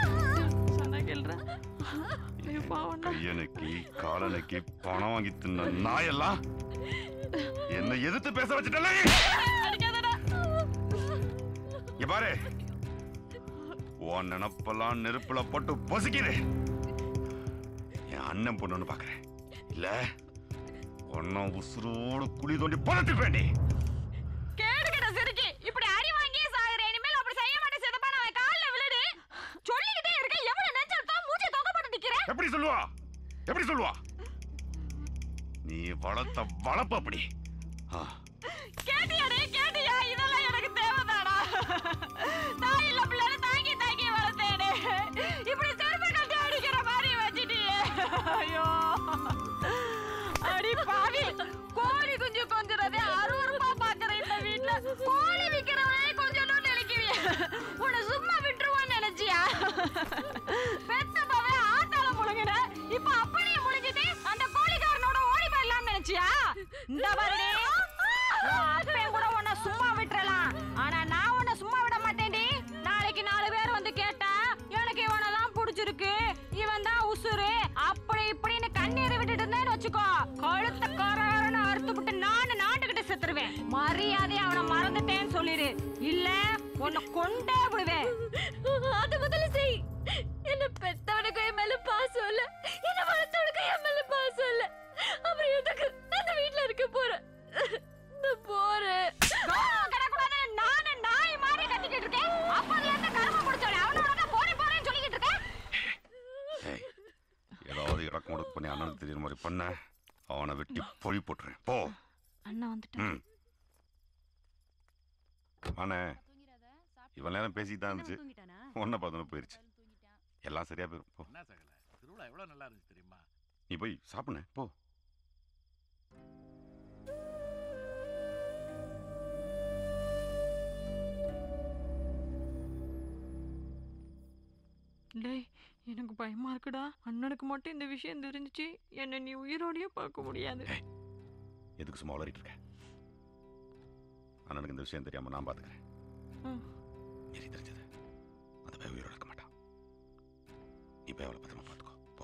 கையனுக்கு காலனுக்கு பணம் வாங்கி தின்ன நாயெல்லாம் என்ன எதிர்த்து பேச வச்சுட்டல இங்க பாரு உன் நினப்பெல்லாம் நெருப்புல போட்டு பொசுக்கிடு என் அண்ணன் பொண்ணுன்னு பாக்குறேன் இல்ல ஒன்னும் உசுரோடு குழி தோண்டி பதத்து வேண்டி கேடுகட சிறுக்கி இப்படி அடி வாங்கி சாகுற இனிமேல் அப்படி செய்ய மாட்டேன் சிதப்பா நான் கால்ல விழுடு சொல்லிக்கிட்டே இருக்க எவ்வளவு நெஞ்சல் தான் மூஞ்சி தொங்க போட்டு நிக்கிறேன் எப்படி சொல்லுவா எப்படி சொல்லுவா நீ வளர்த்த வளர்ப்பு அப்படி ஆ, கேட்டியாடே கேட்டியா இதெல்லாம் எனக்கு தேவைதாடா நான் இல்ல பிள்ளை தாங்கி தாங்கி வளர்த்தேனே இப்படி செருப்பு கட்டி அடிக்கிற மாதிரி வச்சிட்டியே ஐயோ அடி பாவி கோழி குஞ்சு கொஞ்சுறதே அருவருப்பா பாக்குற இந்த வீட்ல கோழி விக்கிறவனே கொஞ்சம் நினைக்கிறிய உன்னை சும்மா விட்டுருவான்னு நினைச்சியா பெத்தப்பவே ஆத்தால முழுங்கின இப்ப அப்படியே முழுங்கிட்டு அந்த கோழிக்காரனோட ஓடி போயிடலாம்னு நினைச்சியா இந்த பாருடே உன் அப்பன் கூட உன்னை சும்மா விட்டுறலாம் ஆனா நான் உன்னை சும்மா விட மாட்டேன்டி நாளைக்கு நாலு பேர் வந்து கேட்டா எனக்கு இவனை தான் பிடிச்சிருக்கு இவன் தான் உசுரு அப்படி இப்படின்னு கண்ணீரை விட்டுட்டு இருந்தேன்னு வச்சுக்கோ கழுத்த காரன்னு அறுத்து விட்டு நானு நாண்டுகிட்டு செத்துருவேன் மரியாதையா அவனை மறந்துட்டேன்னு சொல்லிடு இல்ல உன்னை கொண்டே விடுவேன் அது முதல்ல செய் என்ன பெத்தவனுக்கு என் மேல பாசம் இல்ல என்ன வளர்த்தவனுக்கு என் மேல பாசம் இல்ல அப்புறம் எதுக்கு அந்த வீட்ல இருக்க போறேன் நான் போறேன் கிடக்கூடாது நானு நாய் மாதிரி கத்திக்கிட்டு இருக்கேன் அப்பதுல இருந்து கரும முடிச்சோட அவனோட தான் போறேன் போறேன்னு சொல்லிக்கிட்டு இருக்கேன் ஏய், ஏதாவது இறக்கம் முடக்கு பண்ணி அண்ணனுக்கு தெரியுற மாதிரி பண்ண அவனை வெட்டி பொழி போட்டுறேன் போ அண்ணா வந்துட்டு ம் அண்ணே இவன் நேரம் பேசிட்டு தான் இருந்துச்சு ஒன்ன பார்த்தோன்னு போயிருச்சு எல்லாம் சரியா போயிரும் போ என்ன சகல திருவிழா எவ்வளவு நல்லா இருந்துச்சு தெரியுமா நீ போய் சாப்பிடுன போ டேய் எனக்கு பயமா இருக்குடா அண்ணனுக்கு மட்டும் இந்த விஷயம் தெரிஞ்சுச்சு என்ன நீ உயிரோடயே பார்க்க முடியாது எதுக்கு சும்மா வளரிட்டு இருக்க அண்ணனுக்கு இந்த விஷயம் தெரியாம நான் பாத்துக்கிறேன் ம். மீறி தெரிஞ்சது அந்த பய உயிரோட இருக்க மாட்டான் நீ போய் அவளை பத்திரமா பார்த்துக்கோ போ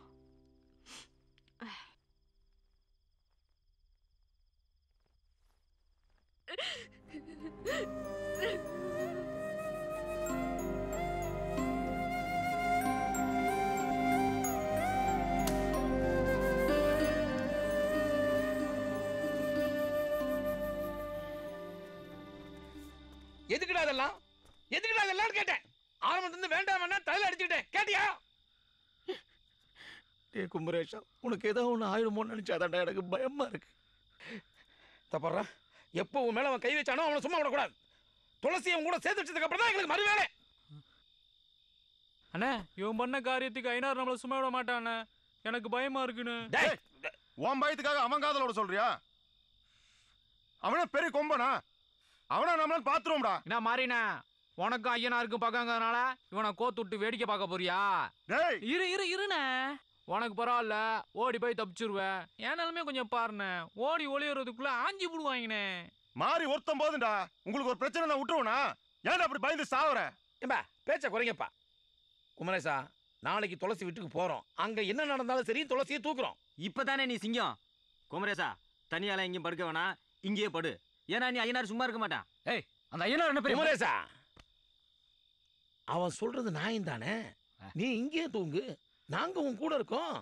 எதுக்குடா அதெல்லாம் எதுக்குடா அதெல்லாம் கேட்டேன் ஆரம்பத்துல இருந்து வேண்டாம் தலையில அடிச்சுக்கிட்டேன் கேட்டியா டே குமரேஷா உனக்கு ஏதோ ஒன்று ஆயிடுமோன்னு நினச்சாதான்டா எனக்கு பயமா இருக்கு தப்பறா எப்போ உன் மேல அவன் கை வச்சானோ அவனை சும்மா விடக்கூடாது துளசி அவன் கூட சேர்த்து வச்சதுக்கு அப்புறம் தான் எங்களுக்கு மறு வேலை அண்ணே இவன் பண்ண காரியத்துக்கு ஐநாறு நம்மள சும்மா விட மாட்டானே எனக்கு பயமா இருக்குன்னு உன் பயத்துக்காக அவன் காதலோட சொல்றியா அவனா பெரிய கொம்பனா அவனா நம்மளால பாத்துருவோம்டா என்ன மாறினே உனக்கும் ஐயனாருக்கும் பக்கங்கிறதுனால இவனை கோத்து விட்டு வேடிக்கை பார்க்க போறியா இரு இரு இருண்ணே உனக்கு பரவாயில்ல ஓடி போய் தப்பிச்சிருவேன் என் நிலமே கொஞ்சம் பாருண்ணே ஓடி ஒளியறதுக்குள்ள ஆஞ்சி விடுவாங்கண்ணே மாறி ஒருத்தம் போதுண்டா உங்களுக்கு ஒரு பிரச்சனை நான் விட்டுருவனா ஏன்டா அப்படி பயந்து சாவற ஏம்பா பேச்ச குறைங்கப்பா குமரேசா நாளைக்கு துளசி வீட்டுக்கு போறோம் அங்க என்ன நடந்தாலும் சரி துளசியை தூக்குறோம் இப்பதானே நீ சிங்கம் குமரேசா தனியால எங்கேயும் படுக்க வேணாம் இங்கேயே படு ஏன்னா நீ ஐயனார் சும்மா இருக்க மாட்டான் ஏய் அந்த ஐயனார் என்ன குமரேசா அவன் சொல்றது நியாயம் தானே நீ இங்கேயே தூங்கு நாங்க உன் கூட இருக்கோம்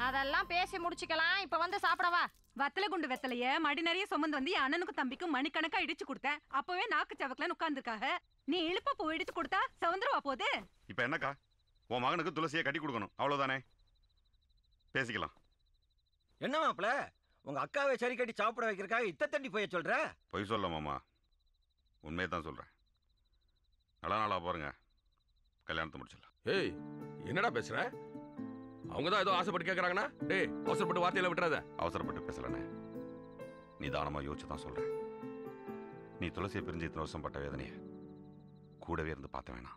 அதெல்லாம் பேசி முடிச்சுக்கலாம் இப்ப வந்து சாப்பிடவா வத்தல குண்டு வெத்தலைய மடி நிறைய சுமந்து வந்து என் அண்ணனுக்கும் தம்பிக்கும் மணிக்கணக்கா இடிச்சு கொடுத்தேன் அப்பவே நாக்கு சவக்கலன்னு உட்கார்ந்துருக்காக நீ இழுப்ப பூ இடிச்சு கொடுத்தா சவுந்தரவா போகுது இப்போ என்னக்கா உன் மகனுக்கு துளசியை கட்டி கொடுக்கணும் அவ்வளோதானே பேசிக்கலாம் என்ன மாப்பிள உங்க அக்காவை சரி கட்டி சாப்பிட வைக்கிறக்காக இத்த தண்டி போய் சொல்ற பொய் சொல்ல மாமா உண்மையை தான் சொல்கிறேன் நல்ல நாளாக பாருங்க கல்யாணத்தை முடிச்சிடலாம் ஏய் என்னடா பேசுற அவங்க தான் ஏதோ ஆசைப்பட்டு கேட்கறாங்கன்னா டேய் அவசரப்பட்டு வார்த்தையில விட்டுறாத அவசரப்பட்டு பேசலண்ணே நிதானமாக யோசிச்சு தான் சொல்கிறேன் நீ துளசியை பிரிஞ்சு இத்தனை வருஷம் பட்ட வேதனையை கூடவே இருந்து பார்த்த வேணாம்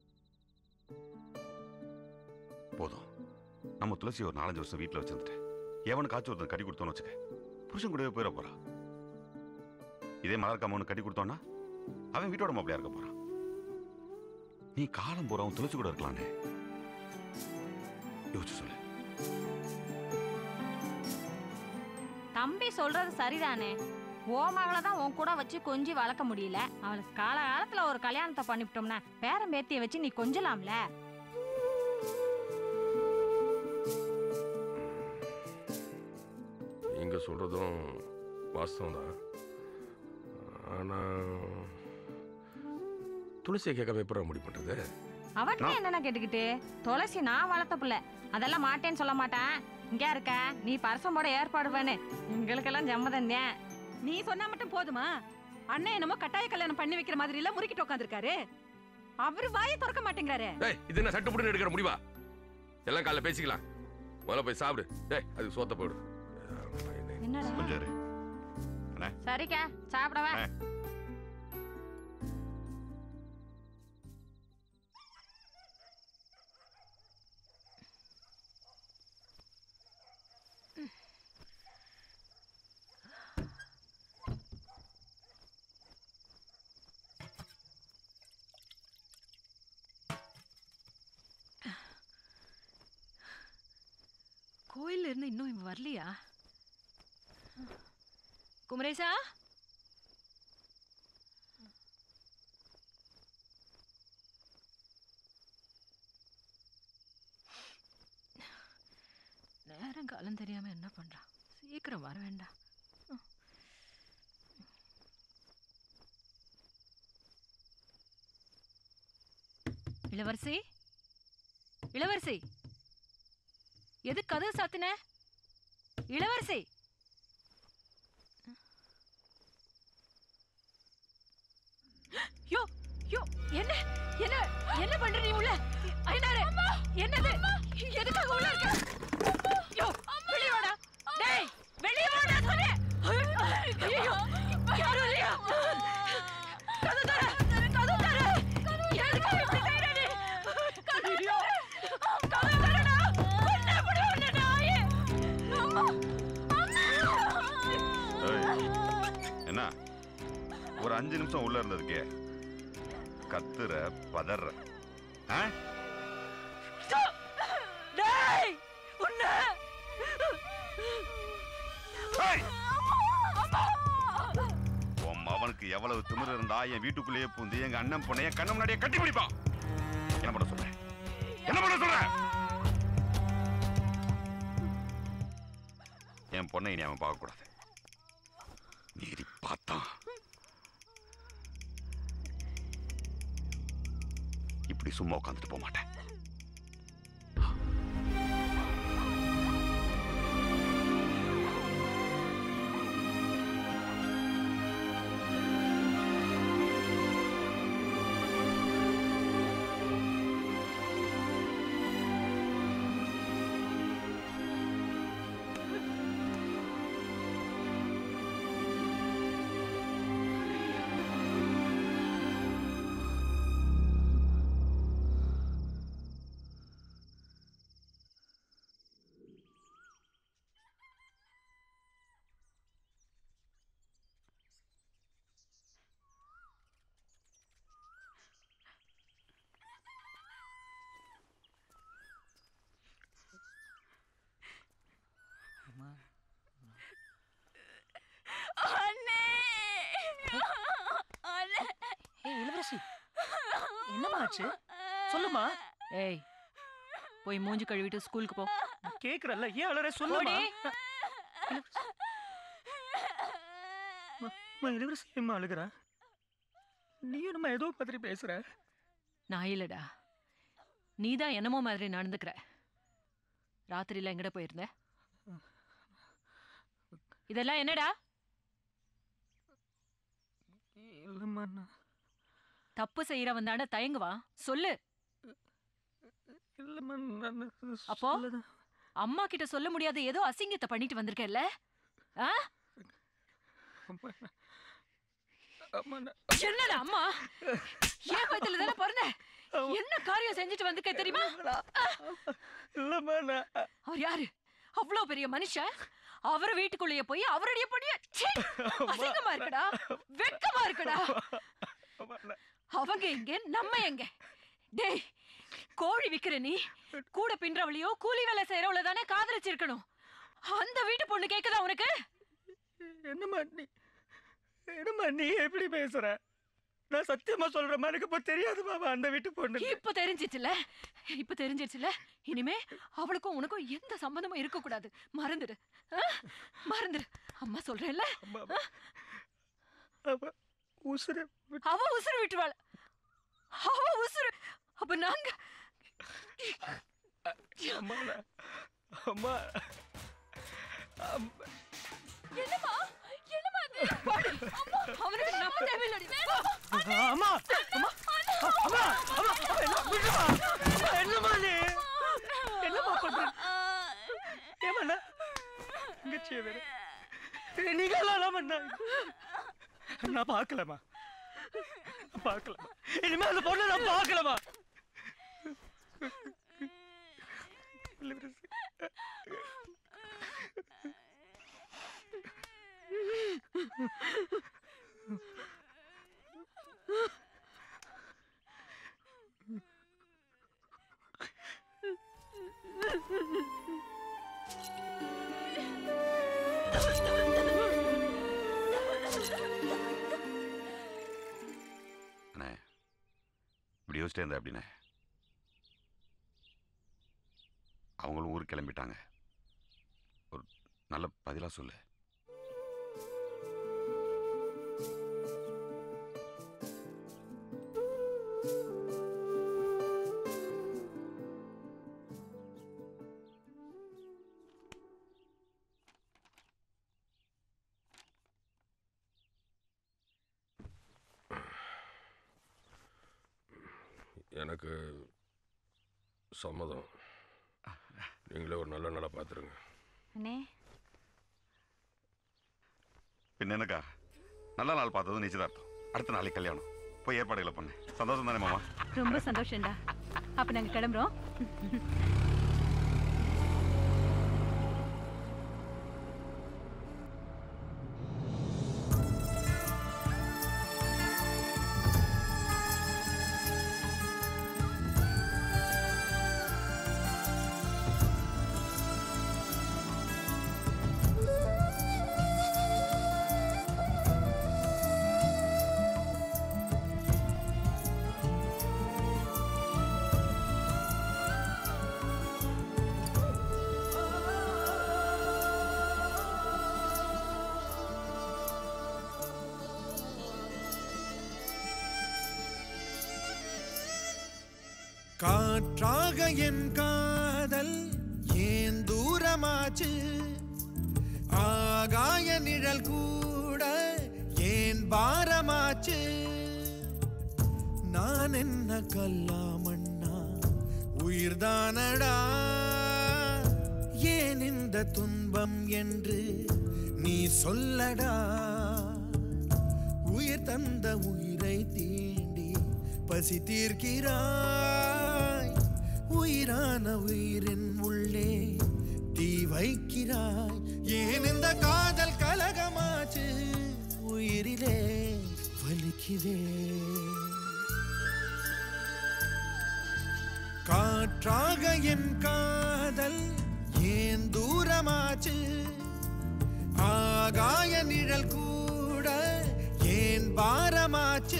போதும் நம்ம துளசி ஒரு நாலஞ்சு வருஷம் வீட்டில் வச்சிருந்துட்டு எவனுக்காச்சும் ஒருத்தன் கட்டி கொடுத்தோன்னு வச்சுக்க புருஷன் கூடவே போயிட போறா இதே மலர்க்கு அவனுக்கு கட்டி கொடுத்தோன்னா அவன் வீட்டோட மாப்பிளையா இருக்க போறான் நீ காலம் போற அவன் துளசி கூட இருக்கலானே யோசிச்சு சொல்லு தம்பி சொல்றது சரிதானே ஓ மகளை தான் உன் கூட வச்சு கொஞ்சி வளர்க்க முடியல அவளுக்கு காலகாலத்துல ஒரு கல்யாணத்தை பண்ணிவிட்டோம்னா பேரன் பேத்தியை வச்சு நீ கொஞ்சலாம்ல நீங்க சொல்றதும் வாஸ்தவம் தான் ஆனா துளசியை கேட்காம எப்படி முடிவு பண்றது அவட்ட என்னென்ன கேட்டுக்கிட்டு துளசி நான் வளர்த்த புள்ள அதெல்லாம் மாட்டேன்னு சொல்ல மாட்டேன் இங்க இருக்க நீ பரசம்போட ஏற்பாடு பண்ணு எங்களுக்கெல்லாம் ஜம்மதன் நீ சொன்னா மட்டும் போதுமா அண்ணன் என்னமோ கட்டாய கல்யாணம் பண்ணி வைக்கிற மாதிரி எல்லாம் முறுக்கிட்டு உட்காந்துருக்காரு அவரு வாயை திறக்க மாட்டேங்கிறாரு டேய் இது என்ன சட்டு புடுன்னு எடுக்கிற முடிவா எல்லாம் காலைல பேசிக்கலாம் முதல்ல போய் சாப்பிடு டேய் அதுக்கு சோத்த போயிடு என்னடா கொஞ்சம் இரு. அண்ணே சரிக்கா சாப்பிடவா கோயில்ல இருந்து இன்னும் இவன் வரலையா குமரேசா நேரம் காலம் தெரியாம என்ன பண்றான் சீக்கிரம் வர வேண்டாம் இளவரசி இளவரசி எது கதவு சாத்தின இளவரசி யோ யோ என்ன என்ன என்ன பண்ற நீ உள்ள ஐனாரே என்னது எதுக்காக உள்ள இருக்க யோ வெளிய வாடா டேய் வெளிய வாடா சொல்லு ஐயோ யாரும் இல்லையா கதவு தர கதவு தர எதுக்கு இப்படி செய்யற நீ ஐயோ கதவு தரடா என்ன இப்படி ஒண்ணு நாயே அம்மா ஏய், என்ன ஒரு அஞ்சு நிமிஷம் உள்ள இருந்ததுக்கே கத்துற பதற ஆ? டேய் உன்ன ஏய்! உன் மவனுக்கு எவ்வளவு திமிரு இருந்தா என் வீட்டுக்குள்ளேயே பூந்து எங்க அண்ணன் பொண்ணை என் கண்ணு முன்னாடியே கட்டி பிடிப்பான் என்ன பண்ண சொல்ற என்ன பண்ண சொல்ற என் பொண்ணை இனி அவன் பார்க்க கூடாது மீறி பார்த்தான் இப்படி சும்மா உட்காந்துட்டு போக மாட்டேன் அண்ணே அண்ணே ஏய் இளவரசி என்னம்மா ஆச்சு சொல்லுமா ஏய் போய் மூஞ்சி கழுவிட்டு ஸ்கூலுக்கு போ கேக்குறல்ல ஏன் அழற சொல்லுமா ஓடி. அம்மா, இளவரசி ஏம்மா அழுகுறா நீயும் நம்ம ஏதோ பத்திரி பேசுற நான் இல்லடா நீதான் என்னமோ மாதிரி நடந்துக்கிற ராத்திரியில எங்கட போயிருந்த இதெல்லாம் என்னடா இல்லம்மா நான் தப்பு செய்யறவன் தானே தயங்குவான் சொல்லு இல்லம்மா நான் அப்போ அம்மா கிட்ட சொல்ல முடியாத ஏதோ அசிங்கத்தை பண்ணிட்டு வந்திருக்கல்ல ஆ அம்மா நான் என்னடா அம்மா ஏன் வயித்துல தானே பிறந்த என்ன காரியம் செஞ்சுட்டு வந்திருக்க தெரியுமா இல்லம்மா நான் அவர் யாரு அவ்வளோ பெரிய மனுஷன் அவர் வீட்டுக்குள்ளேயே போய் அவருடைய படிய ச்சீ! அசிங்கமா இருக்குடா வெட்கமா இருக்குடா அவங்க எங்க நம்ம எங்க டேய் கோழி விக்கிற நீ கூட பின்றவளையோ கூலி வேலை செய்யறவள தானே காதலிச்சிருக்கணும் அந்த வீட்டு பொண்ணு கேக்குதா உனக்கு என்னம்மா நீ என்னம்மா நீ எப்படி பேசுற நான் சத்தியமா சொல்றேன் எனக்கு இப்ப தெரியாது மாமா அந்த வீட்டு பொண்ணு இப்ப தெரிஞ்சிச்சுல இப்ப தெரிஞ்சிருச்சுல இனிமே அவளுக்கும் உனக்கும் எந்த சம்பந்தமும் இருக்க கூடாது மறந்துடு ஆ? மறந்துடு அம்மா சொல்றேன்ல ஆ? அவ உசுர அவ உசுறு விட்டுவாள் அவ உசுறு அப்ப நாங்க அம்மா நான்- அம்மா அம்மா என்னம்மா என்னம்மா அது பாடி அம்மா அவனுக்கு நம்ம தேவையில்லடி அம்மா அம்மா அம்மா அம்மா அம்மா என்ன விடுமா அம்மா, என்னம்மா நீ என்னம்மா பண்ற ஏமா நான் தங்கச்சியை வேற நீங்க எல்லாம் நான் நான் பார்க்கலமா பார்க்கலமா இனிமே அந்த பொண்ணை நான் பார்க்கலமா அண்ணே இப்படி யோசிச்சிட்டே இருந்தேன் அப்படின்னே அவங்களும் ஊருக்கு கிளம்பிட்டாங்க ஒரு நல்ல பதிலாக சொல்லு எனக்கு சம்மதம் நீங்களே ஒரு நல்ல நாளாக பார்த்துருங்க அண்ணே பின்ன என்னக்கா நல்ல நாள் பார்த்ததும் நிச்சயதார்த்தம் அடுத்த நாளைக்கு கல்யாணம் போய் ஏற்பாடுகளை பண்ணு சந்தோஷம் தானே மாமா ரொம்ப சந்தோஷம்டா அப்ப நாங்க கிளம்புறோம் காற்றாக என் காதல் ஏன் தூரமாச்சு ஆகாய நிழல் கூட ஏன் பாரமாச்சு நான் என்ன கல்லாமண்ணா உயிர்தானடா ஏன் இந்த துன்பம் என்று நீ சொல்லடா உயிர் தந்த உயிரை தீண்டி பசி தீர்க்கிறாய் உயிரான உயிரின் உள்ளே தீ வைக்கிறாய் ஏன் இந்த காதல் கலகமாச்சு உயிரிலே வலிக்குதே காற்றாக என் காதல் ஏன் தூரமாச்சு ஆகாய நிழல் கூட ஏன் பாரமாச்சு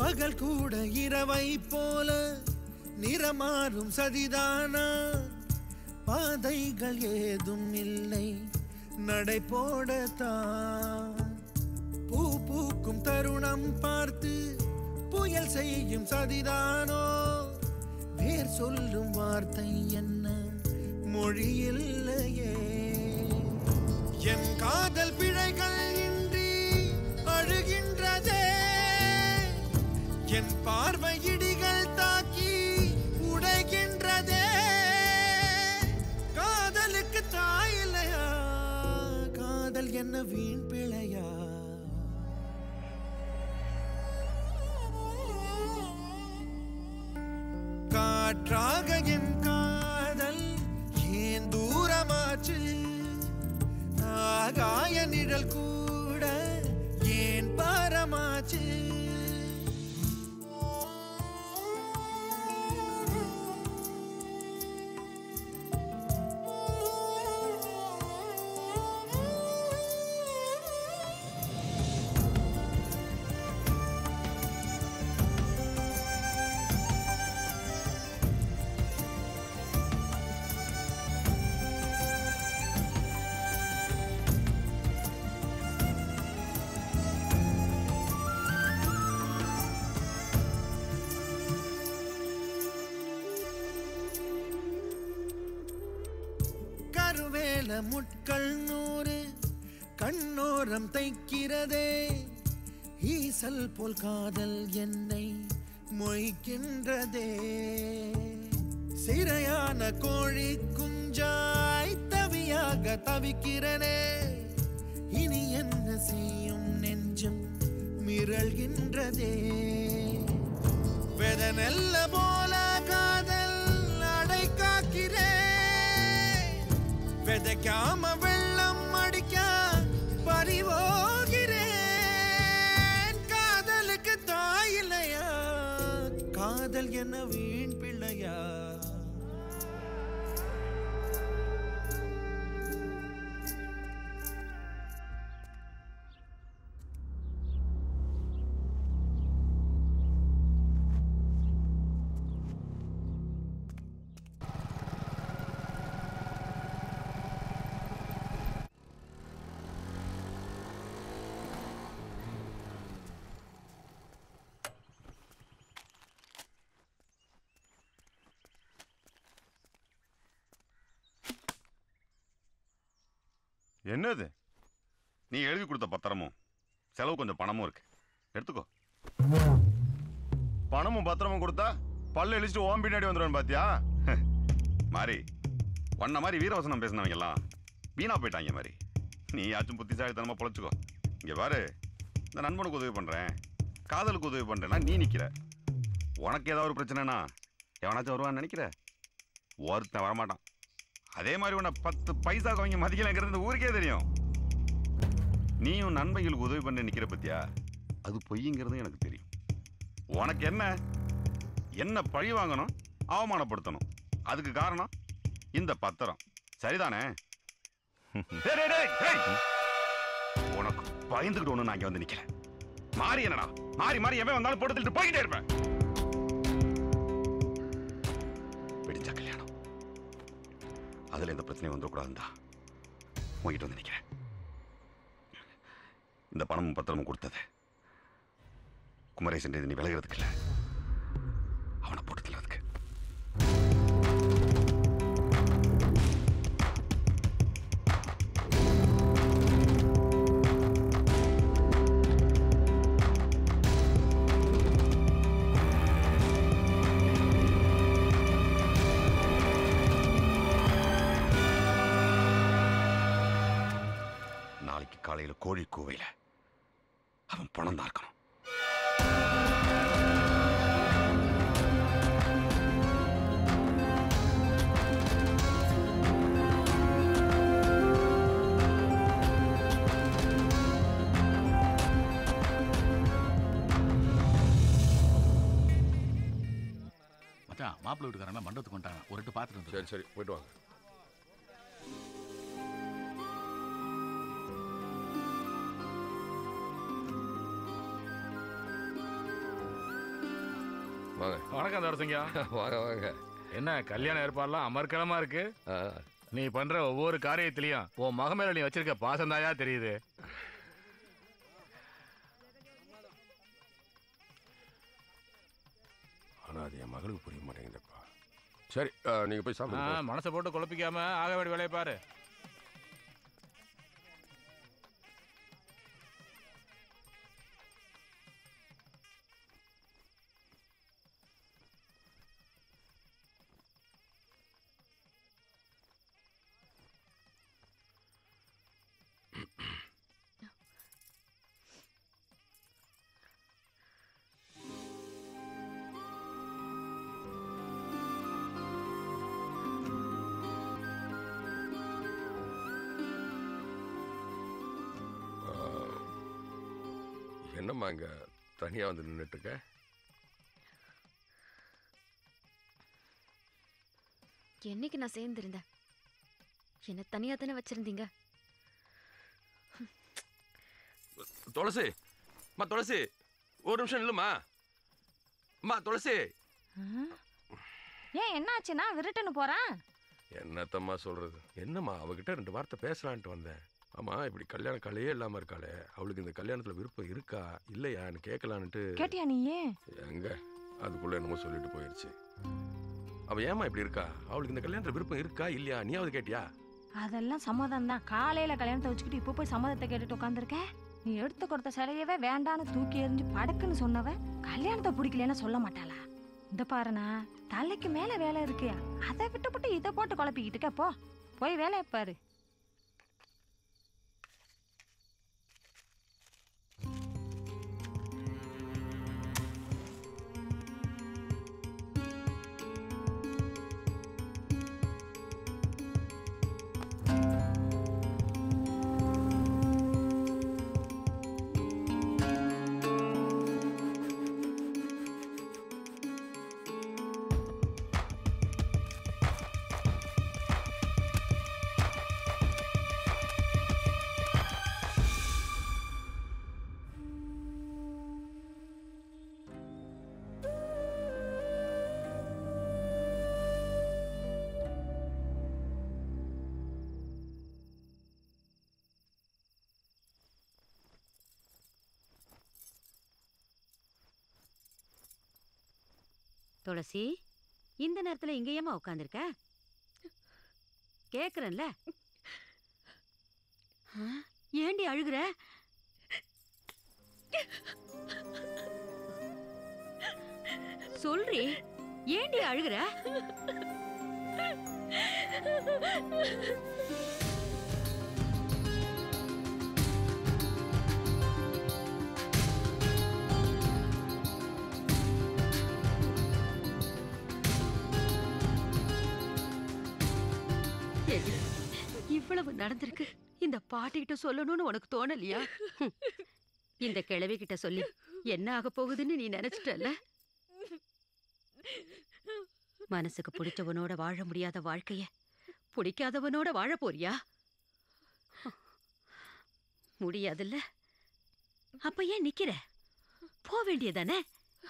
பகல் கூட இரவை போல நிறமாறும் சதிதானா பாதைகள் ஏதும் இல்லை நடை போடத்தான் பூ பூக்கும் தருணம் பார்த்து புயல் செய்யும் சதிதானோ வேர் சொல்லும் வார்த்தை என்ன மொழி இல்லையே என் காதல் பிழைகள் இன்றி அழுகின்றதே என் பார்வை இடிகள் தாக்கி உடைகின்றதே காதலுக்கு தாய் இல்லையா காதல் என்ன வீண் பிழையா காற்றாக என் காதல் ஏன் தூரமாச்சு ஆகாய நிழல் கூட ஏன் பாரமாச்சு கருவேல முட்கள் நூறு கண்ணோரம் தைக்கிறதே ஈசல் போல் காதல் என்னை மொய்க்கின்றதே சிறையான கோழி குஞ்சாய் தவியாக தவிக்கிறனே இனி என்ன செய்யும் நெஞ்சம் மிரள்கின்றதே வெத நெல்ல போல காதல் அடை காக்கிறேன் விதைக்காம வெள்ளம் அடிக்க பறிவோகிறேன் காதலுக்கு தாய் இல்லையா காதல் என்ன வீண் பிள்ளையா என்னது நீ எழுதி கொடுத்த பத்திரமும் செலவு கொஞ்சம் பணமும் இருக்கு எடுத்துக்கோ பணமும் பத்திரமும் கொடுத்தா பல்ல இழிச்சிட்டு ஓம் பின்னாடி வந்துடுவேன் பாத்தியா மாறி உன்ன மாதிரி வீரவசனம் பேசினவங்க எல்லாம் வீணா போயிட்டாங்க மாதிரி நீ ஆச்சும் புத்திசாலித்தனமா பொழைச்சுக்கோ இங்க பாரு இந்த நண்பனுக்கு உதவி பண்றேன் காதலுக்கு உதவி பண்றேன்னா நீ நிக்கிற உனக்கு ஏதாவது ஒரு பிரச்சனைனா எவனாச்சும் வருவான்னு நினைக்கிற ஒருத்தன் வரமாட்டான் அதே மாதிரி உன்னை பத்து பைசா அவங்க மதிக்கலைங்கிறது இந்த ஊருக்கே தெரியும் நீயும் நண்பர்களுக்கு உதவி பண்ண நிக்கிற பத்தியா அது பொய்ங்கிறது எனக்கு தெரியும் உனக்கு என்ன என்ன பழி வாங்கணும் அவமானப்படுத்தணும் அதுக்கு காரணம் இந்த பத்திரம் சரிதானே டேய், டேய், டேய், டேய். உனக்கு பயந்துகிட்டு ஒண்ணு நான் இங்க வந்து நிக்கல மாறி என்னடா மாறி மாறி எவன் வந்தாலும் போட்டு தள்ளிட்டு போய்கிட்டே இருப்பேன் வெடிஞ்சா கல்யாணம் அதுல எந்த பிரச்சனையும் வந்துடக்கூடாதுன்னு தான் உங்ககிட்ட வந்து நிக்கிறேன் இந்த பணமும் பத்திரமும் கொடுத்தது குமரேசன் நீ விலகிறதுக்கு இல்ல அவனை போட்டு தள்ளதுக்கு நாளைக்கு காலையில கோழி கூவையில அவன் பணம் தான் இருக்கணும் மச்சான் மாப்பிள்ளை வீட்டுக்காரங்க மண்டபத்துக்கு வந்துட்டாங்க ஒரு எட்டு பார்த்துட்டு வந்து சரி சரி போயிட்டு வாங்க வாங்க வணக்கம் தரசிங்க வாங்க வாங்க என்ன கல்யாண ஏற்பாடுலாம் அமர்க்கலமா இருக்கு நீ பண்ற ஒவ்வொரு காரியத்திலயும் உன் மக மேல நீ வச்சிருக்க பாசந்தாயா தெரியுது ஆனா அது என் மகளுக்கு புரிய மாட்டேங்குதுப்பா சரி ஆ, நீங்க போய் ஆ, சாப்பிடுங்க மனசை போட்டு குழப்பிக்காம ஆக வேண்டிய வேலையை பாரு ஆ, என்னம்மா இங்க தனியா வந்து நின்றுட்டு இருக்க என்னைக்கு நான் சேர்ந்திருந்தேன் என்ன தனியா தானே வச்சிருந்தீங்க துளசி அம்மா துளசி ஒரு நிமிஷம் நில்லுமா அம்மா துளசி ஏன் என்னாச்சுன்னா விருட்டுன்னு போறான் என்னத்தம்மா சொல்றது என்னம்மா அவகிட்ட ரெண்டு வார்த்தை பேசலான்ட்டு வந்தேன் ஆமா இப்படி கல்யாண கலையே இல்லாம இருக்காளே அவளுக்கு இந்த கல்யாணத்துல விருப்பம் இருக்கா இல்லையான்னு கேட்கலான்ட்டு கேட்டியா நீயே எங்க அதுக்குள்ள என்னமோ சொல்லிட்டு போயிடுச்சு அவ ஏமா இப்படி இருக்கா அவளுக்கு இந்த கல்யாணத்துல விருப்பம் இருக்கா இல்லையா நீயாவது கேட்டியா அதெல்லாம் சம்மதம் தான் காலையில கல்யாணத்தை வச்சுக்கிட்டு இப்போ போய் சம்மதத்தை கேட்டுட்டு உட்காந்துருக்க நீ எடுத்து கொடுத்த சிலையவே வேண்டான்னு தூக்கி எறிஞ்சு படுக்குன்னு சொன்னவ கல்யாணத்தை பிடிக்கலன்னு சொல்ல மாட்டாளா இந்த பாருண்ணா தலைக்கு மேல வேலை இருக்கு அதை விட்டுப்புட்டு இதை போட்டு குழப்பிக்கிட்டு இருக்க போ போய் வேலையை பாரு துளசி இந்த நேரத்துல இங்க ஏமா உட்காந்துருக்க கேக்குறேன்ல ஆ, ஏண்டி அழுகுற சொல்றி ஏண்டி அழுகுற ஏண்டி, இவ்வளவு நடந்திருக்கு இந்த பாட்டிகிட்ட சொல்லணும்னு உனக்கு தோணலையா ஹம். இந்த கிழவி கிட்ட சொல்லி என்ன ஆக போகுதுன்னு நீ நினைச்சிட்டல மனசுக்கு பிடிச்சவனோட வாழ முடியாத வாழ்க்கைய பிடிக்காதவனோட வாழ போறியா முடியாதுல்ல அப்ப ஏன் நிக்கிற போக வேண்டியதானே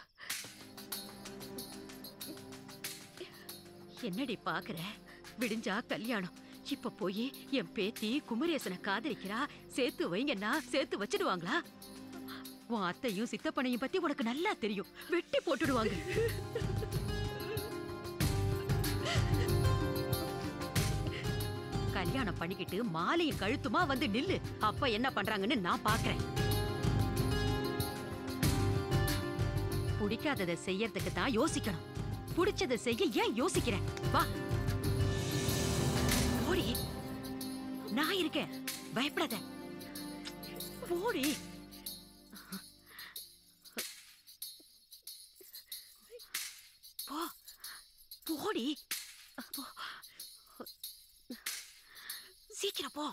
என்னடி பாக்குற விடிஞ்சா கல்யாணம் இப்ப போய் என் பேத்தி குமரேசனை காதலிக்கிறா சேர்த்து வைங்கன்னா சேர்த்து வச்சிடுவாங்களா உன் அத்தையும் சித்தப்பனையும் பத்தி உனக்கு நல்லா தெரியும் வெட்டி போட்டுடுவாங்க கல்யாணம் பண்ணிக்கிட்டு மாலையும் கழுத்துமா வந்து நில்லு அப்ப என்ன பண்றாங்கன்னு நான் பாக்குறேன் பிடிக்காததை செய்யறதுக்கு தான் யோசிக்கணும் பிடிச்சதை செய்ய ஏன் யோசிக்கிறேன் வா போடி நான் இருக்கேன் பயப்படாத போடி போ போடி போ. சீக்கிரம் போ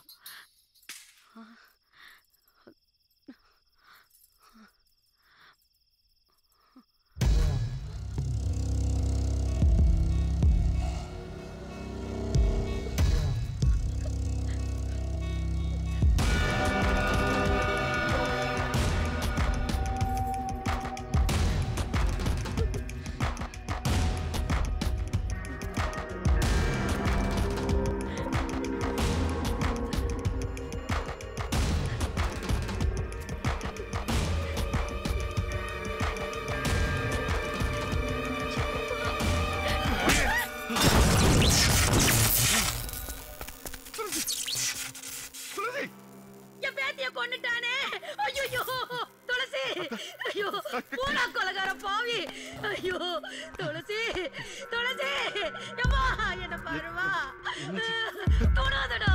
பேத்திய கொன்னுட்டானே ஐயோ துளசி ஐயோ பூனா கொலகார பாவி ஐயோ துளசி துளசி எம்மா என்ன பாருமா தொடாதடா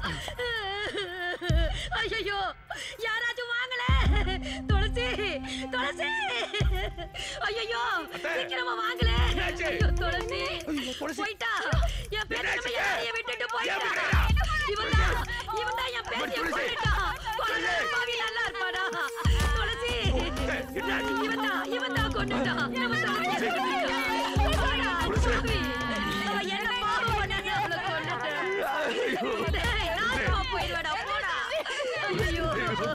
ஐயோ யாராச்சும் வாங்கல துளசி துளசி ஐயோ சீக்கிரமா வாங்கல ஐயோ துளசி போயிட்டா என் பேத்தி நம்ம யாரையும் விட்டுட்டு போயிட்டா இவன் தான் இவன் தான் என் பேத்திய கொன்னுட்டான் கொலகார பாவி நல்லா இருப்பாடா துளசி இவன் தான் இவன் தான் கொன்னுட்டான் இவன் தான் கொன்னுட்டான் பாவி. அவன் என்ன பாவம் பண்ணானே அவளை கொன்னுட்டான். டேய், நாசமா போயிடுவேடா, போடா. ஐயோ.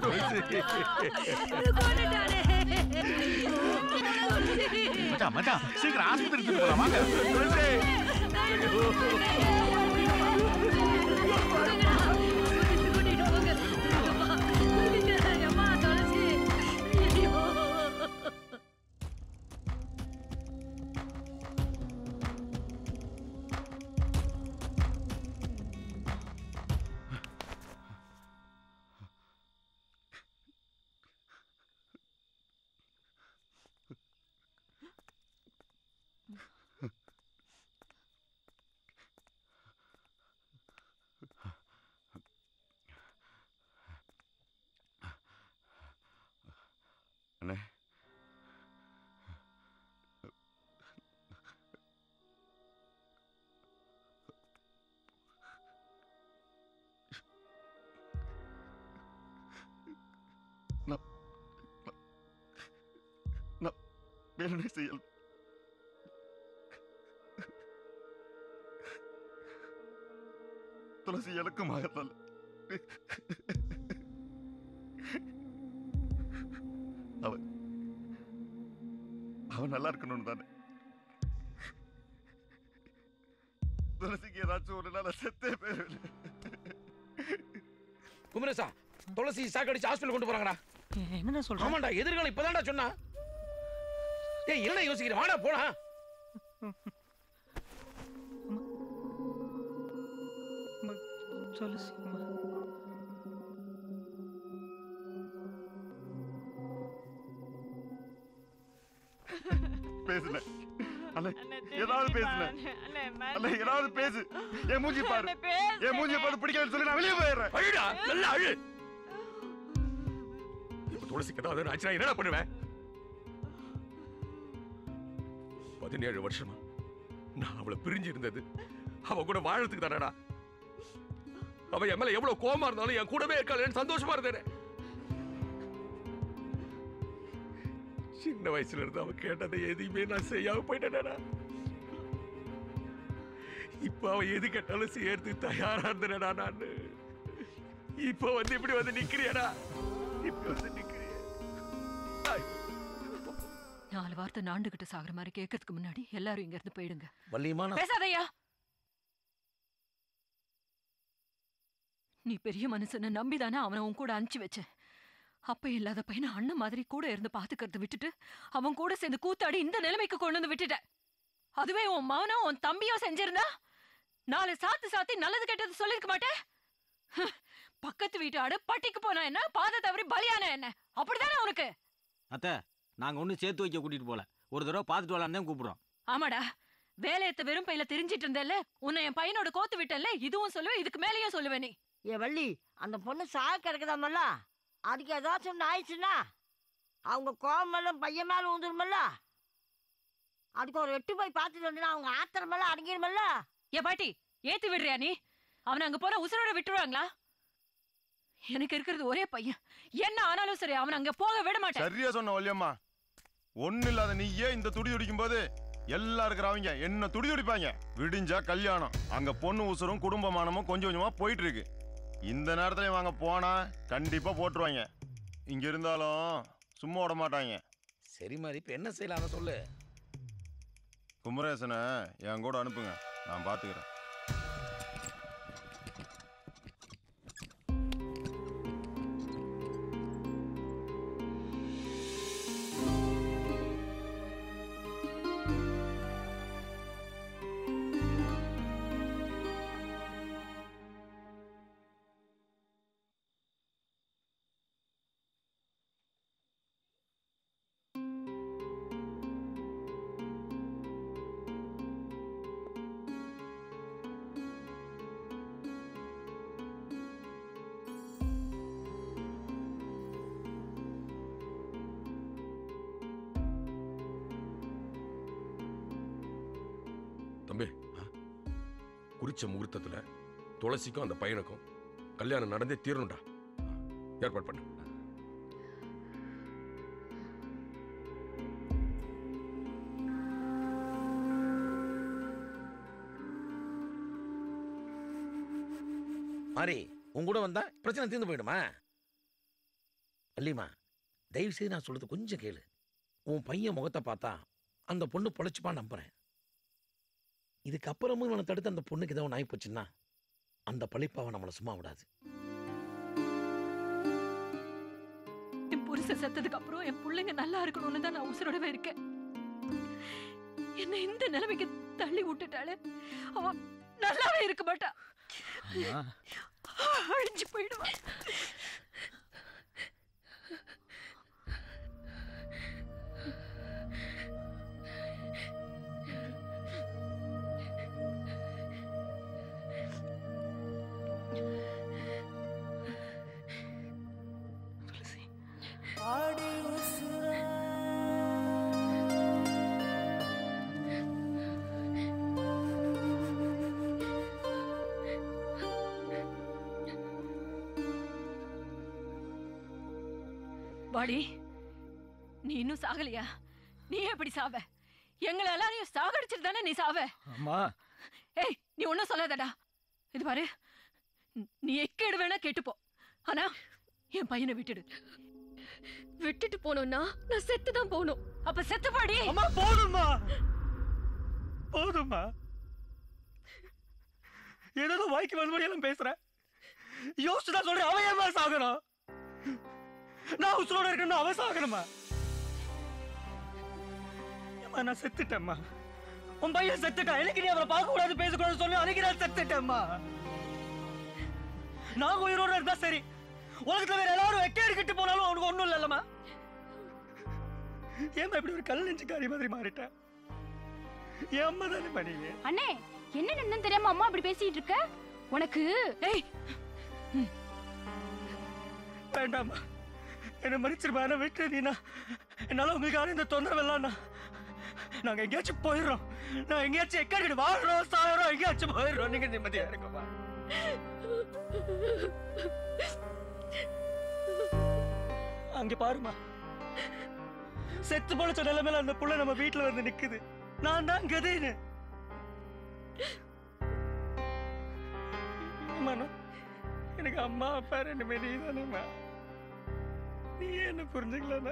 கொன்னுட்டானே. மச்சான் மச்சான் சீக்கிரம் ஆஸ்பத்திரி தூக்கிட்டு போலாம் வாங்க அம்மா, துளசி. ஐயோ. அண்ணே நான் நான் வேணுனே செய்யல துளசி எனக்கும் ஆகல அவன் அவன் நல்லா இருக்கணும்னு தானே துளசிக்கு ஏதாச்சும் ஒரு நாள் செத்தே போயிருவேன் குமரேசா துளசி சாக்கடிச்சு ஹாஸ்பிட்டல் கொண்டு போறாங்கடா என்னடா சொல்ற ஆமாண்டா எதிர்காலம் இப்பதான்டா சொன்னா ஏய் என்ன யோசிக்கிற வாடா போடா துளசி பேசுன அண்ணே ஏதாவது பேசுன அண்ணே ஏதாவது பேசு என் மூஞ்சி பாரு என் மூஞ்சி பார்த்து பிடிக்காதுன்னு சொல்லி நான் வெளியே போயிடுறேன் அழுடா நல்லா அழு இப்ப துளசி கட்டாத ஆச்சுனா என்னடா பண்ணுவேன் பதினேழு வருஷமா நான் அவளை பிரிஞ்சு இருந்தது அவ கூட வாழறதுக்கு தானடா அவ என் மேல எவ்வளவு கோவமா இருந்தாலும் என் கூடவே இருக்காளேன்னு சந்தோஷமா இருந்தேன் சின்ன வயசுல இருந்து அவ கேட்டதை எதையுமே நான் செய்யாம போயிட்டேனடா இப்ப அவ எது கேட்டாலும் செய்யறதுக்கு தயாரா இருந்தேனடா நான் இப்ப வந்து இப்படி வந்து நிக்கிறியடா இப்படி வந்து நிக்கிறிய நாலு வார்த்தை நாண்டுகிட்டு சாகுற மாதிரி கேட்கறதுக்கு முன்னாடி எல்லாரும் இங்க இருந்து போயிடுங்க வள்ளியம்மா நான் பேசாதய்யா நீ பெரிய மனுஷனை நம்பிதானே அவனை உன் கூட அனுப்பிச்சு வச்ச அப்ப இல்லாத பையனை அண்ணன் மாதிரி கூட இருந்து பாத்துக்கிறத விட்டுட்டு அவன் கூட சேர்ந்து கூத்தாடி இந்த நிலைமைக்கு கொண்டு வந்து விட்டுட்ட அதுவே உன் மவனோ உன் தம்பியோ செஞ்சிருந்தா நாலு சாத்து சாத்தி நல்லது கெட்டது சொல்லிருக்க மாட்டேன் ஹ், பக்கத்து வீட்டு ஆடு பட்டிக்கு போனா என்ன பாதை தவறி பலியான என்ன அப்படிதானே உனக்கு அத்தை நாங்க ஒன்றும் சேர்த்து வைக்க கூட்டிட்டு போல ஒரு தடவை பார்த்துட்டு வரலான்னு தான் கூப்பிடுறோம் ஆமாடா வேலையத்த வெறும் பையில தெரிஞ்சிட்டு இருந்தேல்ல உன்னை என் பையனோட கோத்து விட்டல்ல இதுவும் சொல்லுவேன் இதுக்கு மேலேயும் சொல்லுவேன் நீ ஏ வள்ளி அந்த பொண்ணு சாக கிடக்குதாமல்ல அதுக்கு ஏதாச்சும் ஒன்று ஆயிடுச்சுன்னா அவங்க கோவம் மேலும் பையன் மேல ஊந்துருமல்ல அதுக்கு ஒரு எட்டு போய் பார்த்துட்டு வந்தா அவங்க ஆத்திரம் மேல அடங்கிடுமல்ல ஏ பாட்டி ஏத்தி விடுறியா நீ அவனை அங்க போனா உசுரோட விட்டுருவாங்களா எனக்கு இருக்கிறது ஒரே பையன் என்ன ஆனாலும் சரி அவனை அங்க போக விட மாட்டேன் சரியா சொன்ன வள்ளியம்மா ஒண்ணு இல்லாத நீயே இந்த துடி துடிக்கும் போது எல்லாம் இருக்கிறவங்க என்ன துடி துடிப்பாங்க விடிஞ்சா கல்யாணம் அங்க பொண்ணு உசுரும் குடும்பமானமும் கொஞ்சம் கொஞ்சமா போயிட்டு இருக்கு இந்த நேரத்துல வாங்க போனா கண்டிப்பா போட்டுருவாங்க இங்க இருந்தாலும் சும்மா விட மாட்டாங்க சரி மாதிரி இப்ப என்ன செய்யலாம் அதை சொல்லு குமரேசனை என் கூட அனுப்புங்க நான் பாத்துக்கிறேன் குறிச்ச முகூர்த்தத்துல துளசிக்கும் அந்த பையனுக்கும் கல்யாணம் நடந்தே தீரணும்டா ஏற்பாடு பண்ணு மாறி உன் கூட வந்தா பிரச்சனை தீர்ந்து போயிடுமா அல்லிமா தயவு செய்து நான் சொல்றது கொஞ்சம் கேளு உன் பையன் முகத்தை பார்த்தா அந்த பொண்ணு பொழைச்சுப்பா நம்புறேன் இதுக்கப்புறமும் இவனை தடுத்து அந்த பொண்ணுக்கு ஏதோ நாய் போச்சுன்னா அந்த பழிப்பாவை நம்மளை சும்மா விடாது என் புருஷன் செத்ததுக்கு அப்புறம் என் பிள்ளைங்க நல்லா இருக்கணும்னு தான் நான் உசுரோடவே இருக்கேன் என்ன இந்த நிலைமைக்கு தள்ளி விட்டுட்டாலே அவ நல்லாவே இருக்க மாட்டா அழிஞ்சு போயிடுவா வாடி நீ இன்னும் சாகலையா நீ எப்படி சாவ எங்களை எல்லாரையும் சாகடிச்சிட்டு தானே நீ சாவ அம்மா ஏய் நீ ஒன்னும் சொல்லாதடா இது பாரு நீ எக்கேடு வேணா கேட்டுப்போ ஆனா என் பையனை விட்டுடு விட்டுட்டு போனோம்னா நான் செத்து தான் போகணும் அப்ப செத்து பாடி அம்மா போதும்மா போதும்மா ஏதோ வாய்க்கு வந்தபடியெல்லாம் பேசுறேன் யோசிச்சு தான் சொல்றேன் அவன் ஏமா சாகணும் நான் உசுரோட இருக்கணும் அவன் சாகணுமா ஏம்மா நான் செத்துட்டேம்மா உன் பையன் செத்துட்டான் எனக்கு நீ அவரை பார்க்க கூடாது பேசக்கூடாது சொல்லி அன்னைக்கு நான் செத்துட்டேம்மா நான் உயிரோட இருந்தா சரி உலகத்துல வேற எல்லாரும் வெக்க எடுக்கிட்டு போனாலும் அவனுக்கு ஒண்ணும் இல்லல்லம்மா ஏம்மா இப்படி ஒரு கல் நெஞ்சுக்காரி மாதிரி மாறிட்டேன் என் அம்மா தானே பண்ணி அண்ணே என்ன நின்னு தெரியாம அம்மா அப்படி பேசிட்டு இருக்க உனக்கு ஏய் வேண்டாம்மா என்ன மன்னிச்சிருப்பா என்ன விட்டு நீனா என்னால உங்களுக்கு இந்த தொந்தரவு எல்லாம் நாங்க எங்கேயாச்சும் போயிடுறோம் நான் எங்கேயாச்சும் எக்காடி வாழ்றோம் சாகுறோம் எங்கேயாச்சும் போயிடுறோம் நீங்க நிம்மதியா இருக்குமா அங்க பாருமா செத்து பொழைச்ச நிலைமையில அந்த புள்ள நம்ம வீட்டுல வந்து நிக்குது நான் தான் கதைன்னு மனோ எனக்கு அம்மா அப்பா ரெண்டுமே நீ தானேம்மா நீ என்ன புரிஞ்சுக்கலன்னா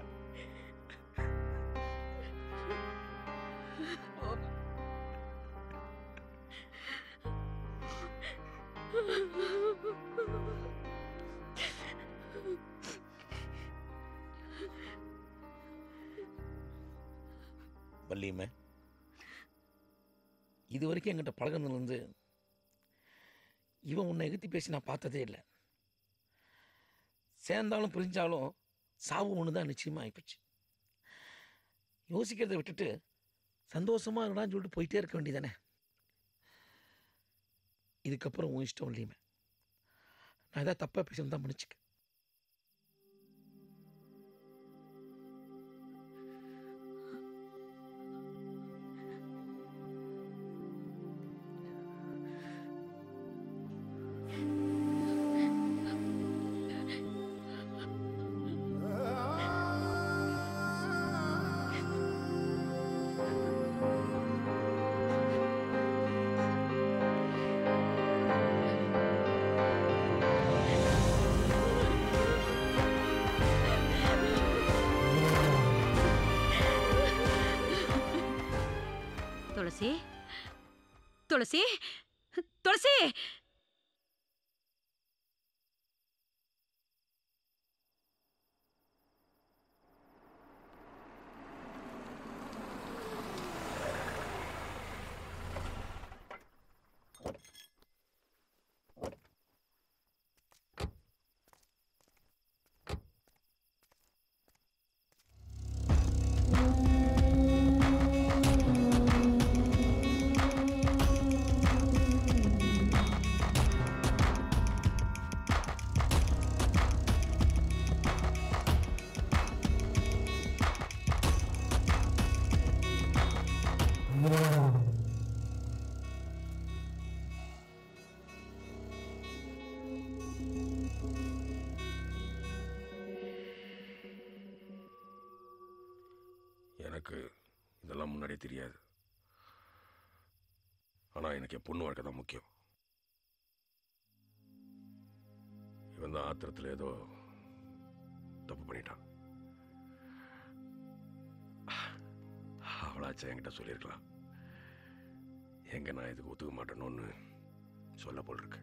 வள்ளியம்மே இது வரைக்கும் என்கிட்ட பழகினதுலேருந்து இவன் உன்னை எகுத்தி பேசி நான் பார்த்ததே இல்லை சேர்ந்தாலும் பிரிஞ்சாலும் சாவு ஒன்று தான் நிச்சயமாக ஆயிப்போச்சு யோசிக்கிறதை விட்டுட்டு சந்தோஷமா இருந்தான்னு சொல்லிட்டு போயிட்டே இருக்க வேண்டியதானே இதுக்கப்புறம் உன் இஷ்டம் இல்லையுமே நான் ஏதாவது தப்பாக பேசணும் தான் மன்னிச்சுக்க துளசி துளசி துளசி அம்மாவுக்கு இதெல்லாம் முன்னாடியே தெரியாது ஆனால் எனக்கு என் பொண்ணு வாழ்க்கை தான் முக்கியம் இவன் தான் ஆத்திரத்தில் ஏதோ தப்பு பண்ணிட்டான் அவளாச்சும் என்கிட்ட சொல்லியிருக்கலாம் எங்க நான் இதுக்கு ஒத்துக்க மாட்டேனோன்னு சொல்ல போல் இருக்கு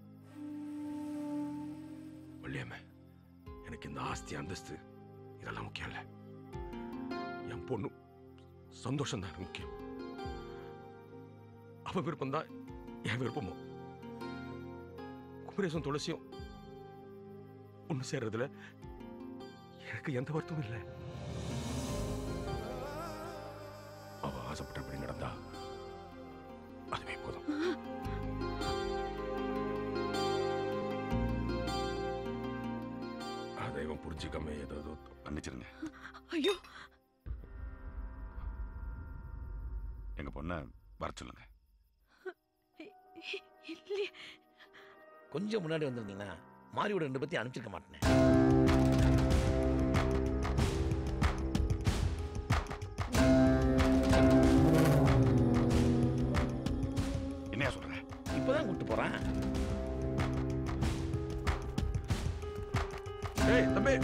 வள்ளியம்மே எனக்கு இந்த ஆஸ்தி அந்தஸ்து இதெல்லாம் முக்கியம் இல்லை என் பொண்ணு சந்தோஷம் தான் எனக்கு முக்கியம் அவ விருப்பம் தான் என் விருப்பமும் குமரேசன் துளசியும் ஒன்று சேர்றதுல எனக்கு எந்த வருத்தமும் இல்லை அவ ஆசைப்பட்டபடி நடந்தா அதுவே போதும் அதை இவன் புரிஞ்சிக்காம ஏதாவது மன்னிச்சிருங்க ஐயோ எங்க பொண்ணை வர சொல்லுங்க இல்லையே கொஞ்சம் முன்னாடி வந்திருந்தீங்கன்னா மாரியோட ரெண்டு பத்தி அனுப்பிச்சிருக்க மாட்டேன் என்னையா சொல்ற இப்பதான் கூட்டு போறேன் ஏய் தம்பி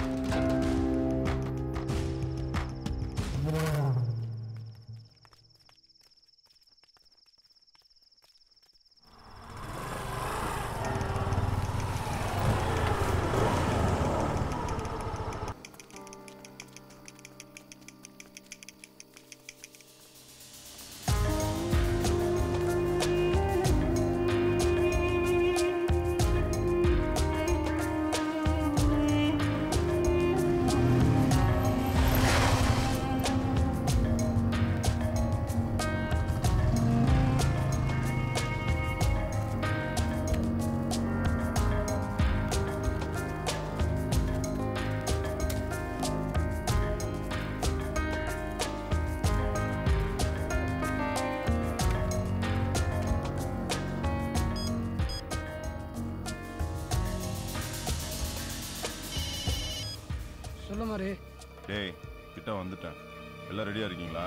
சொல்ல மாதிரி டேய் கிட்ட வந்துட்டேன் எல்லாம் ரெடியா இருக்கீங்களா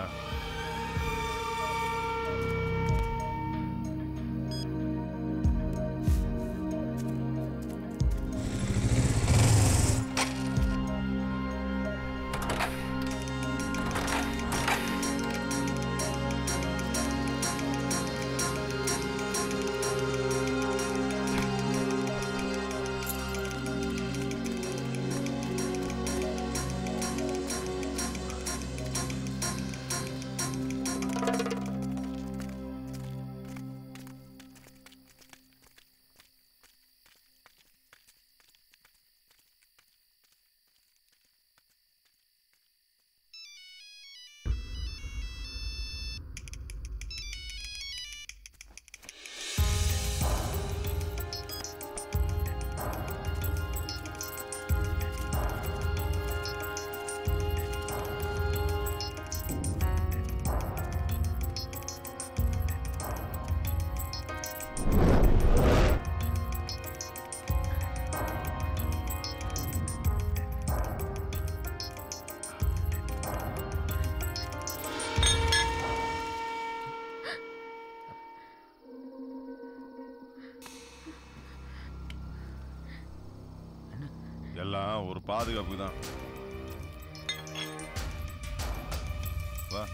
எல்லாம் ஒரு பாதுகாப்பு தான் வா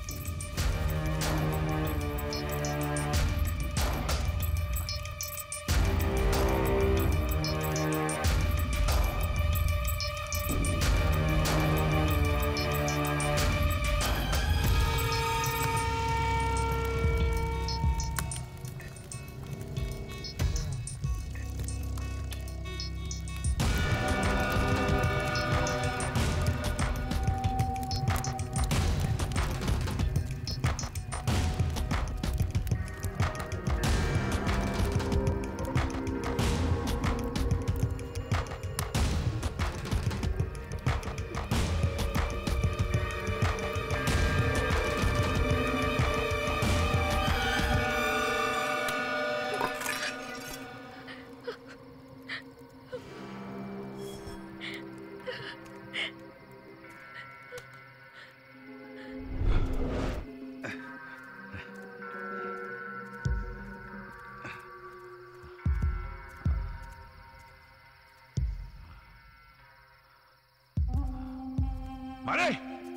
மழை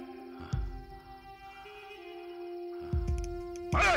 மழை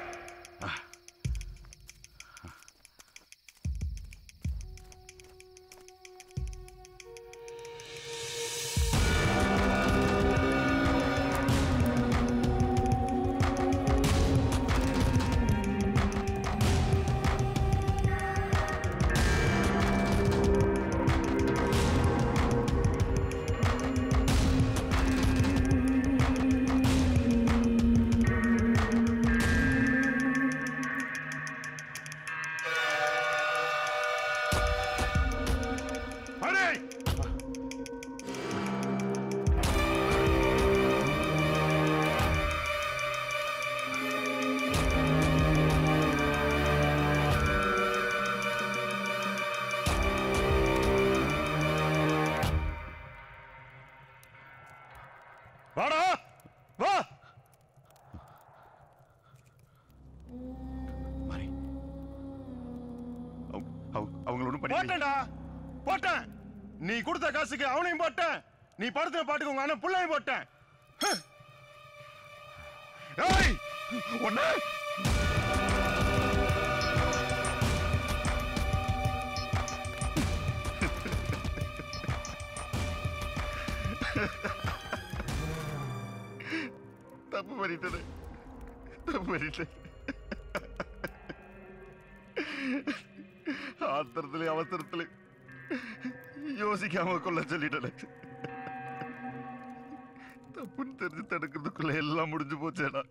மழை வாடா வா அவங்க ஒன்றும் போட்டேன்டா போட்டேன் நீ கொடுத்த காசுக்கு அவனையும் போட்டேன் நீ படுத்த பாட்டுக்கு உங்க அண்ணன் புள்ளையும் போட்டேன் ஹ். ஏய் ஒண்ணு தப்பு பண்ணிட்டது தப்பு பண்ணிட்டேன் ஆத்திரத்திலே அவசரத்திலே யோசிக்காம கொல்ல சொல்லிட்டேன் தப்புன்னு தெரிஞ்சு தடுக்கிறதுக்குள்ள எல்லாம் முடிஞ்சு போச்சேடா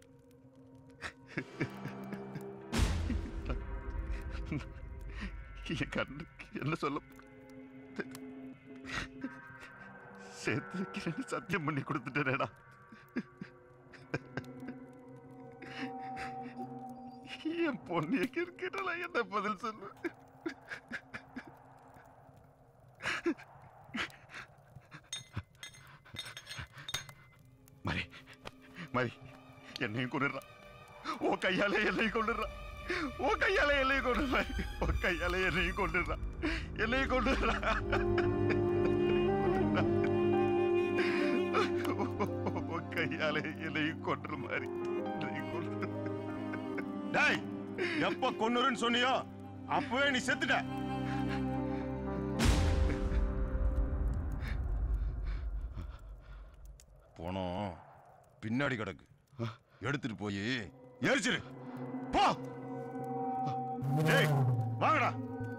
என் கண்ணுக்கு என்ன சொல்ல சேர்த்து வைக்கிறேன்னு சத்தியம் பண்ணி கொடுத்துட்டேனேடா என் பொண்ணு எங்க இருக்கேடா என்ன பதில் சொல்லுவேன் மரி மரி என்னையும் கொண்டுடுறான் ஓ கையால என்னையும் கொண்டுடுறான் ஓ கையால என்னையும் கொண்டுடுறான் ஓ கையால என்னையும் கொண்டுடுறான் என்னையும் கொண்டுடுறான் ஓ கையால என்னையும் கொண்டுற மாதிரி என்னையும் கொண்டுடுறான் டேய் எப்ப கொன்னுருன்னு சொன்னியோ அப்பவே நீ செத்துட்ட போனோம் பின்னாடி கிடக்கு எடுத்துட்டு போய் எரிச்சிரு போ டேய் வாங்கடா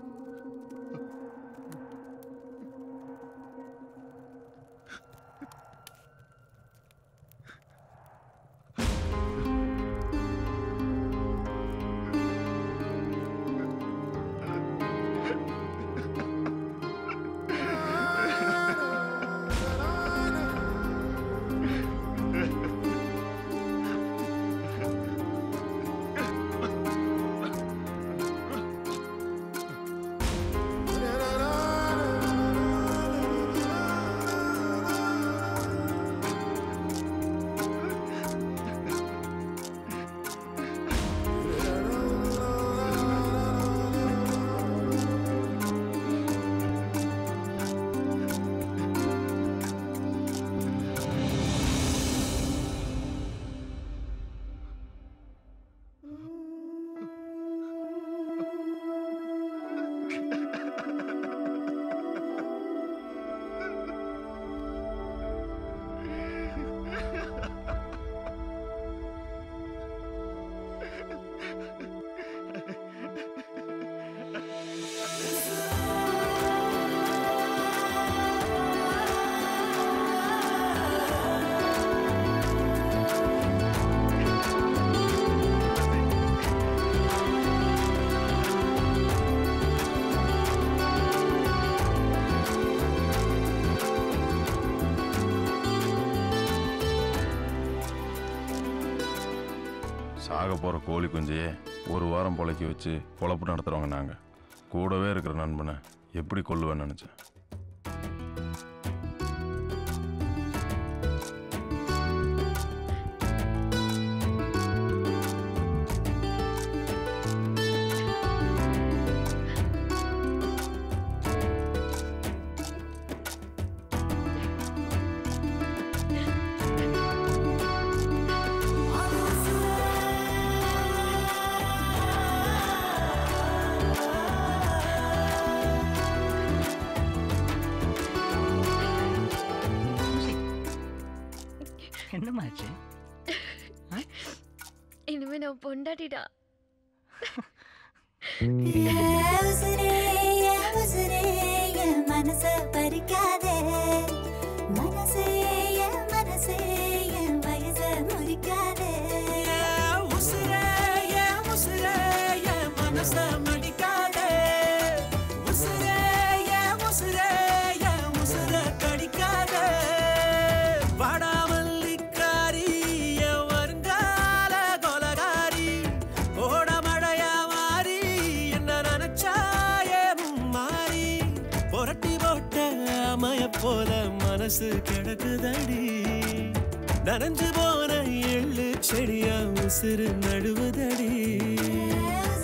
சாக போகிற கோழி குஞ்சையே ஒரு வாரம் பொழைக்க வச்சு பொழப்பு நடத்துகிறவங்க நாங்கள் கூடவே இருக்கிற நண்பனை எப்படி கொல்லுவேன்னு நினச்சேன் ஆ என்னமாச்சு இனிமே நான் பொண்டாட்டிடா உசுரே, என் உசுரே, என் மனச பறிக்காதே மனசே என் மனசே என் வயச முறிக்காதே உசுரே, என் உசுரே, என் மனச மடிக்காதே. உசுரே, என் உசுரே, என் உசுர கடிக்காதே. வாடாமல்லிக்காரி, என் வருங்கால கொலகாரி. ஓடமழையா மாறி, என்ன நினைச்சாயே மும்மாரி. புரட்டி போட்ட அமைய போல மனசு கிடக்குதடி நனைஞ்சு போன எள்ளு செடியா உசுறு நடுவுதடி